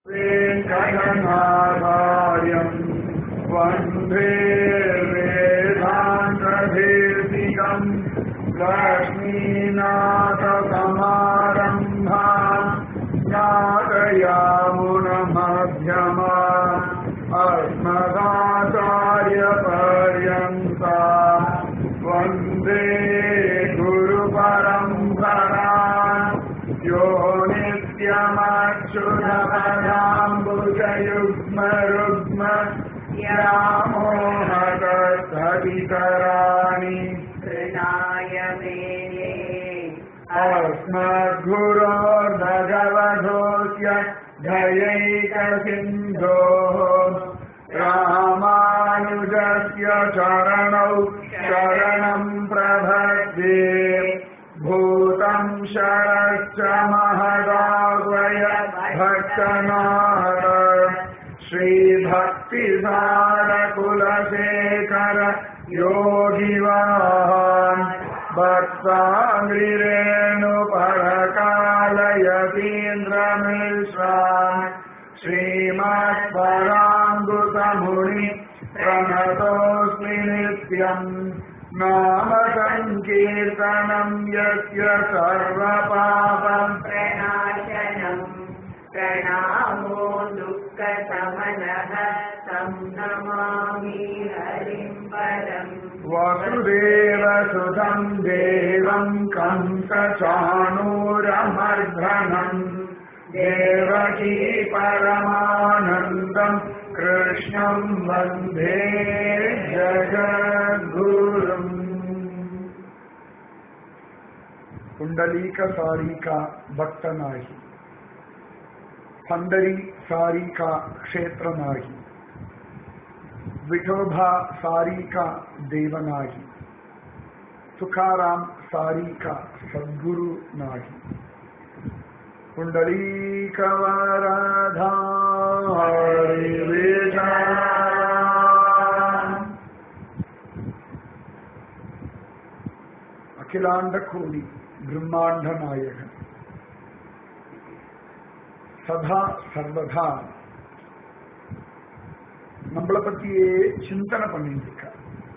वेङ्कटनाथार्यम् वन्दे वेदान्तभेदिकम् लक्ष्मीनाथसमारम्भा ज्ञातयामुनमध्यमा अस्मदाचार्यपर्यन्ता वन्दे गुरुपरम्परा यो नित्यमक्षुरपदाम्बुजयुग्मरुग्म व्यामोहकस्तवितराणि कृणाय मेने अस्मद्गुरोर्भगवधोऽस्य दयैकसिन्धोः रामानुजस्य चरणौ शरणम् प्रभद्ये भूतम् शरश्च महदाग्वय भक्तनाथ श्रीभक्तिसारकुलशेखर योगिवान् भक्ताङ्गिरेणुपरकालयतीन्द्रमिश्रान् श्रीमत्पराङ्गुतमुनि प्रणतोऽस्मि नित्यम् नाम सङ्कीर्तनम् यस्य सर्वपापम् प्रणाशनम् प्रणामो दुःखसमनः तं नमामि हरिं परम् वसुदेवसुतम् देवम् कंसचाणूरमर्धनम् देवकी परमानन्दम् कृष्णम् वन्दे जगद्गुरुम् पुंडलीक सारी का भक्त नाही पंढरी सारी का क्षेत्र नाही विठोबा सारी का देव नाही तुकाराम सारी का सद्गुरु नाही पुंडलीक वरधा हरि विठ्ठल. அகிலாண்ட கோடி பிரம்மாண்ட நாயகன் சதா சர்வதா நம்மளை பத்தியே சிந்தனை பண்ணிட்டு இருக்க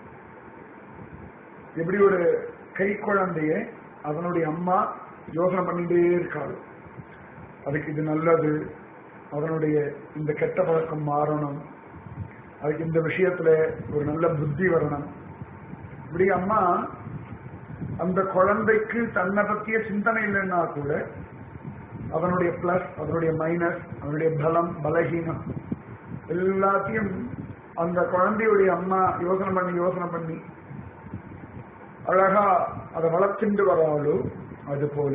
எப்படி ஒரு கை குழந்தைய அதனுடைய அம்மா யோசனை பண்ணிட்டே இருக்காள் அதுக்கு இது நல்லது அதனுடைய இந்த கெட்ட பழக்கம் மாறணும் அதுக்கு இந்த விஷயத்துல ஒரு நல்ல புத்தி வரணும் இப்படி அம்மா அந்த குழந்தைக்கு தன்னை பத்திய சிந்தனை இல்லைன்னா கூட அதனுடைய பிளஸ் அதனுடைய மைனஸ் அதனுடைய பலம் பலகீனம் எல்லாத்தையும் அந்த குழந்தையுடைய அம்மா யோசனை பண்ணி யோசனை பண்ணி அழகா அதை வளர்த்துண்டு வராளோ அது போல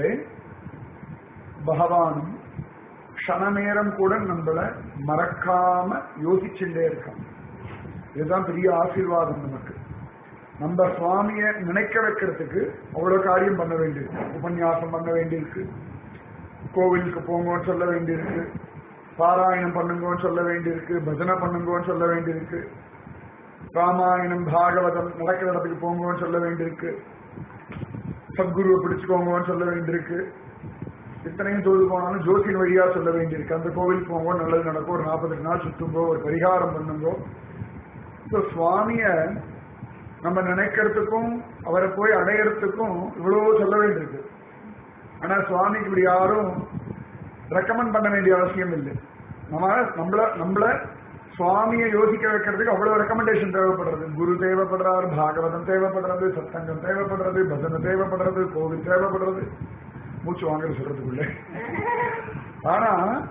பகவானும் க்ஷண நேரம் கூட நம்மள மறக்காம யோசிச்சுட்டே இருக்கான் இதுதான் பெரிய ஆசீர்வாதம் நமக்கு நம்ம சுவாமிய நினைக்க வைக்கிறதுக்கு அவ்வளவு காரியம் பண்ண வேண்டியிருக்கு உபன்யாசம் பண்ண வேண்டியிருக்கு கோவிலுக்கு போங்கன்னு சொல்ல வேண்டியிருக்கு பாராயணம் பண்ணுங்கன்னு சொல்ல வேண்டியிருக்கு பஜனை பண்ணுங்கன்னு சொல்ல வேண்டியிருக்கு ராமாயணம் பாகவதம் நடக்கிற இடத்துக்கு போங்கன்னு சொல்ல வேண்டியிருக்கு சத்குருவை பிடிச்சுக்கோங்கன்னு சொல்ல வேண்டியிருக்கு இத்தனையும் தொழுது போனாலும் ஜோதியின் வழியா சொல்ல வேண்டியிருக்கு அந்த கோவிலுக்கு போங்க நல்லது நடக்கும் ஒரு நாற்பத்தெட்டு நாள் சுத்துங்கோ ஒரு பரிகாரம் பண்ணுங்கோ ஸோ சுவாமிய நம்ம நினைக்கிறதுக்கும் அவரை போய் அடையறதுக்கும் இவ்வளவு சொல்ல வேண்டியிருக்கு ஆனா சுவாமிக்கு இப்படி யாரும் ரெக்கமெண்ட் பண்ண வேண்டிய அவசியம் இல்லை நம்ம நம்மள நம்மள சுவாமியை யோசிக்க வைக்கிறதுக்கு அவ்வளவு ரெக்கமெண்டேஷன் தேவைப்படுறது குரு தேவைப்படுறாரு பாகவதம் தேவைப்படுறது சத்தங்கம் தேவைப்படுறது பஜனை தேவைப்படுறது கோவில் தேவைப்படுறது மூச்சு வாங்குறது சொல்றதுக்குள்ள ஆனா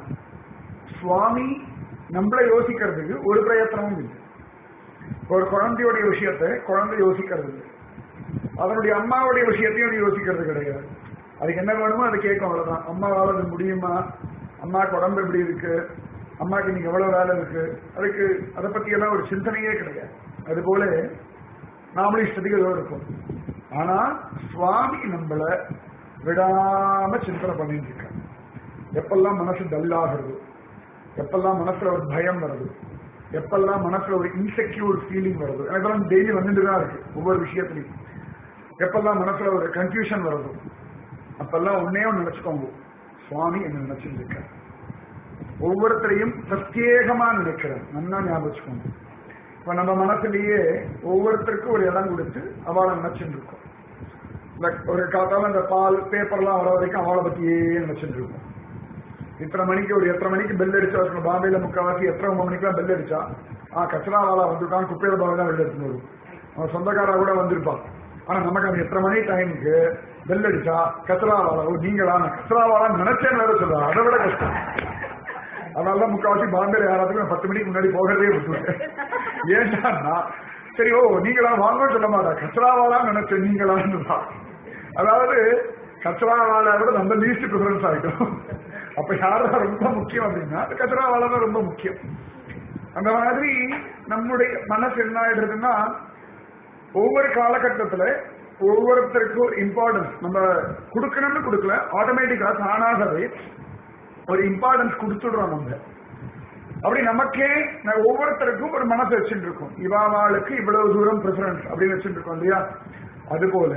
சுவாமி நம்மளை யோசிக்கிறதுக்கு ஒரு பிரயத்தனமும் இல்லை ஒரு குழந்தையுடைய விஷயத்தை குழந்தை யோசிக்கிறது இல்லை அதனுடைய அம்மாவுடைய விஷயத்தையும் அது யோசிக்கிறது கிடையாது அதுக்கு என்ன வேணுமோ அதை கேட்கும் அவ்வளவுதான் அம்மாவால் அது முடியுமா அம்மாவுக்கு உடம்பு எப்படி இருக்கு அம்மாவுக்கு இன்னைக்கு எவ்வளவு வேலை இருக்கு அதுக்கு அதை பத்தி எல்லாம் ஒரு சிந்தனையே கிடையாது அது போல நாமளும் இஷ்டத்துக்கு ஏதோ இருக்கும் ஆனா சுவாமி நம்மள விடாம சிந்தனை பண்ணிட்டு இருக்க எப்பெல்லாம் மனசு டல்லாகிறது எப்பெல்லாம் மனசுல ஒரு பயம் வருது எப்பெல்லாம் மனசுல ஒரு இன்செக்யூர் ஃபீலிங் வருது எனக்கெல்லாம் டெய்லி வந்துட்டு தான் இருக்கு ஒவ்வொரு விஷயத்துலையும் எப்பெல்லாம் மனசுல ஒரு கன்ஃபியூஷன் வருது அப்பெல்லாம் ஒன்னே ஒன்று நினைச்சுக்கோங்க சுவாமி என்ன நினைச்சிட்டு இருக்க ஒவ்வொருத்தரையும் பிரத்யேகமா நினைக்கிறார் நல்லா ஞாபகம் வச்சுக்கோங்க இப்ப நம்ம மனசுலயே ஒவ்வொருத்தருக்கும் ஒரு இடம் கொடுத்து அவளை நினைச்சுட்டு இருக்கோம் இந்த ஒரு காத்தால இந்த பால் பேப்பர்லாம் வர வரைக்கும் அவளை பத்தியே நினைச்சுட்டு இருக்கோம் இத்தனை மணிக்கு ஒரு எத்தனை மணிக்கு பெல் அடிச்சா வச்சுக்கணும் பாம்பேல முக்கால்வாசி எத்தனை ஒன்பது மணிக்கெல்லாம் பெல் அடிச்சா ஆ கச்சரா வாழா வந்திருக்கான் குப்பையில பாவை தான் வெளில எடுத்துன்னு வரும் அவன் சொந்தக்காரா கூட வந்திருப்பான் ஆனா நமக்கு அந்த எத்தனை மணி டைமுக்கு பெல் அடிச்சா கச்சரா வாழா ஓ நீங்களா நான் கச்சரா வாழான்னு நினைச்சேன்னு வேற சொல்லுவேன் அதை விட கஷ்டம் அதனால முக்கால்வாசி பாம்பேல யாராத்துக்கும் நான் பத்து மணிக்கு முன்னாடி போகிறதே விட்டுருவேன் ஏன்னா சரி ஓ நீங்களா வாங்கன்னு சொல்ல மாட்டா கச்சராவாலா நினைச்சேன் நீங்களான்னு தான் அதாவது கச்சராவாலா விட நம்ம லீஸ்ட் ப்ரிஃபரன்ஸ் ஆகிட்டோம் அப்ப யாரா ரொம்ப முக்கியம் அப்படின்னா கச்சராவாலா தான் ரொம்ப முக்கியம் அந்த மாதிரி நம்முடைய மனசு என்ன ஆயிடுறதுன்னா ஒவ்வொரு காலகட்டத்துல ஒவ்வொருத்தருக்கும் ஒரு இம்பார்ட்டன்ஸ் நம்ம கொடுக்கணும்னு கொடுக்கல ஆட்டோமேட்டிக்கா தானாகவே ஒரு இம்பார்ட்டன்ஸ் கொடுத்துடுறோம் நம்ம அப்படி நமக்கே நான் ஒவ்வொருத்தருக்கும் ஒரு மனசு வச்சுட்டு இருக்கோம் இவாவாளுக்கு இவ்வளவு தூரம் ப்ரிஃபரன்ஸ் அப்படின்னு வச்சுட்டு இருக்கோம் இல்லையா அதுபோல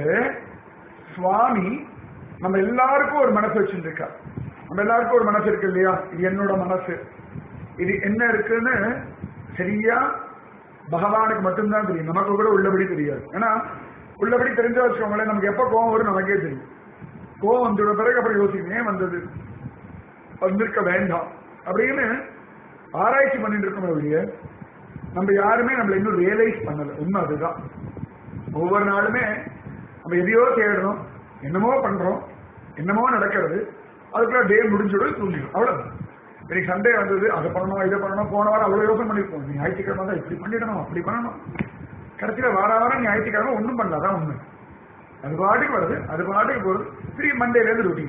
சுவாமி நம்ம எல்லாருக்கும் ஒரு மனசு வச்சுட்டு இருக்கா நம்ம எல்லாருக்கும் ஒரு மனசு இருக்கு இல்லையா இது என்னோட மனசு இது என்ன இருக்குன்னு சரியா பகவானுக்கு மட்டும்தான் தெரியும் நமக்கு கூட உள்ளபடி தெரியாது ஏன்னா உள்ளபடி தெரிஞ்ச வச்சுக்கோங்களேன் நமக்கு எப்ப கோவம் வரும் நமக்கே தெரியும் கோவம் வந்துட பிறகு அப்புறம் யோசிக்கணும் ஏன் வந்தது வந்திருக்க வேண்டாம் அப்படின்னு ஆராய்ச்சி பண்ணிட்டு இருக்கோம் ஒழிய நம்ம யாருமே நம்மள இன்னும் ரியலைஸ் பண்ணல உண்மை அதுதான் ஒவ்வொரு நாளுமே நம்ம எதையோ தேடுறோம் என்னமோ பண்றோம் என்னமோ நடக்கிறது அதுக்குள்ள டே முடிஞ்சிடும் தூங்கிடும் அவ்வளவுதான் இன்னைக்கு சண்டே வந்தது அதை பண்ணணும் இதை பண்ணணும் போன வாரம் அவ்வளவு யோசனை பண்ணிருப்போம் நீ ஞாயிற்றுக்கிழமை தான் இப்படி பண்ணிடணும் அப்படி பண்ணணும் கடைசியில வார வாரம் ஞாயிற்றுக்கிழமை ஒன்றும் பண்ணல அதான் உண்மை அது பாட்டுக்கு வருது அது பாட்டுக்கு போகுது திரும்பி மண்டேல இருந்து ரொட்டீன்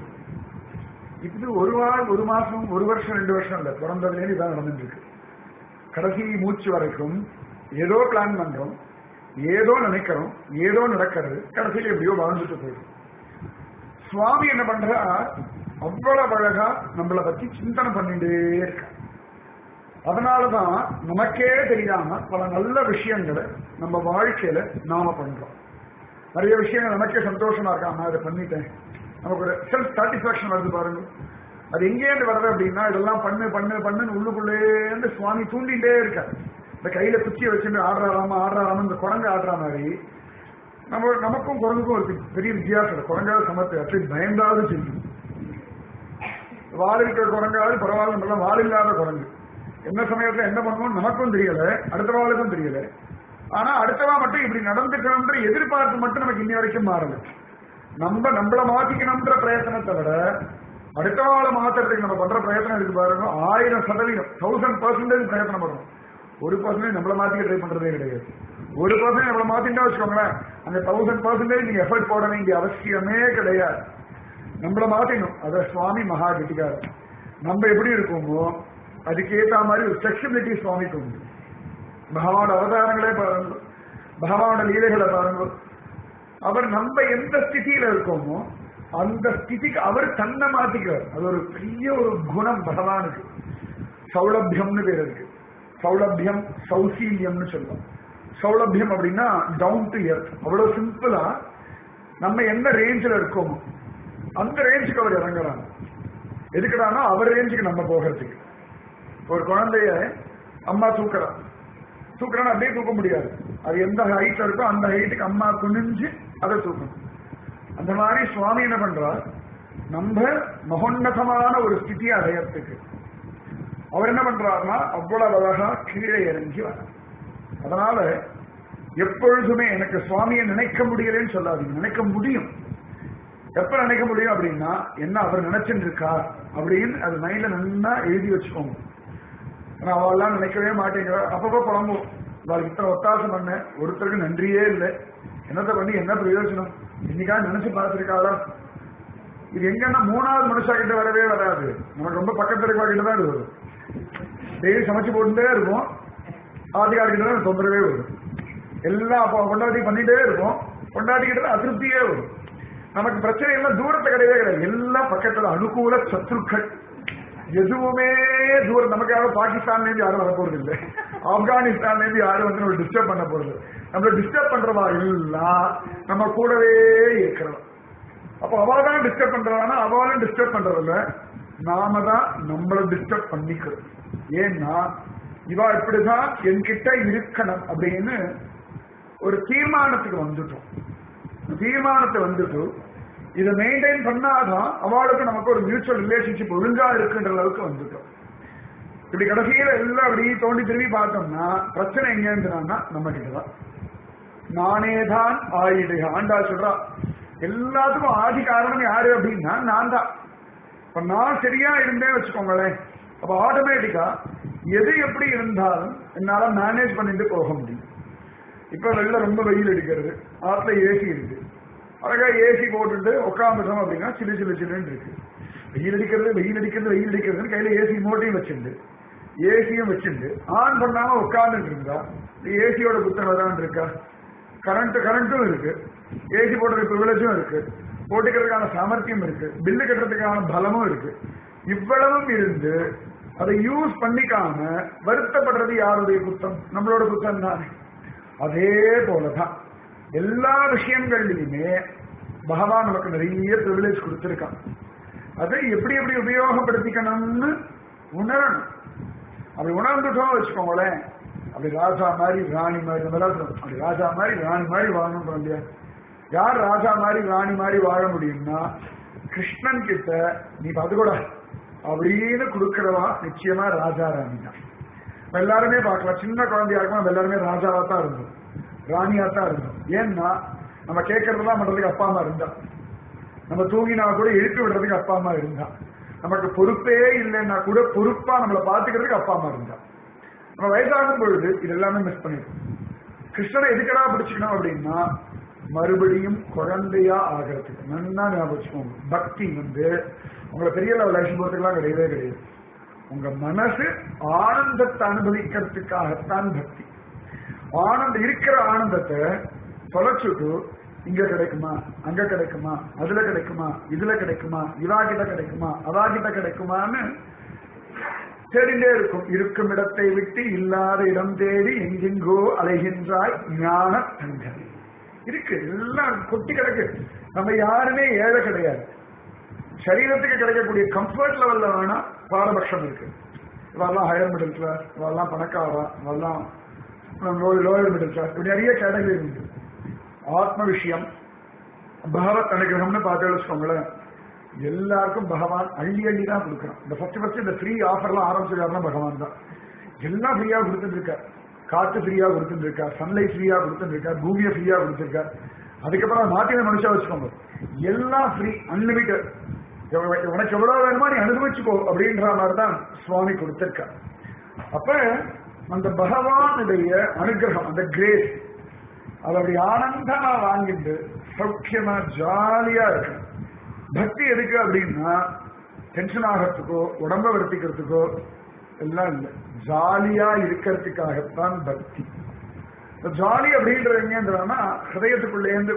இது ஒரு வாரம் ஒரு மாசம் ஒரு வருஷம் ரெண்டு வருஷம் இல்ல பிறந்ததுலேருந்து இதான் நடந்துட்டு இருக்கு கடைசி மூச்சு வரைக்கும் ஏதோ பிளான் பண்றோம் ஏதோ நினைக்கிறோம் ஏதோ நடக்கிறது கடைசியில் எப்படியோ வாழ்ந்துட்டு போயிடும் சுவாமி என்ன பண்றா அவ்வளவு அழகா நம்மளை பத்தி சிந்தனை பண்ணிட்டே இருக்க அதனாலதான் நமக்கே தெரியாம பல நல்ல விஷயங்களை நம்ம வாழ்க்கையில நாம பண்றோம் நிறைய விஷயங்கள் நமக்கே சந்தோஷமா இருக்காம அதை பண்ணிட்டேன் நமக்கு ஒரு செல்ஃப் சாட்டிஸ்பாக்சன் வருது பாருங்க அது எங்கேருந்து வருது அப்படின்னா இதெல்லாம் பண்ணு பண்ணு பண்ணுன்னு உள்ளுக்குள்ளேருந்து சுவாமி தூண்டிகிட்டே இருக்காரு இந்த கையில குச்சியை வச்சுட்டு ஆடுறாராம ஆடுறாராம இந்த குரங்கு ஆடுற மாதிரி நம்ம நமக்கும் குரங்குக்கும் ஒரு பெரிய வித்தியாசம் இல்லை குரங்காவது சமத்து அட்லீஸ்ட் பயந்தாவது செய்யும் வால் இருக்கிற குரங்காவது பரவாயில்ல நம்மளாம் வால் இல்லாத குரங்கு என்ன சமயத்துல என்ன பண்ணணும் நமக்கும் தெரியல அடுத்த வாளுக்கும் தெரியல ஆனா அடுத்தவா மட்டும் இப்படி நடந்துக்கணும்ன்ற எதிர்பார்ப்பு மட்டும் நமக்கு இன்னி வரைக்கும் மாறல நம்ம நம்மள மாத்திக்கணும்ன்ற பிரயத்தனத்தை விட அடுத்தவாளை மாத்துறதுக்கு நம்ம பண்ற பிரயத்தனம் இருக்கு பாருங்க ஆயிரம் சதவீதம் தௌசண்ட் பர்சன்டேஜ் பிரயத்தனம் பண்றோம் ஒரு பர்சன்டேஜ் நம்மள மாத்திக்க ட்ரை பண்றதே கிடையாது ஒரு பர்சன்டேஜ் நம்மள மாத்திட்டா வச்சுக்கோங்களேன் அந்த தௌசண்ட் பர்சன்டேஜ் நீங்க எஃபர்ட் போட வேண்டிய அவசியமே கிடையாது நம்மள மாத்திக்கணும் அத சுவாமி மகா கெட்டிக்காரர் நம்ம எப்படி இருக்கோமோ அதுக்கேத்த மாதிரி ஒரு ஃபிளெக்சிபிலிட்டி சுவாமிக்கு உண்டு பகவானோட அவதாரங்களே பாருங்க பகவானோட லீலைகளை பாருங்க அவர் நம்ம எந்த ஸ்திதியில இருக்கோமோ அந்த ஸ்திதிக்கு அவர் தன்னை மாத்திக்கிறார் அது ஒரு பெரிய ஒரு குணம் பகவானுக்கு சௌலபியம்னு பேர் இருக்கு சௌலபியம் சௌசீல்யம்னு சொல்லுவோம் சௌலபியம் அப்படின்னா டவுன் டு எர்த் அவ்வளவு சிம்பிளா நம்ம எந்த ரேஞ்சில் இருக்கோமோ அந்த ரேஞ்சுக்கு அவர் இறங்குறாங்க எதுக்குடானா அவர் ரேஞ்சுக்கு நம்ம போகிறதுக்கு ஒரு குழந்தைய அம்மா தூக்குறா தூக்குறான்னு அப்படியே தூக்க முடியாது அது எந்த ஹைட்ல இருக்கோ அந்த ஹைட்டுக்கு அம்மா குனிஞ்சு அதை தூக்கணும் அந்த மாதிரி சுவாமி என்ன பண்றார் நம்ம மகோன்னதமான ஒரு ஸ்திதியை அடையறதுக்கு அவர் என்ன பண்றாருன்னா அவ்வளவு அழகா கீழே இறங்கி வர அதனால எப்பொழுதுமே எனக்கு சுவாமியை நினைக்க முடியலன்னு சொல்லாதீங்க நினைக்க முடியும் எப்ப நினைக்க முடியும் அப்படின்னா என்ன அவர் நினைச்சுட்டு இருக்கார் அப்படின்னு அது மைண்ட்ல நல்லா எழுதி வச்சுக்கோங்க ஆனா அவெல்லாம் நினைக்கவே மாட்டேங்கிற அப்பப்போ புலம்பும் அவளுக்கு இத்தனை ஒத்தாசம் பண்ண ஒருத்தருக்கு நன்றியே இல்லை என்னத்தை பண்ணி என்ன பிரயோஜனம் இன்னைக்கா நினைச்சு பார்த்திருக்காளா இது எங்கன்னா மூணாவது மனுஷா கிட்ட வரவே வராது நமக்கு ரொம்ப பக்கத்துல இருக்கா கிட்ட தான் இது வரும் டெய்லி சமைச்சு போட்டுட்டே இருக்கும் ஆதிகாரி கிட்ட தான் தொந்தரவே வரும் எல்லாம் அப்போ கொண்டாடி பண்ணிட்டே இருக்கும் கொண்டாடி கிட்ட தான் அதிருப்தியே வரும் நமக்கு பிரச்சனை எல்லாம் தூரத்தை கிடையவே கிடையாது எல்லாம் பக்கத்துல அனுகூல சத்ருக்கள் எதுவுமே தூரம் நமக்கு யாரும் பாகிஸ்தான்ல இருந்து யாரும் வர போறது இல்லை ஆப்கானிஸ்தான்ல இருந்து யாரும் வந்து நம்ம டிஸ்டர்ப் பண்ண போறது நம்மள டிஸ்டர்ப் பண்றவா எல்லாம் நம்ம கூடவே இருக்கிறோம் அப்போ அவள் தான் டிஸ்டர்ப் பண்றானா அவளும் டிஸ்டர்ப் பண்றதில்ல நாம தான் நம்மளை டிஸ்டர்ப் பண்ணிக்கிறோம் ஏன்னா இவா இப்படிதான் என்கிட்ட இருக்கணும் அப்படின்னு ஒரு தீர்மானத்துக்கு வந்துட்டோம் தீர்மானத்தை வந்துட்டு இதை மெயின்டைன் பண்ணாதான் அவளுக்கு நமக்கு ஒரு மியூச்சுவல் ரிலேஷன்ஷிப் ஒழுங்கா இருக்குன்ற அளவுக்கு வந்துட்டோம் இப்படி கடைசியில எல்லாம் அப்படி தோண்டி திரும்பி பார்த்தோம்னா பிரச்சனை எங்க இருந்துனா நம்ம கிட்டதான் நானே தான் ஆயிடு ஆண்டா சொல்றா எல்லாத்துக்கும் ஆதி காரணம் யாரு அப்படின்னா நான் தான் இப்ப நான் சரியா இருந்தேன் வச்சுக்கோங்களேன் அப்ப ஆட்டோமேட்டிக்கா எது எப்படி இருந்தாலும் என்னால மேனேஜ் பண்ணிட்டு போக முடியும் இப்ப வெளில ரொம்ப வெயில் அடிக்கிறது ஆத்துல ஏசி இருக்கு அழகா ஏசி போட்டுட்டு உட்காந்துட்டோம் அப்படின்னா சிலு சிலு சிலுன்னு இருக்கு வெயில் அடிக்கிறது வெயில் அடிக்கிறது வெயில் அடிக்கிறதுன்னு கையில ஏசி மோட்டையும் வச்சுண்டு ஏசியும் வச்சுண்டு ஆன் பண்ணாம உட்கார்ந்துட்டு இருந்தா ஏசியோட புத்தகம் தான் இருக்கா கரண்ட் கரண்ட்டும் இருக்கு ஏசி போடுறதுக்கு ப்ரிவிலேஜும் இருக்கு போட்டுக்கிறதுக்கான சாமர்த்தியம் இருக்கு பில்லு கட்டுறதுக்கான பலமும் இருக்கு இவ்வளவும் இருந்து அதை யூஸ் பண்ணிக்காம வருத்தப்படுறது யாருடைய குத்தம் நம்மளோட குத்தம் தானே அதே போலதான் எல்லா விஷயங்கள்லயுமே பகவான் நமக்கு நிறைய ப்ரிவிலேஜ் கொடுத்திருக்கான் அதை எப்படி எப்படி உபயோகப்படுத்திக்கணும்னு உணரணும் அப்படி உணர்ந்துட்டோம் வச்சுக்கோங்களேன் அப்படி ராஜா மாதிரி ராணி மாதிரி நம்ம எல்லாம் சொல்றோம். அப்படி ராஜா மாதிரி ராணி மாதிரி வாழணும் இல்லையா யார் ராஜா மாதிரி ராணி மாதிரி வாழ முடியும்னா கிருஷ்ணன் கிட்ட நீ பதுகொட அப்படின்னு கொடுக்கிறவா நிச்சயமா ராஜா ராணி தான் நம்ம எல்லாருமே பார்க்கலாம் சின்ன குழந்தையா இருக்கும் நம்ம எல்லாருமே ராஜாவா தான் இருந்தோம் ராணியா தான் இருந்தோம் ஏன்னா நம்ம கேட்கறதெல்லாம் பண்றதுக்கு அப்பா அம்மா இருந்தா நம்ம தூங்கினா கூட எழுப்பி விடுறதுக்கு அப்பா அம்மா இருந்தா நமக்கு பொறுப்பே இல்லைன்னா கூட பொறுப்பா நம்மளை பாத்துக்கிறதுக்கு அப்பா அம்மா இருந்தா நம்ம வயசாகும் பொழுது இது எல்லாமே மிஸ் பண்ணிடும் கிருஷ்ணனை எதுக்கடா பிடிச்சிக்கணும் அப்படின்னா மறுபடியும் குழந்தையா ஆகிறதுக்கு நன்னா ஞாபகம் வச்சுக்கோங்க பக்தி வந்து உங்களை பெரிய லெவல் அழைச்சு போறதுக்கெல்லாம் கிடையவே கிடையாது உங்க மனசு ஆனந்தத்தை அனுபவிக்கிறதுக்காகத்தான் பக்தி ஆனந்தம் இருக்கிற ஆனந்தத்தை தொலைச்சுட்டு இங்க கிடைக்குமா அங்க கிடைக்குமா அதுல கிடைக்குமா இதுல கிடைக்குமா இவா கிட்ட கிடைக்குமா அவா கிட்ட கிடைக்குமான்னு தேடிண்டே இருக்கும் இருக்கும் இடத்தை விட்டு இல்லாத இடம் தேடி எங்கெங்கோ அலைகின்றாய் ஞான தங்கமே இருக்கு எல்லாம் கொட்டி கிடக்கு நம்ம யாருமே ஏழை கிடையாது சரீரத்துக்கு கிடைக்கக்கூடிய கம்ஃபர்ட் லெவல்ல வேணா பாரபட்சம் இருக்கு இவெல்லாம் ஹையர் மிடில் கிளாஸ் இவெல்லாம் பணக்காரா இவெல்லாம் லோயர் மிடில் கிளாஸ் இப்படி நிறைய கேட்டகரி உண்டு ஆத்ம விஷயம் பகவத் அனுகிரகம்னு பார்த்து வச்சுக்கோங்களேன் எல்லாருக்கும் பகவான் அள்ளி அள்ளி தான் கொடுக்குறான் இந்த ஃபர்ஸ்ட் ஃபர்ஸ்ட் இந்த ஃப்ரீ ஆஃபர்லாம் ஆரம்பிச்சிருக்காருன்னா பகவான் தான் எல்லாம் ஃப்ரீயா கொடுத்துட்டு இருக்கார் காத்து ஃப்ரீயா கொடுத்துட்டு இருக்கார் சன்லைட் ஃப்ரீயா கொடுத்துட்டு இருக்கார் பூமியை ஃப்ரீயா கொடுத்துருக்கார் அதுக்கப்புறம் மாத்திர மனுஷா வச்சுக்கோங்க எல்லாம் ஃப்ரீ அன்லிமிட்டட் உனக்கு எவ்வளவு வேணுமோ நீ அனுபவிச்சுக்கோ அப்படின்ற மாதிரி தான் சுவாமி கொடுத்திருக்கார் அப்ப அந்த பகவானுடைய அனுகிரகம் அந்த கிரேஸ் அது அப்படி ஆனந்தமா வாங்கிட்டு சௌக்கியமா ஜாலியா இருக்கு பக்தி எதுக்கு அப்படின்னா டென்ஷன் ஆகிறதுக்கோ உடம்ப வருத்திக்கிறதுக்கோ எல்லாம் இல்லை ஜாலியா இருக்கிறதுக்காகத்தான் பக்தி ஜாலி அப்படின்றது எங்கேன்றதுனா ஹதயத்துக்குள்ளேருந்து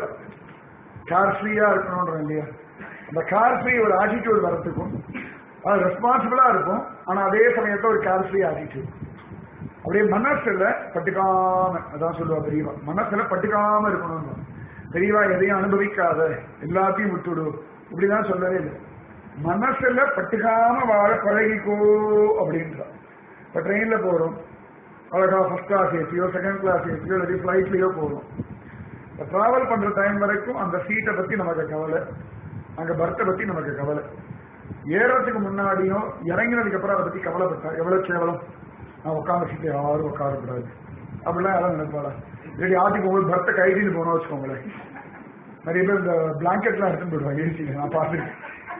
கார் ஃப்ரீயா இருக்கணும்ன்ற இல்லையா அந்த கார் ஃப்ரீ ஒரு ஆட்டிடியூட் வரத்துக்கும் அது ரெஸ்பான்சிபிளா இருக்கும் ஆனா அதே சமயத்துல ஒரு கார் ஃப்ரீ ஆட்டிடியூட் அப்படியே மனசுல பட்டுக்காம அதான் சொல்லுவா பெரியவா மனசுல பட்டுக்காம இருக்கணும் பெரியவா எதையும் அனுபவிக்காத எல்லாத்தையும் விட்டுடு இப்படிதான் சொல்லவே இல்லை மனசுல பட்டுக்காம வாழ பழகிக்கோ அப்படின்றா இப்ப ட்ரெயின்ல போறோம் அழகா ஃபர்ஸ்ட் கிளாஸ் ஏசியோ செகண்ட் கிளாஸ் ஏசியோ இல்லாட்டி ஃபிளைட்லயோ போறோம் டிராவல் பண்ற டைம் வரைக்கும் அந்த சீட்டை பத்தி நமக்கு கவலை அங்க பர்த்தை பத்தி நமக்கு கவலை ஏறதுக்கு முன்னாடியும் இறங்கினதுக்கு அப்புறம் அதை பத்தி கவலைப்பட்டா எவ்வளவு கேவலம் நான் உட்காந்த சீட்டை யாரும் உட்காரக்கூடாது அப்படிலாம் யாரும் நினைப்பாளா இல்லாட்டி ஆட்டி போகும்போது பர்த்தை கைதின்னு போனோம் வச்சுக்கோங்களேன் நிறைய பேர் இந்த பிளாங்கெட்லாம் எடுத்துன்னு போயிடுவாங்க ஏசியில நான் பார்த்துருக்கேன்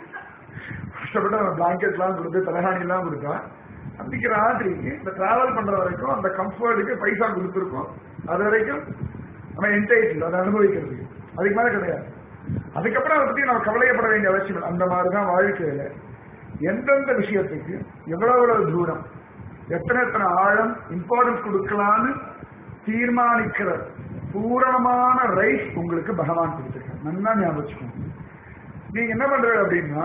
கஷ்டப்பட்டு அந்த பிளாங்கெட்லாம் கொடுத்து தலைகாணிலாம் கொடுத்தா அன்னைக்கு ராத்திரிக்கு இந்த டிராவல் பண்ற வரைக்கும் அந்த கம்ஃபர்ட்டுக்கு பைசா கொடுத்துருக்கோம் அது வரைக்கும் நம்ம என்டைட்டில் அதை அனுபவிக்கிறதுக்கு அதுக்கு மேல கிடையாது அதுக்கப்புறம் அதை பத்தி நம்ம கவலையப்பட வேண்டிய அவசியம் இல்லை அந்த மாதிரிதான் வாழ்க்கையில எந்தெந்த விஷயத்துக்கு எவ்வளவு எவ்வளவு தூரம் எத்தனை எத்தனை ஆழம் இம்பார்ட்டன்ஸ் கொடுக்கலான்னு தீர்மானிக்கிற பூரணமான ரைட் உங்களுக்கு பகவான் கொடுத்துருக்காரு நல்லா ஞாபகம் வச்சுக்கோங்க நீங்க என்ன பண்றது அப்படின்னா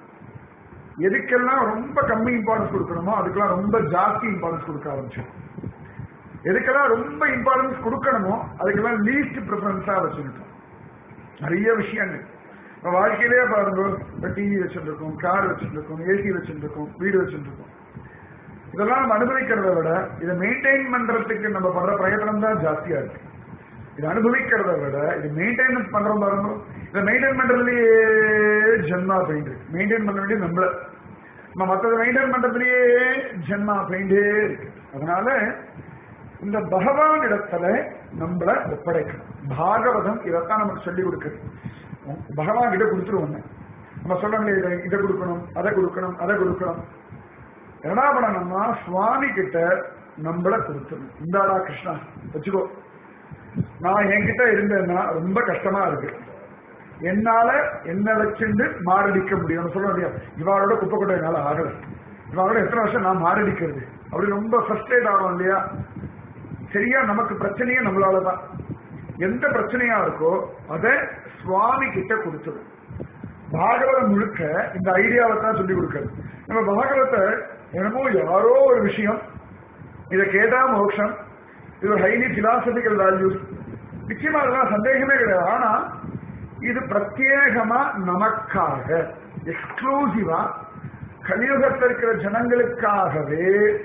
எதுக்கெல்லாம் ரொம்ப கம்மி இம்பார்ட்டன்ஸ் கொடுக்கணுமோ அதுக்கெல்லாம் ரொம்ப ஜாஸ்தி இம்பார்ட்டன்ஸ் கொடுக்க ஆரம்பிச்சோம் எதுக்கெல்லாம் ரொம்ப இம்பார்ட்டன்ஸ் கொடுக்கணுமோ அதுக்கெல்லாம் லீஸ்ட் ப்ரிஃபரன்ஸா வச்சுக்கிட்டோம் நிறைய விஷயங்கள் இப்ப வாழ்க்கையிலே பாருங்க இப்ப டிவி வச்சுருக்கோம் கார் வச்சுருக்கோம் ஏசி வச்சுருக்கோம் வீடு வச்சுருக்கோம் இதெல்லாம் நம்ம அனுபவிக்கிறத விட இதை மெயின்டைன் பண்றதுக்கு நம்ம பண்ற பிரயத்தனம் தான் ஜாஸ்தியா இருக்கு இது அனுபவிக்கிறத விட இது மெயின்டைன் பண்றோம் பாருங்க இதை மெயின்டைன் பண்றதுலயே ஜென்மா போயிட்டு இருக்கு மெயின்டைன் பண்ண வேண்டியது நம்மள நம்ம மற்றதை மெயின்டைன் பண்றதுலயே ஜென்மா போயிட்டே இருக்கு அதனால இந்த பகவான் இடத்துல நம்மள ஒப்படைக்கணும் பாகவதம் இதைத்தான் நமக்கு சொல்லி கொடுக்குது பகவான் கிட்ட கொடுத்துருவோங்க நம்ம சொல்றோம் இதை இதை கொடுக்கணும் அதை கொடுக்கணும் அதை கொடுக்கணும் என்ன பண்ணணும்னா சுவாமி கிட்ட நம்மள கொடுத்துடணும் இந்தாடா கிருஷ்ணா வச்சுக்கோ நான் என்கிட்ட இருந்தேன்னா ரொம்ப கஷ்டமா இருக்கு என்னால என்ன வச்சுண்டு மாரடிக்க முடியும் சொல்ல முடியும் இவாளோட குப்பை கொட்டை என்னால ஆகல இவாளோட எத்தனை வருஷம் நான் மாரடிக்கிறது அப்படி ரொம்ப ஃபர்ஸ்ட்ரேட் ஆகும் இல்லையா சரியா நமக்கு பிரச்சனையே நம்மளாலதான் எந்த பிரச்சனையா இருக்கோ அதை சுவாமி கிட்ட கொடுத்துடும் பாகவதம் முழுக்க இந்த ஐடியாவை தான் சொல்லி கொடுக்கிறது நம்ம பாகவத்தை என்னமோ யாரோ ஒரு விஷயம் இதை கேட்டா மோட்சம் இது ஒரு ஹைலி பிலாசபிக்கல் வேல்யூஸ் நிச்சயமா அதெல்லாம் சந்தேகமே கிடையாது ஆனா இது பிரத்யேகமா நமக்காக எக்ஸ்க்ளூசிவா கலியுகத்தில் இருக்கிற ஜனங்களுக்காகவே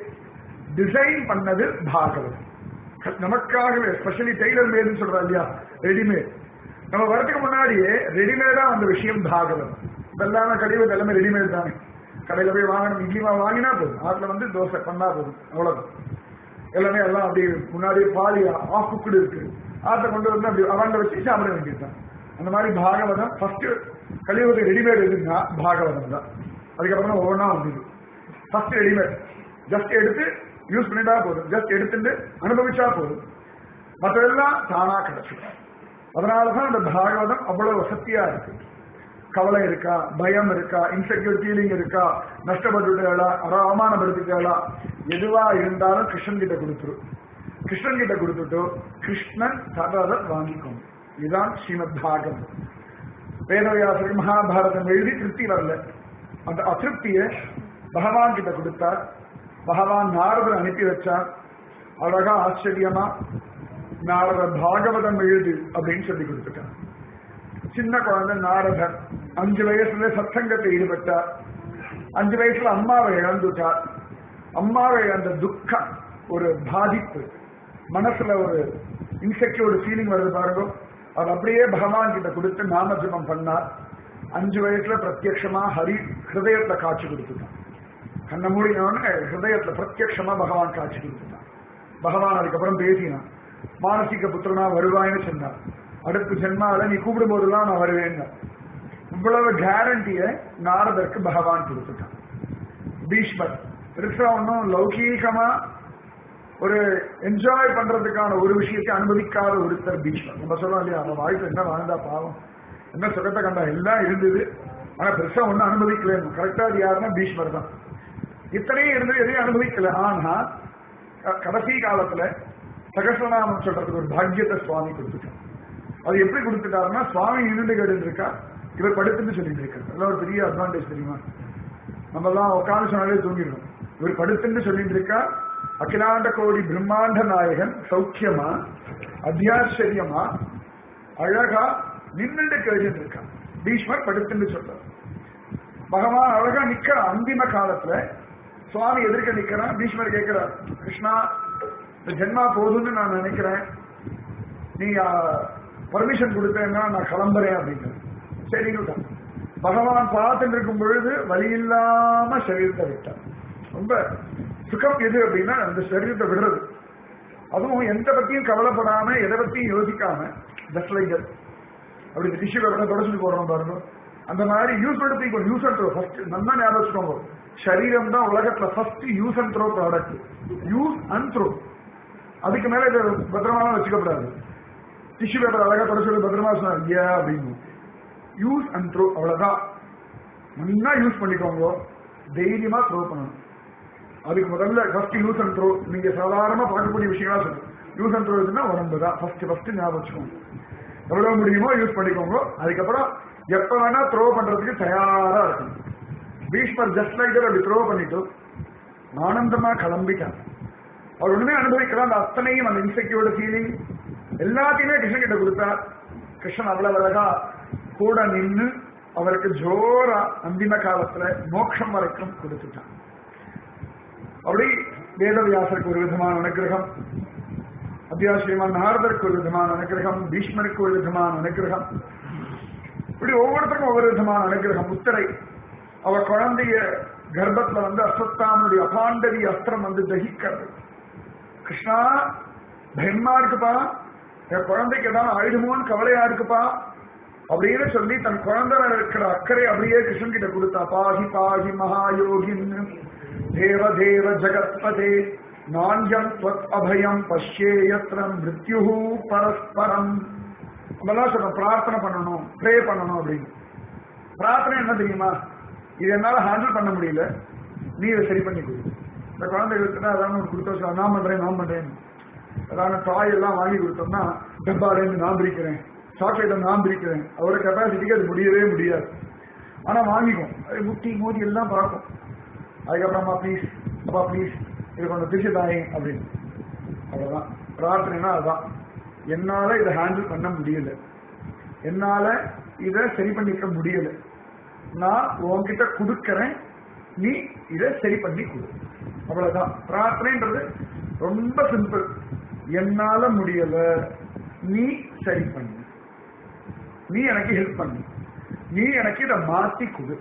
டிசைன் பண்ணது பாகவதம் நமக்காகவே ஸ்பெஷலி டெய்லர் மேடுன்னு சொல்றா இல்லையா ரெடிமேட் நம்ம வரதுக்கு முன்னாடியே ரெடிமேடா அந்த விஷயம் பாகவதம் இதெல்லாம் கழிவு எல்லாமே ரெடிமேட் தானே கடையில போய் வாங்கணும் இட்லி மாவு வாங்கினா போதும் ஆட்டில் வந்து தோசை பண்ணா போதும் அவ்வளவுதான் எல்லாமே எல்லாம் அப்படி முன்னாடியே பாதி ஆஃப் குக்குடு இருக்கு ஆட்டை கொண்டு வந்து அப்படி அவங்க வச்சு சாப்பிட வேண்டியதுதான் அந்த மாதிரி பாகவதம் ஃபர்ஸ்ட் கழிவுக்கு ரெடிமேட் எதுன்னா பாகவதம் தான் அதுக்கப்புறம் ஒவ்வொன்றா வந்தது ஃபர்ஸ்ட் ரெடிமேட் ஜஸ்ட் எடுத்து யூஸ் பண்ணிட்டா போதும் ஜஸ்ட் எடுத்துட்டு அனுபவிச்சா போதும் மற்றதெல்லாம் தானா கிடைச்சிடும் அதனாலதான் அந்த பாகவதம் அவ்வளவு வசதியா இருக்கு கவலை இருக்கா பயம் இருக்கா இன்செக்யூர் ஃபீலிங் இருக்கா நஷ்டப்பட்டுட்டா அவமானப்படுத்திட்டா எதுவா இருந்தாலும் கிருஷ்ணன் கிட்ட கொடுத்துரும் கிருஷ்ணன் கிட்ட கொடுத்துட்டு கிருஷ்ணன் தரதை வாங்கிக்கணும் இதுதான் ஸ்ரீமத் பாகவம் வேதவியாசர் மகாபாரதம் எழுதி திருப்தி வரல அந்த அதிருப்தியை பகவான் கிட்ட கொடுத்தார் பகவான் நாரதர் அனுப்பி வச்சார் அழகா ஆச்சரியமா நாரதர் பாகவதம் எழுது அப்படின்னு சொல்லி கொடுத்துட்டார் சின்ன குழந்தை நாரதர் அஞ்சு வயசுல சத்சங்கத்தை ஈடுபட்டார் அஞ்சு வயசுல அம்மாவை இழந்துட்டார் அம்மாவை இழந்த துக்கம் ஒரு பாதிப்பு மனசுல ஒரு இன்செக்யூர் ஃபீலிங் வருது பாருங்க அது அப்படியே பகவான் கிட்ட கொடுத்து நாம ஜபம் பண்ணார் அஞ்சு வயசுல பிரத்யட்சமா ஹரி ஹிருதயத்துல காட்சி கொடுத்துட்டான் கண்ண மூடினவன ஹிருதயத்துல பிரத்யட்சமா பகவான் காட்சி கொடுத்துட்டான் பகவான் அதுக்கப்புறம் பேசினான் மானசிக புத்திரனா வருவாய்னு சொன்னார் அடுத்த ஜென்மால நீ கூப்பிடும் போதெல்லாம் நான் வருவேன் இவ்வளவு கேரண்டிய நாரதற்கு பகவான் கொடுத்துட்டான் பீஷ்மர் பெருசா ஒன்றும் லௌகீகமா ஒரு என்ஜாய் பண்றதுக்கான ஒரு விஷயத்தை அனுமதிக்காத ஒருத்தர் பீஷ்மர் நம்ம சொல்றோம் இல்லையா அவன் வாழ்க்கை என்ன வாழ்ந்தா பாவம் என்ன சுகத்தை கண்டா எல்லாம் இருந்தது ஆனா பெருசா ஒன்னும் அனுமதிக்கல கரெக்டா அது யாருன்னா பீஷ்மர் தான் இத்தனையும் இருந்து எதையும் அனுபவிக்கல ஆனா கடைசி காலத்துல சகசநாமம் சொல்றதுக்கு ஒரு பாக்கியத்தை சுவாமி கொடுத்துட்டார் அது எப்படி கொடுத்துட்டாருன்னா சுவாமி இருந்து கேட்டு இருக்கா இவர் படுத்துன்னு சொல்லிட்டு இருக்காரு அதெல்லாம் ஒரு பெரிய அட்வான்டேஜ் தெரியுமா நம்ம எல்லாம் உட்காந்து சொன்னாலே தூங்கிடணும் இவர் படுத்துன்னு சொல்லிட்டு இருக்கா அகிலாண்ட கோடி பிரம்மாண்ட நாயகன் சௌக்கியமா அத்தியாச்சரியமா அழகா நின்னுட்டு கேட்டு இருக்கான் பீஷ்மர் படுத்துன்னு சொல்றார் பகவான் அழகா நிக்கிற அந்திம காலத்துல சுவாமி எதிர்க்க நிக்கிறான் பீஷ்மர் கேட்கிறார் கிருஷ்ணா இந்த ஜென்மா போதும்னு நான் நினைக்கிறேன் நீ பர்மிஷன் கொடுத்தேன்னா நான் கிளம்புறேன் அப்படின்னு சரின்னு பகவான் பார்த்துட்டு இருக்கும் பொழுது வழி இல்லாம சரீரத்தை விட்டார் ரொம்ப சுகம் எது அப்படின்னா அந்த சரீரத்தை விடுறது அதுவும் எந்த பத்தியும் கவலைப்படாம எதை பத்தியும் யோசிக்காம ஜஸ்ட் லைக் அப்படி இந்த டிஷ்யூ பேப்பரை தொடச்சு போடுறோம் பாருங்க அந்த மாதிரி யூஸ் பண்ணி யூஸ் அண்ட் த்ரோ ஃபர்ஸ்ட் நல்லா ஞாபகம் வச்சுக்கோங்க சரீரம் தான் உலகத்துல first use and throw product use and throw அதுக்கு மேல இதை பத்திரமாலாம் வச்சுக்கப்படாது டிஷ்யூ பேப்பர் அழகா தொடச்சு பத்திரமா சொன்னார் ஐயா அப்படின்னு யூஸ் அண்ட் த்ரோ அவ்வளவுதான் நல்லா யூஸ் பண்ணிக்கோங்க தைரியமா த்ரோ பண்ணணும் அதுக்கு முதல்ல ஃபர்ஸ்ட் யூஸ் அண்ட் த்ரோ நீங்க சாதாரணமா பார்க்கக்கூடிய விஷயங்களா சொல்லுங்க யூஸ் அண்ட் த்ரோ இருக்குன்னா உடம்பு தான் ஃபர்ஸ்ட் ஃபர்ஸ்ட் ஞாபகம் வச்சுக்கோங்க எவ்வளவு முடியுமோ யூஸ் பண்ணிக்கோங்க அதுக்கப்புறம் எப்ப வேணா த்ரோ பண்றதுக்கு தயாரா இருக்கணும் பீஷ்மர் ஜஸ்ட் லைக் அப்படி த்ரோ பண்ணிட்டு ஆனந்தமா கிளம்பிட்டார் அவர் ஒண்ணுமே அனுபவிக்கலாம் அந்த அத்தனையும் அந்த இன்செக்யூர்ட ஃபீலிங் எல்லாத்தையுமே கிருஷ்ணன் கிட்ட கொடுத்தார் கிருஷ்ணன் அவ்வளவு அழகா கூட நின்று அவருக்கு ஜோரா அந்திம காலத்துல மோட்சம் வரைக்கும் கொடுத்துட்டான் அப்படி வேதவியாசருக்கு ஒரு விதமான அனுகிரகம் அத்தியாசிரியமான நாரதருக்கு ஒரு விதமான அனுகிரகம் பீஷ்மருக்கு ஒரு விதமான அனுகிரகம் இப்படி ஒவ்வொருத்தருக்கும் ஒவ்வொரு விதமான அனுகிரகம் உத்தரை அவ குழந்தைய கர்ப்பத்துல வந்து அஸ்வத்தாமனுடைய அபாண்டவி அஸ்திரம் வந்து தகிக்கிறது கிருஷ்ணா பயமா இருக்குப்பா என் குழந்தைக்கு ஏதாவது ஆயுதமோன்னு கவலையா இருக்குப்பா அப்படின்னு சொல்லி தன் குழந்தை மேல இருக்கிற அக்கறை அப்படியே கிருஷ்ணன் கிட்ட கொடுத்தா பாகி பாகி மகாயோகின் தேவ தேவ ஜகத்பதே நான்யம் त्वत् அபயம் பஷ்யேயத்ர மிருத்யு பரஸ்பரம் நம்மலாம் சொல்றோம் பிரார்த்தனை பண்ணணும் ப்ரே பண்ணணும் அப்படின்னு பிரார்த்தனை என்ன தெரியுமா இது என்னால ஹேண்டில் பண்ண முடியல நீ இதை சரி பண்ணி கொடு இந்த குழந்தைகளுக்கு அதான் ஒன்று கொடுத்தா சொல்ல, நான் பண்றேன் நான் பண்றேன் அதான டாய் எல்லாம் வாங்கி கொடுத்தோம்னா டப்பாலேருந்து நான் பிரிக்கிறேன் சாக்லேட்டை நான் பிரிக்கிறேன் அவரோட கெப்பாசிட்டிக்கு அது முடியவே முடியாது ஆனா வாங்கிக்கும் அது முட்டி மோதி எல்லாம் பார்க்கும் அதுக்கப்புறமா ப்ளீஸ் அப்பா ப்ளீஸ் இது கொஞ்சம் பிரிச்சு தாயே அப்படின்னு அவ்வளவுதான் பிரார்த்தனைனா அதுதான் என்னால இதை ஹேண்டில் பண்ண முடியல என்னால இதை சரி பண்ணிக்க முடியல நான் உன்கிட்ட கொடுக்கறேன் நீ இதை சரி பண்ணி கொடு அவ்வளவுதான் பிரார்த்தனைன்றது ரொம்ப சிம்பிள் என்னால முடியல நீ சரி பண்ணு நீ எனக்கு ஹெல்ப் பண்ணு நீ எனக்கு இதை மாத்தி கொடு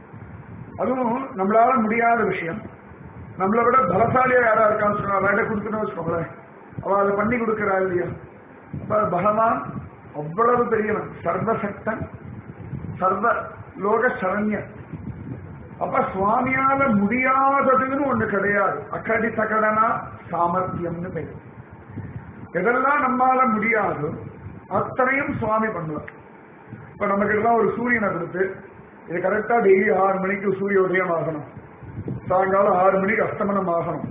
அதுவும் நம்மளால முடியாத விஷயம் நம்மளை விட பலசாலியா யாரா இருக்கான்னு சொன்னா வேலை கொடுக்கணும்னு வச்சுக்கோங்களேன் அவ அதை பண்ணி கொடுக்கிறா இல்லையா அப்ப பகவான் அவ்வளவு பெரியவன் சர்வசக்தன் சர்வ லோக சரண்யன் அப்ப சுவாமியால முடியாததுன்னு ஒண்ணு கிடையாது அக்கடி தகடனா சாமர்த்தியம்னு பெயர் எதெல்லாம் நம்மால முடியாதோ அத்தனையும் சுவாமி பண்ணுவார் இப்ப நமக்கு எல்லாம் ஒரு சூரியனை கொடுத்து இது கரெக்டா டெய்லி ஆறு மணிக்கு சூரிய உதயம் ஆகணும் சாயங்காலம் ஆறு மணிக்கு அஸ்தமனம் ஆகணும்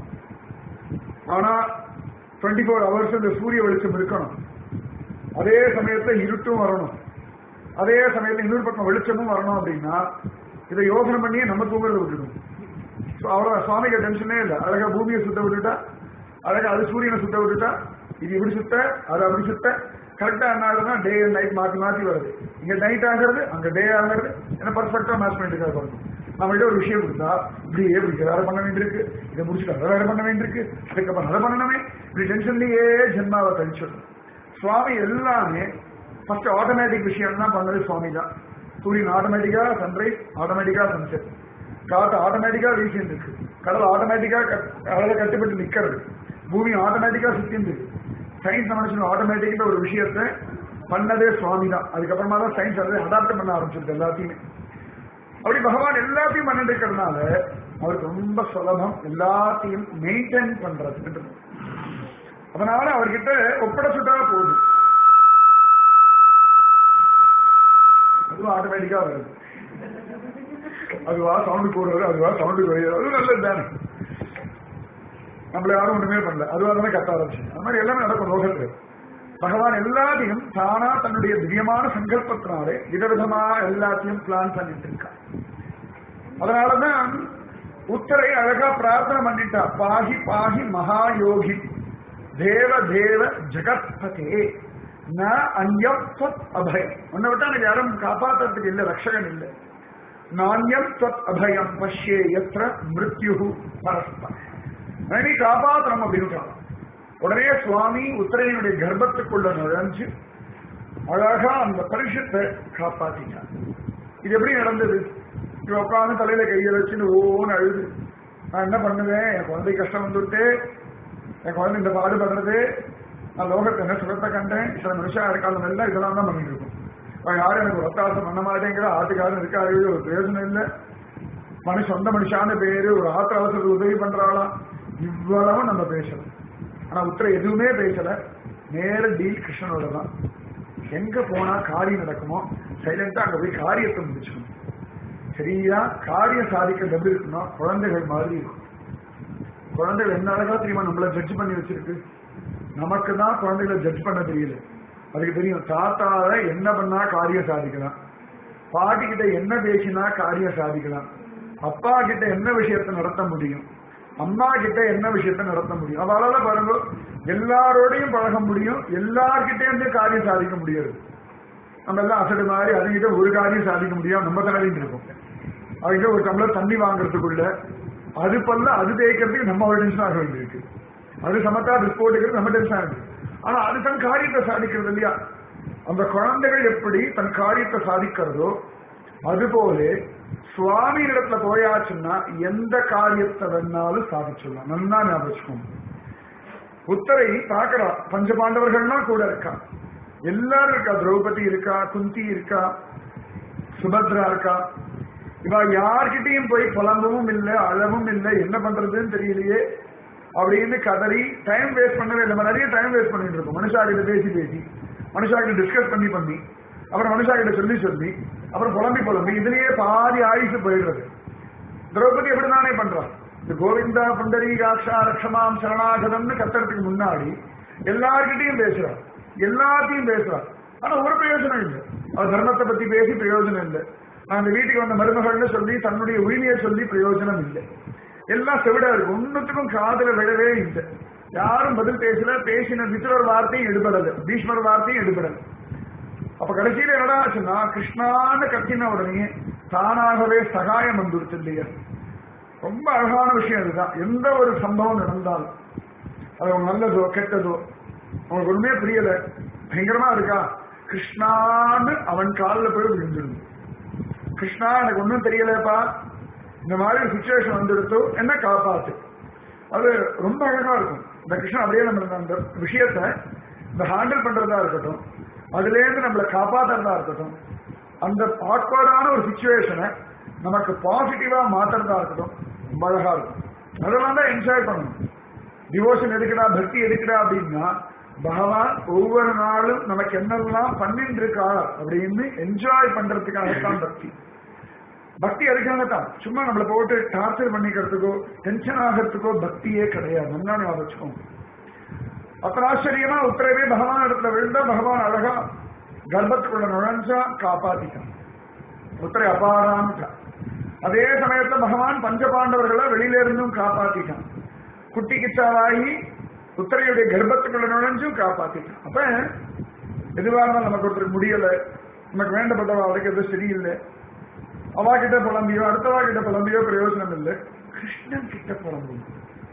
ஆனா டுவெண்ட்டி ஃபோர் ஹவர்ஸ் இந்த சூரிய வெளிச்சம் இருக்கணும் அதே சமயத்துல இருட்டும் வரணும் அதே சமயத்துல இன்னொரு பக்கம் வெளிச்சமும் வரணும் அப்படின்னா இதை யோசனை பண்ணியே நம்ம தூங்குறத விட்டுடும் So, அவ்வளவு சுவாமிக்கு டென்ஷனே இல்லை அழகா பூமியை சுத்த விட்டுட்டா அழகா அது சூரியனை சுத்த விட்டுட்டா இது இப்படி சுத்த அது அப்படி சுத்த கரெக்டா என்ன ஆகுதுன்னா டே அண்ட் நைட் மாத்தி மாத்தி வருது இங்க நைட் ஆகிறது அங்க டே ஆகிறது என்ன பர்ஃபெக்டா மேட்ச் பண்ணிட்டு பாருங்க நம்மள்ட்ட ஒரு விஷயம் கொடுத்தா இப்படியே இப்படி வேற பண்ண வேண்டியிருக்கு இதை முடிச்சுட்டு அதை வேற பண்ண வேண்டியிருக்கு அதுக்கப்புறம் அதை பண்ணணுமே இப்படி டென்ஷன்லயே ஜென்மாவை கழிச்சிடும் சுவாமி எல்லாமே ஃபர்ஸ்ட் ஆட்டோமேட்டிக் விஷயம் தான் பண்ணது சுவாமி தான் சூரியன் ஆட்டோமேட்டிக்கா சன்ரைஸ் ஆட்டோமேட்டிக்கா சன்செட் காத்து ஆட்டோமேட்டிக்கா வீசிட்டு இருக்கு கடல் ஆட்டோமேட்டிக்கா கடலை கட்டுப்பட்டு நிக்கிறது பூமி ஆட்டோமேட்டிக்கா சுத்திட்டு சயின்ஸ் மனுஷன் ஆட்டோமேட்டிக்ன்ற ஒரு விஷயத்தை பண்ணதே சுவாமி தான் அதுக்கப்புறமா தான் சயின்ஸ் அதை அடாப்ட் பண்ண ஆரம்பிச்சிருக்கு எல்லாத்தையுமே அப்படி பகவான் எல்லாத்தையும் பண்ணிட்டு இருக்கிறதுனால அவருக்கு ரொம்ப சுலபம் எல்லாத்தையும் மெயின்டைன் பண்றது அதனால அவர்கிட்ட ஒப்படைச்சுட்டா போதும் அதுவும் ஆட்டோமேட்டிக்கா வருது அதுவா சவுண்டு போடுறது அதுவா சவுண்டு குறையாது அது நல்லது தானே நம்மள யாரும் ஒண்ணுமே பண்ணல அதுவா தானே கத்த ஆரம்பிச்சு அந்த மாதிரி எல்லாமே நடக்கும் லோகத்துல பகவான் எல்லாத்தையும் தானா தன்னுடைய திவ்யமான சங்கல்பத்தினாலே விதவிதமா எல்லாத்தையும் பிளான் பண்ணிட்டு இருக்கான் அதனாலதான் உத்தரை அழகா பிரார்த்தனை பண்ணிட்டா பாகி பாகி மகாயோகி தேவ தேவ ஜெகத்பதே ந அந்யம் ஸ்வத் அபயம் உன்னை விட்டா எனக்கு யாரும் காப்பாத்துறதுக்கு இல்ல ரக்ஷகன் இல்லை நாண்யம் ஸ்வத் அபயம் பஷ்யே எத்திர மிருத்யு பரஸ்பரம் நீ காப்பாத்தணும் அப்படின்னு உடனே சுவாமி உத்தரையனுடைய கர்ப்பத்துக்குள்ள நுழைஞ்சு அழகா அந்த பரிசுத்தை காப்பாத்தினார் இது எப்படி நடந்தது இவ உட்காந்து தலையில கையை வச்சுன்னு ஓன்னு அழுது நான் என்ன பண்ணுவேன் என் குழந்தை கஷ்டம் வந்துட்டு என் குழந்தை இந்த பாடுபடுறது நான் லோகத்தை என்ன சுகத்தை கண்டேன் சில மனுஷா இருக்காலும் எல்லாம் இதெல்லாம் தான் பண்ணிட்டு இருக்கும் அவன் யாரும் எனக்கு ஒத்தாசம் பண்ண மாட்டேங்கிற ஆட்டுக்காரன் இருக்காரு ஒரு பிரயோஜனம் இல்லை மனுஷ சொந்த மனுஷான பேரு ஒரு ஆத்திர அவசரத்துக்கு உதவி பண்றாளா இவ்வளவு நம்ம பேசணும் ஆனா உத்தர எதுவுமே பேசல நேர டீல் கிருஷ்ணனோட தான் எங்க போனா காரியம் நடக்குமோ சைலண்டா அங்க போய் காரியத்தை முடிச்சுக்கணும் சரியா காரியம் சாதிக்கிறது எப்படி இருக்குன்னா குழந்தைகள் மாதிரி இருக்கும் குழந்தைகள் என்ன அழகா தெரியுமா நம்மள ஜட்ஜ் பண்ணி வச்சிருக்கு நமக்கு தான் குழந்தைகளை ஜட்ஜ் பண்ண தெரியல அதுக்கு தெரியும் தாத்தால என்ன பண்ணா காரியம் சாதிக்கலாம் பாட்டி கிட்ட என்ன பேசினா காரியம் சாதிக்கலாம் அப்பா கிட்ட என்ன விஷயத்தை நடத்த முடியும் அம்மா கிட்ட என்ன விஷயத்தை நடத்த முடியும் அவளால பாருங்க எல்லாரோடையும் பழக முடியும் எல்லார்கிட்ட இருந்து காரியம் சாதிக்க முடியாது நம்ம எல்லாம் அசடு மாதிரி அதுகிட்ட ஒரு காரியம் சாதிக்க முடியாது நம்ம தலைவிட்டு இருக்கோம் அவங்க ஒரு டம்ளர் தண்ணி வாங்குறதுக்குள்ள அது பல்ல அது தேய்க்கிறதுக்கு நம்ம ஒரு டென்ஷன் ஆக வேண்டியிருக்கு அது சமத்தா ரிப்போர்ட்டுக்கு நம்ம டென்ஷன் ஆகுது ஆனா அது தன் காரியத்தை சாதிக்கிறது இல்லையா அந்த குழந்தைகள் எப்படி தன் காரியத்தை சாதிக்கிறதோ அதுபோல சுவாமி இடத்துல போயாச்சுன்னா எந்த காரியத்தை வேணாலும் சாதிச்சிடலாம் நல்லா ஞாபகம் வச்சுக்கோங்க உத்தரை பார்க்கிறா பஞ்ச பாண்டவர்கள்னா கூட இருக்கா எல்லாரும் இருக்கா திரௌபதி இருக்கா குந்தி இருக்கா சுபத்ரா இருக்கா இவ யார்கிட்டயும் போய் புலம்பவும் இல்லை அழவும் இல்லை என்ன பண்றதுன்னு தெரியலையே அப்படின்னு கதறி டைம் வேஸ்ட் பண்ணவே இல்லை நம்ம நிறைய டைம் வேஸ்ட் பண்ணிட்டு இருக்கோம் மனுஷா கிட்ட பேசி பேசி மனுஷா கிட்ட டிஸ்கஸ் பண்ணி பண்ணி அப்புறம் மனுஷா கிட்ட சொல்லி சொல்லி அப்புறம் புலம்பி புலம்பி இதுலயே பாதி ஆயுசு போயிடுறது திரௌபதி எப்படிதானே பண்றான் இந்த கோவிந்தா புண்டரி காட்சா ரக்ஷமாம் சரணாகதம்னு கத்துறதுக்கு முன்னாடி எல்லார்கிட்டையும் பேசுறான் எல்லாத்தையும் பேசுறான் ஆனா ஒரு பிரயோஜனம் இல்லை அவ தர்மத்தை பத்தி பேசி பிரயோஜனம் இல்லை நான் இந்த வீட்டுக்கு வந்த மருமகள்னு சொல்லி தன்னுடைய உரிமையை சொல்லி பிரயோஜனம் இல்லை எல்லாம் செவிடா இருக்கு ஒன்னுத்துக்கும் காதல விழவே இல்லை யாரும் பதில் பேசல பேசின வித்துரர் வார்த்தையும் எடுபடல பீஷ்மர் வார்த்தையும் எடுபடல அப்ப கடைசியில என்னடா ஆச்சுன்னா கிருஷ்ணான்னு கத்தின உடனே தானாகவே சகாயம் வந்துடுச்சு இல்லையா ரொம்ப அழகான விஷயம் இதுதான் எந்த ஒரு சம்பவம் நடந்தாலும் அது அவங்க நல்லதோ கெட்டதோ அவங்களுக்கு ஒண்ணுமே புரியல பயங்கரமா இருக்கா கிருஷ்ணான்னு அவன் காலில் போய் விழுந்துடும் கிருஷ்ணா எனக்கு ஒன்றும் தெரியலப்பா இந்த மாதிரி சுச்சுவேஷன் வந்துடுத்தோ என்ன காப்பாத்து அது ரொம்ப அழகா இருக்கும் இந்த கிருஷ்ணன் அப்படியே நம்ம அந்த விஷயத்த இந்த ஹேண்டில் பண்றதா இருக்கட்டும் அதுல இருந்து நம்மளை காப்பாத்துறதா இருக்கட்டும் அந்த ஆக்வர்டான ஒரு சுச்சுவேஷனை நமக்கு பாசிட்டிவா மாத்துறதா இருக்கட்டும் ரொம்ப அழகா இருக்கும் அதெல்லாம் தான் என்ஜாய் பண்ணணும் டிவோஷன் எதுக்குடா பக்தி எதுக்குடா அப்படின்னா பகவான் ஒவ்வொரு நாளும் நமக்கு என்னெல்லாம் பண்ணிட்டு இருக்கா அப்படின்னு என்ஜாய் பண்றதுக்காகத்தான் பக்தி பக்தி அதுக்காக தான் சும்மா நம்மளை போட்டு டார்ச்சர் பண்ணிக்கிறதுக்கோ டென்ஷன் ஆகிறதுக்கோ பக்தியே கிடையாது நல்லா ஞாபகம் வச்சுக்கோங்க அப்புறம் ஆச்சரியமா உத்தரவே பகவான் இடத்துல விழுந்தா பகவான் அழகா கர்ப்பத்துக்குள்ள நுழைஞ்சா காப்பாத்திட்டான் உத்தரை அபாரான்ட்டான் அதே சமயத்துல பகவான் பஞ்சபாண்டவர்களை வெளியில இருந்தும் காப்பாத்திட்டான் குட்டி கிச்சாவாகி உத்தரையுடைய கர்ப்பத்துக்குள்ள நுழைஞ்சும் காப்பாத்திட்டான் அப்ப எதுவாக இருந்தாலும் நமக்கு ஒருத்தர் முடியல நமக்கு வேண்டப்பட்டவா அழைக்கிறது சரியில்லை அவா கிட்ட புலம்பியோ அடுத்தவா கிட்ட புலம்பியோ பிரயோஜனம் இல்லை கிருஷ்ணன் கிட்ட புலம்பணும்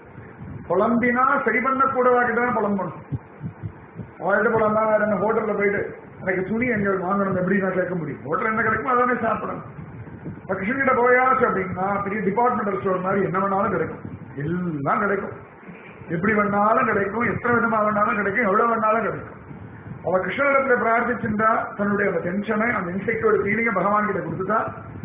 புலம்பினா சரி பண்ணக்கூடவா கிட்ட தான் புலம்பணும் அவர்கிட்ட புலம்பா வேற என்ன ஹோட்டல்ல போயிட்டு எனக்கு துணி எங்க வாங்கணும் எப்படி நான் கேட்க முடியும் ஹோட்டல் என்ன கிடைக்குமோ அதானே சாப்பிடணும் இப்ப கிருஷ்ணன் கிட்ட போயாச்சு அப்படின்னா பெரிய டிபார்ட்மெண்டல் ஸ்டோர் மாதிரி என்ன வேணாலும் கிடைக்கும் எல்லாம் கிடைக்கும் எப்படி வேணாலும் கிடைக்கும் எத்தனை விதமா வேணாலும் கிடைக்கும் எவ்வளவு வேணாலும் கிடைக்கும் அவ கிருஷ்ணனிடத்துல பிரார்த்திச்சிருந்தா தன்னுடைய அந்த டென்ஷனை அந்த இன்செக்டோட ஃபீலிங்கை பகவான் கிட்ட கொடுத்துட்டா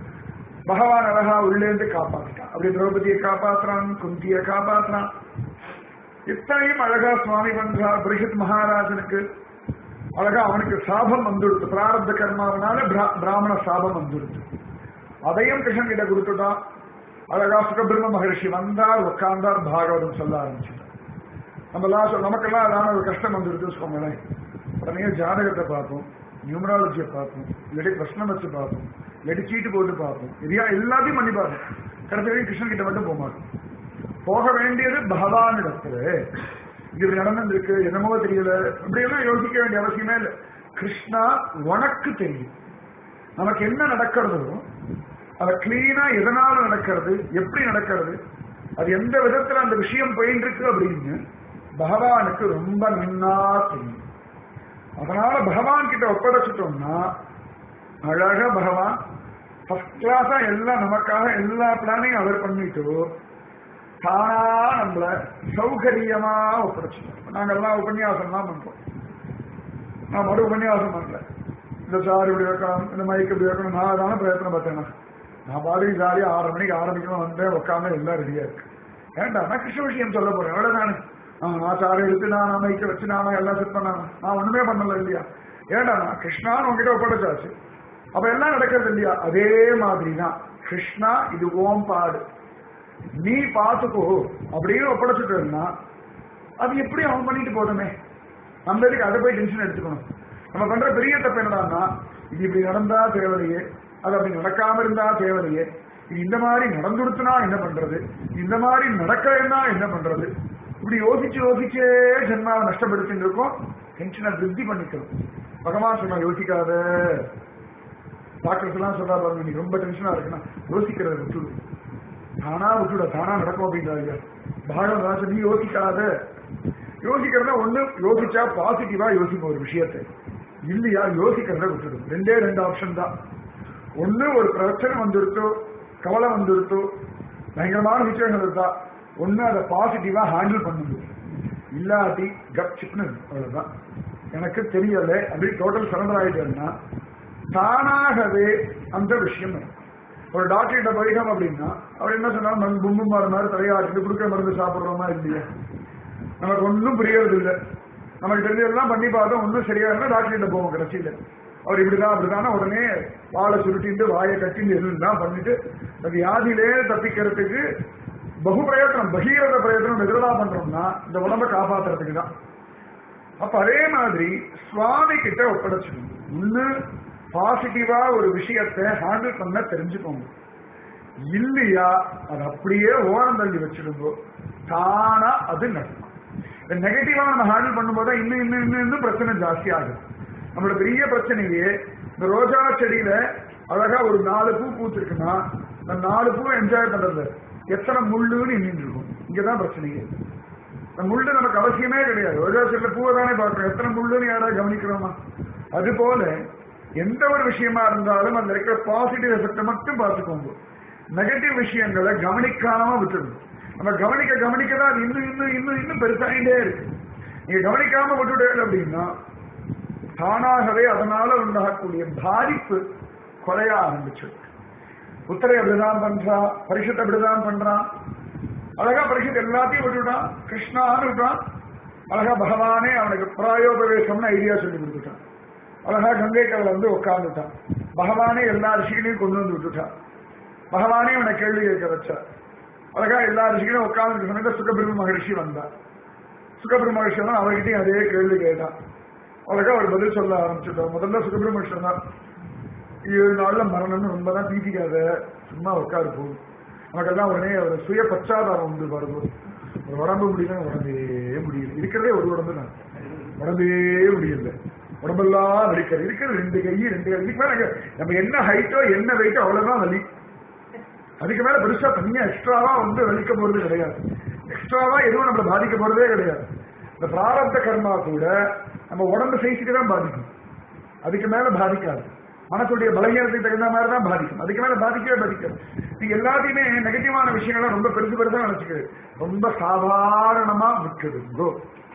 பகவான் அழகா உள்ளேந்து காப்பாத்திட்டான் அப்படி திரௌபதியை காப்பாத்துறான் குந்தியை காப்பாத்துறான் இத்தனையும் அழகா சுவாமி பண்றார் பரிஷத் மகாராஜனுக்கு அழகா அவனுக்கு சாபம் வந்துடுத்து பிராரப்த கர்மாவனால பிரா- பிராமண சாபம் வந்துடுத்து அதையும் கிருஷ்ணன் கிட்ட கொடுத்துட்டான் அழகா சுகபிரம்ம மகர்ஷி வந்தார் உட்கார்ந்தார் பாகவதம் சொல்ல ஆரம்பிச்சுட்டார் நம்ம எல்லாம் நமக்கெல்லாம் அதான ஒரு கஷ்டம் வந்துடுது வச்சுக்கோங்களேன் உடனே ஜாதகத்தை பார்ப்போம் நியூமராலஜியை பார்ப்போம் இல்லாட்டி பிரச்சனை வச்சு பார்ப்போம் இல்லாட்டி சீட்டு போட்டு பார்ப்போம் இதையா எல்லாத்தையும் பண்ணி பார்ப்போம் கடைசி வரைக்கும் கிருஷ்ணன் கிட்ட மட்டும் போக மாட்டோம் போக வேண்டியது பகவான் இடத்துல இது இப்படி நடந்திருக்கு என்னமோ தெரியல இப்படியெல்லாம் யோசிக்க வேண்டிய அவசியமே இல்லை கிருஷ்ணா உனக்கு தெரியும் நமக்கு என்ன நடக்கிறதோ அதை கிளீனா எதனால நடக்கிறது எப்படி நடக்கிறது அது எந்த விதத்துல அந்த விஷயம் போயிட்டு இருக்கு அப்படின்னு பகவானுக்கு ரொம்ப நன்னா தெரியும் அதனால பகவான் கிட்ட ஒப்படைச்சிட்டோம்னா அழகா பகவான் ஃபர்ஸ்ட் கிளாஸா எல்லாம் நமக்காக எல்லா பிளானையும் அவர் பண்ணிட்டு தானா நம்மள சௌகரியமா ஒப்படைச்சிட்டோம் நாங்கெல்லாம் உபன்யாசம்லாம் பண்றோம் நான் மறு உபன்யாசம் பண்ணல இந்த சார் இப்படி வைக்கணும் இந்த மைக் இப்படி வைக்கணும் நான் தானே பிரயத்தனம் பார்த்தேன்னா நான் பாட்டுக்கு ஜாலியா ஆறு மணிக்கு ஆரம்பிக்கணும் வந்தேன் உட்காந்து எல்லாம் ரெடியா இருக்கு ஏன்டா நான் கிருஷ்ண விஷயம் சொல்ல போறேன் எவ்வளவு நானு ஆஹ் நான் சாரை எடுத்து நான் நான் மைக்க வச்சு நானும் எல்லாம் செட் பண்ணாங்க நான் ஒண்ணுமே பண்ணல இல்லையா ஏன்டா நான் கிருஷ்ணான்னு உங்ககிட்ட ஒப்படைச்சாச்சு அப்ப எல்லாம் நடக்கிறது இல்லையா அதே மாதிரி தான் கிருஷ்ணா இது ஓம் பாடு நீ பாத்துக்கோ அப்படின்னு ஒப்படைச்சிட்டோம்னா அது எப்படி அவன் பண்ணிட்டு போதுமே நம்ம எதுக்கு அதை போய் டென்ஷன் எடுத்துக்கணும் நம்ம பண்ற பெரிய தப்பு என்னடான்னா இது இப்படி நடந்தா தேவையில்லையே அது அப்படி நடக்காம இருந்தா தேவையில்லையே இது இந்த மாதிரி நடந்துடுத்துனா என்ன பண்றது இந்த மாதிரி நடக்கலைன்னா என்ன பண்றது இப்படி யோசிச்சு யோசிச்சே ஜென்மாவை நஷ்டப்படுத்திட்டு இருக்கோம் டென்ஷனை திருப்தி பண்ணிக்கணும் பகவான் சொன்னா யோசிக்காத டாக்டர்ஸ் எல்லாம் சொல்றா பாருங்க நீ ரொம்ப டென்ஷனா இருக்குன்னா யோசிக்கிறத விட்டுடு தானா விட்டுட தானா நடக்கும் அப்படின்றாங்க பாகவத ராஜன் நீ யோசிக்காத யோசிக்கிறதா ஒண்ணு யோசிச்சா பாசிட்டிவா யோசிக்கும் ஒரு விஷயத்தை இல்லையா யோசிக்கிறத விட்டுடும் ரெண்டே ரெண்டு ஆப்ஷன் தான் ஒண்ணு ஒரு பிரச்சனை வந்துருத்தோ கவலை வந்துருத்தோ பயங்கரமான விஷயங்கள் இருக்கா ஒண்ணு அதை பாசிட்டிவா ஹேண்டில் பண்ணுது இல்லாட்டி கப் சிப்னு அவ்வளவுதான் எனக்கு தெரியல அப்படி டோட்டல் சரண்டர் ஆயிட்டேன்னா தானாகவே அந்த விஷயம் இருக்கும். ஒரு டாக்டர்கிட்ட போயிட்டோம் அப்படின்னா அவர் என்ன சொன்னாலும் பும்பு மாறு மாதிரி தலையாட்டிட்டு கொடுக்குற மருந்து சாப்பிடுறோமா இல்லையா நமக்கு ஒன்றும் புரியறது இல்லை நமக்கு தெரிஞ்சதெல்லாம் பண்ணி பார்த்தோம் ஒன்றும் சரியா இருந்தா டாக்டர்கிட்ட போவோம் கடைசியில அவர் இப்படிதான் அப்படிதான் உடனே வாழை சுருட்டிட்டு வாயை கட்டிட்டு எல்லாம் பண்ணிட்டு அந்த வியாதியிலே தப்பிக்கிறதுக்கு பகு பிரயத்தனம் பகீரத பிரயத்தனம் எதிரடா பண்றோம்னா இந்த உடம்ப காப்பாத்துறதுக்கு தான் அப்ப அதே மாதிரி சுவாமி கிட்ட ஒப்படைச்சிக்கணும் ஒண்ணு பாசிட்டிவா ஒரு விஷயத்தை ஹேண்டில் பண்ண தெரிஞ்சுக்கோங்க இல்லையா அது அப்படியே ஓரம் தள்ளி வச்சிருந்தோ தானா அது நடக்கும் இந்த நெகட்டிவா நம்ம ஹேண்டில் பண்ணும்போது இன்னும் இன்னும் இன்னும் இன்னும் பிரச்சனை ஜாஸ்தி ஆகும் நம்மளோட பெரிய பிரச்சனையே இந்த ரோஜா செடியில அழகா ஒரு நாலு பூ பூத்திருக்குன்னா அந்த நாலு பூ என்ஜாய் பண்றது எத்தனை முள்ளுன்னு எண்ணிட்டு இருக்கும் இங்கதான் பிரச்சனையே இந்த முள்ளு நமக்கு அவசியமே கிடையாது ரோஜா செடியில பூவை தானே பார்க்கிறோம் எத்தனை முள்ளுன்னு யாராவது கவனிக்கிறோமா அது போல எந்த ஒரு விஷயமா இருந்தாலும் அந்த இருக்கிற பாசிட்டிவ் எஃபெக்ட் மட்டும் பார்த்துக்கோங்க நெகட்டிவ் விஷயங்களை கவனிக்காம விட்டுடணும் நம்ம கவனிக்க கவனிக்க தான் அது இன்னும் இன்னும் இன்னும் இன்னும் பெருசாகிட்டே இருக்கு நீங்க கவனிக்காம விட்டுட்டே அப்படின்னா தானாகவே அதனால உண்டாகக்கூடிய பாதிப்பு குறைய ஆரம்பிச்சிடும் புத்தரை அப்படிதான் பண்றா பரிசுத்தை அப்படிதான் பண்றான் அழகா பரிசுத்த எல்லாத்தையும் விட்டுட்டான் கிருஷ்ணான்னு விட்டான் அழகா பகவானே அவனுக்கு பிராயோபவேசம்னு ஐடியா சொல்லி கொடுத்துட்டான் அழகா கங்கை கடல வந்து உட்கார்ந்துட்டான் பகவானே எல்லா ரிஷிகளையும் கொண்டு வந்து விட்டுட்டான் பகவானே அவனை கேள்வி கேட்க வச்சார் அழகா எல்லா ரிஷிகளும் உட்கார்ந்து சமயத்தை சுகபிரம்ம மகரிஷி வந்தான் சுகபிரம்ம மகரிஷி தான் அவர்கிட்டயும் அதே கேள்வி கேட்டான் அழகா அவர் பதில் சொல்ல ஆரம்பிச்சுட்டான் முதல்ல சுகபிரம்ம மகரிஷி சொன்னார் ஏழு நாள்ல மரணம்னு ரொம்ப தான் பீதிக்காத சும்மா உட்காரு போகும் நமக்கெல்லாம் உடனே ஒரு சுய பச்சாதாரம் உண்டு பாருங்க ஒரு உடம்பு முடியல உடம்பே முடியல இருக்கிறதே ஒரு உடம்பு தான் உடம்பே முடியல உடம்பெல்லாம் வலிக்கிறது இருக்கிறது ரெண்டு கை ரெண்டு கை இதுக்கு மேல நம்ம என்ன ஹைட்டோ என்ன வெயிட்டோ அவ்வளவுதான் வலி அதுக்கு மேல பெருசா தனியா எக்ஸ்ட்ராவா வந்து வலிக்க போறது கிடையாது எக்ஸ்ட்ராவா எதுவும் நம்மள பாதிக்க போறதே கிடையாது இந்த பிராரப்த கர்மா கூட நம்ம உடம்பு சைஸுக்கு தான் பாதிக்கும் அதுக்கு மேல பாதிக்காது மனசுடைய பலகீனத்துக்கு தகுந்த மாதிரி தான் பாதிக்கும் அதுக்கு மேல பாதிக்கவே பாதிக்காது நீங்க எல்லாத்தையுமே நெகட்டிவான விஷயங்கள்லாம் ரொம்ப பெருசு பெருசா நினைச்சுக்கிறது ரொம்ப சாதாரணமா விட்டுடுங்கோ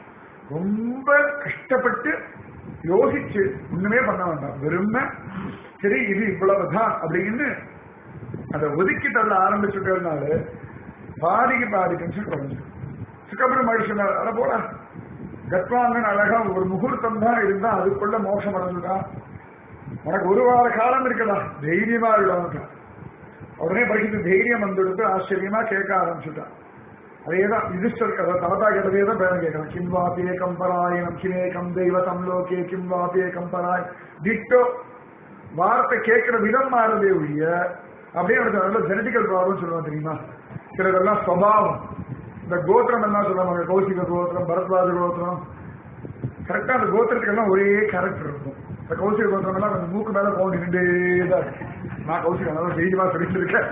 ரொம்ப கஷ்டப்பட்டு யோசிச்சு ஒண்ணுமே பண்ண வேண்டாம் வெறுமை சரி இது இவ்வளவுதான் அப்படின்னு அதை ஒதுக்கி தள்ள ஆரம்பிச்சுட்டதுனால பாதிக்கு பாதி டென்ஷன் குறைஞ்சிடும் சுக்கபிரம் மகிழ்ச்சி அட போடா கத்வாங்கன் அழகா ஒரு முகூர்த்தம் தான் இருந்தா அதுக்குள்ள மோட்சம் அடைஞ்சுதான் உனக்கு ஒரு வார காலம் இருக்குதா தைரியமா இல்லாம உடனே படிக்கிட்டு தைரியம் வந்துடுத்து ஆச்சரியமா கேட்க ஆரம்பிச்சுட்டான் அதேதான் யுதிஷ்டர் தாத்தா கிட்டதே தான் பேரம் கேட்கலாம் கிம் வாப்பியே கம்பராயணம் கிமேகம் தெய்வதம் லோகே கிம் வாப்பியே கம்பராய் டிட்டோ வார்த்தை கேட்கிற விதம் மாறதே ஒழிய அப்படியே எனக்கு நல்ல ஜெனட்டிக்கல் ப்ராப்ளம் சொல்லுவாங்க தெரியுமா சிலதெல்லாம் சுவாவம் இந்த கோத்திரம் எல்லாம் சொல்லுவாங்க கௌசிக கோத்திரம் பரத்வாஜ கோத்திரம் கரெக்டா அந்த கோத்திரத்துக்கு எல்லாம் ஒரே கேரக்டர் இருக்கும் இந்த கௌசிக கோத்திரம் எல்லாம் கொஞ்சம் மூக்கு மேல போக நின்றுட்டே தான் இருக்கு. நான் கௌசிக நல்லா தைரியமா சொல்லிட்டு இருக்கேன்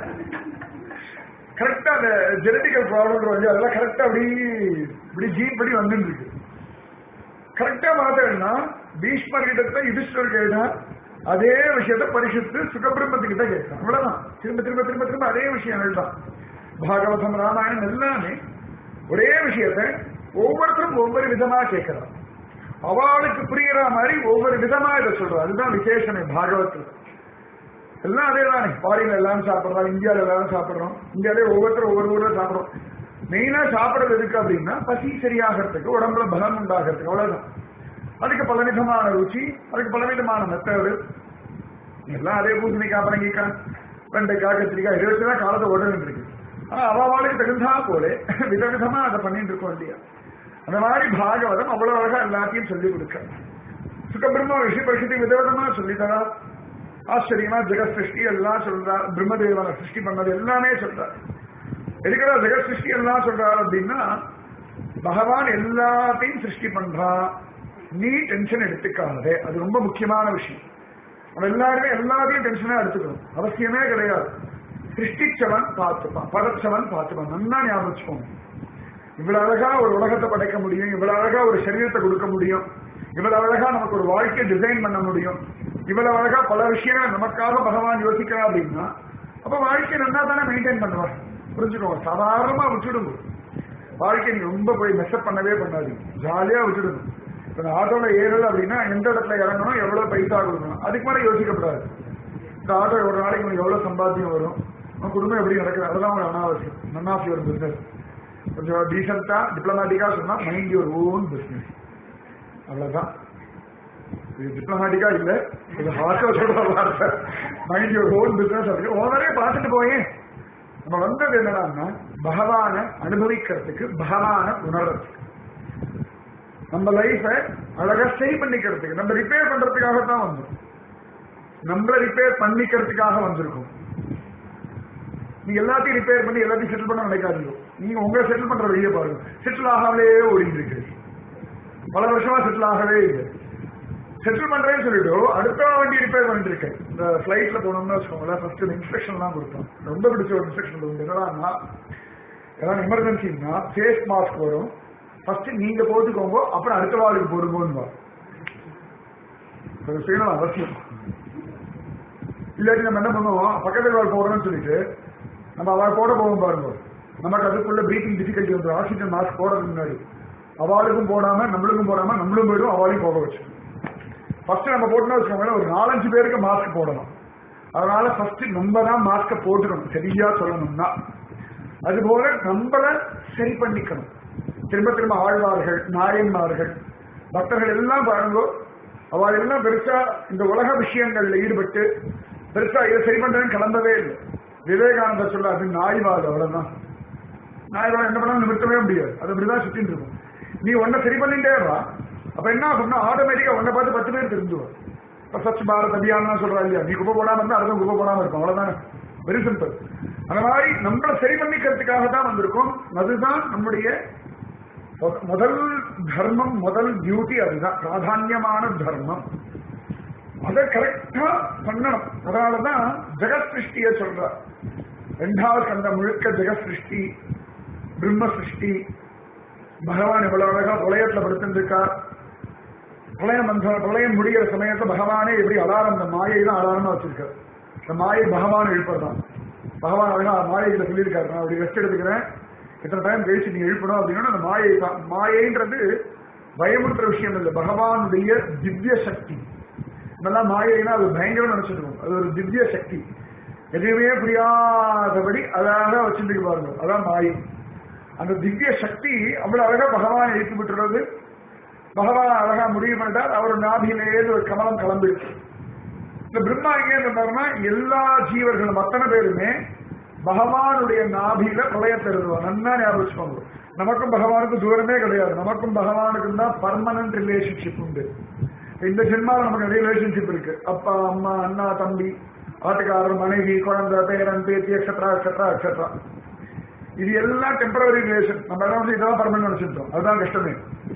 கரெக்டா அந்த ஜெனட்டிக்கல் ப்ராப்ளம் வந்து அதெல்லாம் கரெக்டா அப்படி இப்படி ஜீன் படி வந்துட்டு இருக்கு கரெக்டா பார்த்தேன்னா பீஷ்மர் கிட்ட யுதிஷ்டர் கேட்டா அதே விஷயத்த பரிசுத்து சுகபிரம்மத்துக்கிட்ட கேட்கிறான் அவ்வளவுதான் திரும்ப திரும்ப திரும்ப திரும்ப அதே விஷயங்கள் தான் பாகவதம் ராமாயணம் எல்லாமே ஒரே விஷயத்த ஒவ்வொருத்தரும் ஒவ்வொரு விதமா கேட்கிறான் அவளுக்கு புரிகிற மாதிரி ஒவ்வொரு விதமா இதை சொல்றோம் அதுதான் விசேஷமே பாகவத்தில் எல்லாம் அதே தானே ஃபாரின்ல எல்லாரும் சாப்பிடுறோம் இந்தியால எல்லாரும் சாப்பிடுறோம் இந்தியாலே ஒவ்வொருத்தரும் ஒவ்வொரு ஊர்ல சாப்பிடுறோம் மெயினா சாப்பிடுறது எதுக்கு அப்படின்னா பசி சரியாகிறதுக்கு உடம்புல பலம் உண்டாகிறதுக்கு அவ்வளவுதான் அதுக்கு பலவிதமான ருச்சி அதுக்கு பலவிதமான மெத்தடு எல்லாம் அதே பூசணிக்காய் பரங்கிக்காய் வெண்டைக்காய் கத்திரிக்காய் இதை வச்சுதான் காலத்தை உடனே இருக்கு ஆனா அவளுக்கு தகுந்தா போல விதவிதமா அதை பண்ணிட்டு இருக்கோம் இல்லையா அந்த மாதிரி பாகவதம் அவ்வளவு அழகா எல்லாத்தையும் சொல்லிக் கொடுக்க சுகபிரம்ம ரிஷி பரிசுத்தி விதவிதமா சொல்லித்தரா ஆச்சரியமா ஜெகத் சிருஷ்டி எல்லாம் சொல்றார் பிரம்மதேவனை சிருஷ்டி பண்ணது எல்லாமே சொல்றார் எதுக்கடா ஜெகத் சிருஷ்டி எல்லாம் சொல்றார் அப்படின்னா பகவான் எல்லாத்தையும் சிருஷ்டி பண்றான் நீ டென்ஷன் எடுத்துக்காதே அது ரொம்ப முக்கியமான விஷயம் நம்ம எல்லாருமே எல்லாத்தையும் டென்ஷனா எடுத்துக்கணும் அவசியமே கிடையாது சிருஷ்டிச்சவன் பார்த்துப்பான் படைச்சவன் பார்த்துப்பான் நல்லா ஞாபகம் வச்சுக்கோங்க இவ்வளவு அழகா ஒரு உலகத்தை படைக்க முடியும் இவ்வளவு அழகா ஒரு சரீரத்தை கொடுக்க முடியும் இவ்வளவு அழகா நமக்கு ஒரு வாழ்க்கையை டிசைன் பண்ண முடியும் இவ்வளவு அழகா பல விஷயங்களை நமக்காக பகவான் யோசிக்கிறான் அப்படின்னா அப்ப வாழ்க்கையை நல்லா தானே மெயின்டைன் பண்ணுவார் புரிஞ்சுக்கோங்க சாதாரணமா விட்டுடுங்க வாழ்க்கை நீங்க ரொம்ப போய் மெஸ்அப் பண்ணவே பண்ணாதீங்க ஜாலியா விட்டுடுங்க இப்ப இந்த ஆட்டோல ஏறல அப்படின்னா எந்த இடத்துல இறங்கணும் எவ்வளவு பைசா கொடுக்கணும் அதுக்கு மேல யோசிக்கப்படாது இந்த ஆட்டோ ஒரு நாளைக்கு உங்களுக்கு எவ்வளவு சம்பாத்தியம் வரும் உங்க குடும்பம் எப்படி நடக்குது அதெல்லாம் உங்களுக்கு அனாவசியம் நன் ஆஃப் யுவர் பிசினஸ் கொஞ்சம் டீசெண்டா டிப்ளமேட்டிக்கா சொன்னா மைண்ட் யுவர் ஓன் பிசினஸ் அவ்வளவுதான் இது டிப்ளமேட்டிக்கா இல்ல இது ஹார்ட்டோ சொல்ற வார்த்தை மைண்ட் யுவர் ஓன் பிசினஸ் அப்படி ஓனரே பார்த்துட்டு போயேன் நம்ம வந்தது என்னன்னா பகவான அனுபவிக்கிறதுக்கு பகவான உணர்றதுக்கு நம்ம லைஃப அழகா சரி பண்ணிக்கிறதுக்கு நம்ம ரிப்பேர் பண்றதுக்காக தான் வந்தோம் நம்மள ரிப்பேர் பண்ணிக்கிறதுக்காக வந்திருக்கோம் நீங்க எல்லாத்தையும் ரிப்பேர் பண்ணி எல்லாத்தையும் செட்டில் பண்ண நினைக்காதீங்க நீங்க உங்களை செட்டில் பண்ற வழியை பாருங்க செட்டில் ஆகாமலே ஓடிட்டு இருக்கு பல வருஷமா செட்டில் ஆகவே இல்லை செட்டில் பண்றேன்னு சொல்லிட்டு அடுத்த வண்டி ரிப்பேர் பண்ணிட்டு இருக்கேன் இந்த ஃபிளைட்ல போனோம்னு வச்சுக்கோங்களேன் ஃபர்ஸ்ட் இன்ஸ்ட்ரக்ஷன் எல்லாம் கொடுத்தோம் ரொம்ப பிடிச்ச ஒரு இன்ஸ்ட்ரக்ஷன் உண்டு என்னன்னா ஏதாவது எமர்ஜென்சின்னா ஃபேஸ் மாஸ்க் வரும் ஃபர்ஸ்ட் நீங்க போட்டுக்கோங்க அப்புறம் அடுத்த வாளுக்கு போடுங்கன்னு அது செய்யணும் அவசியம் இல்லாட்டி நம்ம என்ன பண்ணுவோம் பக்கத்துல வாழ் போடுறோம்னு சொல்லிட்டு நம்ம அவள் போட போவோம் பாருங்க நமக்கு அதுக்குள்ள பிரீத்திங் டிஃபிகல்ட்டி வந்துடும் ஆக்சிஜன் மாஸ்க் போடுறதுக்கு முன்னாடி அவளுக்கும் போடாம நம்மளுக்கும் போடாம நம்மளும் போயிடும் அவளையும் போக வச்சு ஃபர்ஸ்ட் நம்ம போட்டோம்னு வச்சுக்கோங்களேன் ஒரு நாலஞ்சு பேருக்கு மாஸ்க் போடணும் அதனால ஃபர்ஸ்ட் நம்ம தான் மாஸ்க போட்டுக்கணும் சரியா சொல்லணும்னா அதுபோல நம்மள சரி பண்ணிக்கணும் திரும்ப திரும்ப ஆழ்வார்கள் நாயன்மார்கள் பக்தர்கள் எல்லாம் பாருங்க அவள் எல்லாம் பெருசா இந்த உலக விஷயங்கள்ல ஈடுபட்டு பெருசா இதை சரி பண்றேன்னு கிளம்பவே இல்லை விவேகானந்தர் சொல்ல அது நாய்வாடு அவ்வளவுதான் நாய்வாடு என்ன பண்ணாலும் நிறுத்தவே முடியாது அது அப்படிதான் சுத்தின்னு இருக்கும் நீ ஒன்ன சரி பண்ணிட்டே வா அப்ப என்ன ஆகும்னா ஆட்டோமேட்டிக்கா ஒன்ன பார்த்து பத்து பேர் தெரிஞ்சுவா இப்ப ஸ்வச் பாரத் அபியான் சொல்றா இல்லையா நீ குப்பை போடாம இருந்தா அடுத்த குப்பை போடாம இருக்கும் அவ்வளவுதானே வெரி சிம்பிள் அந்த மாதிரி நம்மளை சரி பண்ணிக்கிறதுக்காக தான் வந்திருக்கோம் அதுதான் நம்முடைய முத- முதல் தர்மம் முதல் டியூட்டி அதுதான் பிராதான்யமான தர்மம் அதை கரெக்டா பண்ணணும் அதனாலதான் ஜெகத் சிருஷ்டிய சொல்ற ரெண்டாவது அந்த முழுக்க ஜெகத் சிருஷ்டி பிரம்ம சிருஷ்டி பகவான் இவ்வளவு அழகா பிரளயத்துல படுத்திருக்கார் பிரளயம் வந்த பிரளயம் முடிகிற சமயத்துல பகவானே எப்படி அலாரம் இந்த மாயை தான் அலாரமா வச்சிருக்கார் இந்த மாயை பகவான் எழுப்பதான் பகவான் அழகா மாயைகளை சொல்லியிருக்காரு நான் அப்படி ரெஸ்ட் எடுத்துக்கிறேன் இத்தனை டைம் கழிச்சு நீங்க எழுப்பணும் அப்படின்னா அந்த மாயை தான் மாயைன்றது பயமுறுத்துற விஷயம் இல்லை பகவானுடைய திவ்ய சக்தி இதெல்லாம் மாயைனா அது பயங்கரம் நினைச்சிருக்கோம் அது ஒரு திவ்ய சக்தி எதுவுமே புரியாதபடி அழகா வச்சிருக்கு பாருங்க அதான் மாயை அந்த திவ்ய சக்தி அவ்வளவு அழகா பகவான் எழுப்பி விட்டுறது பகவான் அழகா முடிவு பண்ணிட்டார் அவர் நாபியிலேயே ஒரு கமலம் கிளம்பிடுச்சு இந்த பிரம்மா எங்கே இருந்தாருன்னா எல்லா ஜீவர்களும் அத்தனை பேருமே பகவானுடைய நாபியில பிரளயத்தை எழுதுவார் நன்னா ஞாபகம் வச்சுக்கோங்க நமக்கும் பகவானுக்கும் தூரமே கிடையாது நமக்கும் பகவானுக்கும் தான் பர்மனன்ட் ரிலேஷன்ஷிப் உண்டு இந்த ஜென்மால நமக்கு நிறைய ரிலேஷன்ஷிப் இருக்கு அப்பா அம்மா அண்ணா தம்பி ஆட்டுக்காரர் மனைவி குழந்தை பேரன் பேத்தி எக்ஸெட்ரா எக்ஸெட்ரா எக்ஸெட்ரா இது எல்லாம் டெம்பரவரி ரிலேஷன் நம்ம எல்லாம் வந்து இதெல்லாம் பர்மனன்ட் நினைச்சிருந்தோம் அதுதான் கஷ்டமே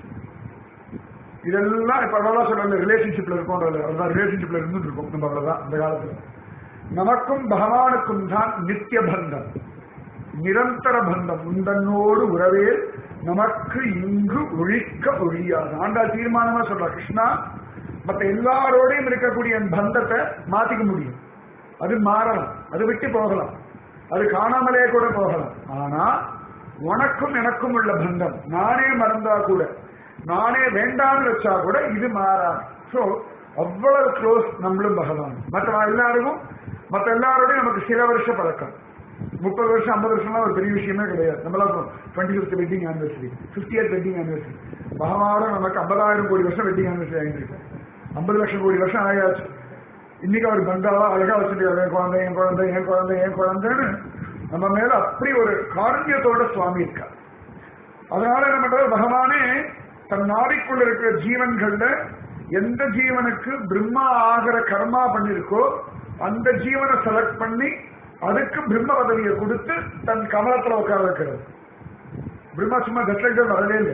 இதெல்லாம் இப்ப அவ்வளவுதான் சொல்ல ரிலேஷன்ஷிப்ல இருக்கோம் அதுதான் ரிலேஷன்ஷிப்ல இருந்துட்டு இருக்கோம் நம்ம அவ்வளவுதான் அந்த காலத்துல நமக்கும் பகவானுக்கும் தான் நித்திய பந்தம் நிரந்தர பந்தம் உந்தன்னோடு உறவே நமக்கு இங்கு ஒழிக்க ஒழியாது ஆண்டாள் தீர்மானமா சொல்றா கிருஷ்ணா மத்த எல்லாரோடையும் இருக்கக்கூடிய என் பந்தத்தை மாத்திக்க முடியும் அது மாறலாம் அது விட்டு போகலாம் அது காணாமலே கூட போகலாம் ஆனா உனக்கும் எனக்கும் உள்ள பந்தம் நானே மறந்தா கூட நானே வேண்டாம்னு வச்சா கூட இது மாறாது சோ அவ்வளவு க்ளோஸ் நம்மளும் பகவான் மற்ற எல்லாருக்கும் மற்ற எல்லாரோடையும் நமக்கு சில வருஷ பழக்கம் முப்பது வருஷம் ஐம்பது வருஷம்லாம் ஒரு பெரிய விஷயமே கிடையாது நம்மளாம் twenty fifth wedding anniversary fifty year wedding anniversary பகவானும் நமக்கு ஐம்பதாயிரம் கோடி வருஷம் வெட்டிங் ஆனிவர்சரி ஆகிட்டு இருக்கு ஐம்பது லட்சம் கோடி வருஷம் ஆயாச்சு இன்னைக்கு அவர் பந்தாவா அழகா வச்சுட்டு என் குழந்தை என் குழந்தை என் குழந்தை என் குழந்தைன்னு நம்ம மேல அப்படி ஒரு காரண்யத்தோட சுவாமி இருக்கா அதனால என்ன பண்றது பகவானே தன் நாடிக்குள்ள இருக்கிற ஜீவன்கள்ல எந்த ஜீவனுக்கு பிரம்மா ஆகிற கர்மா பண்ணிருக்கோ அந்த ஜீவனை செலக்ட் பண்ணி அதுக்கு பிரம்ம பதவியை கொடுத்து தன் கமலத்துல உட்கார வைக்கிறது பிரம்மா சும்மா கட்லைட் வரவே இல்லை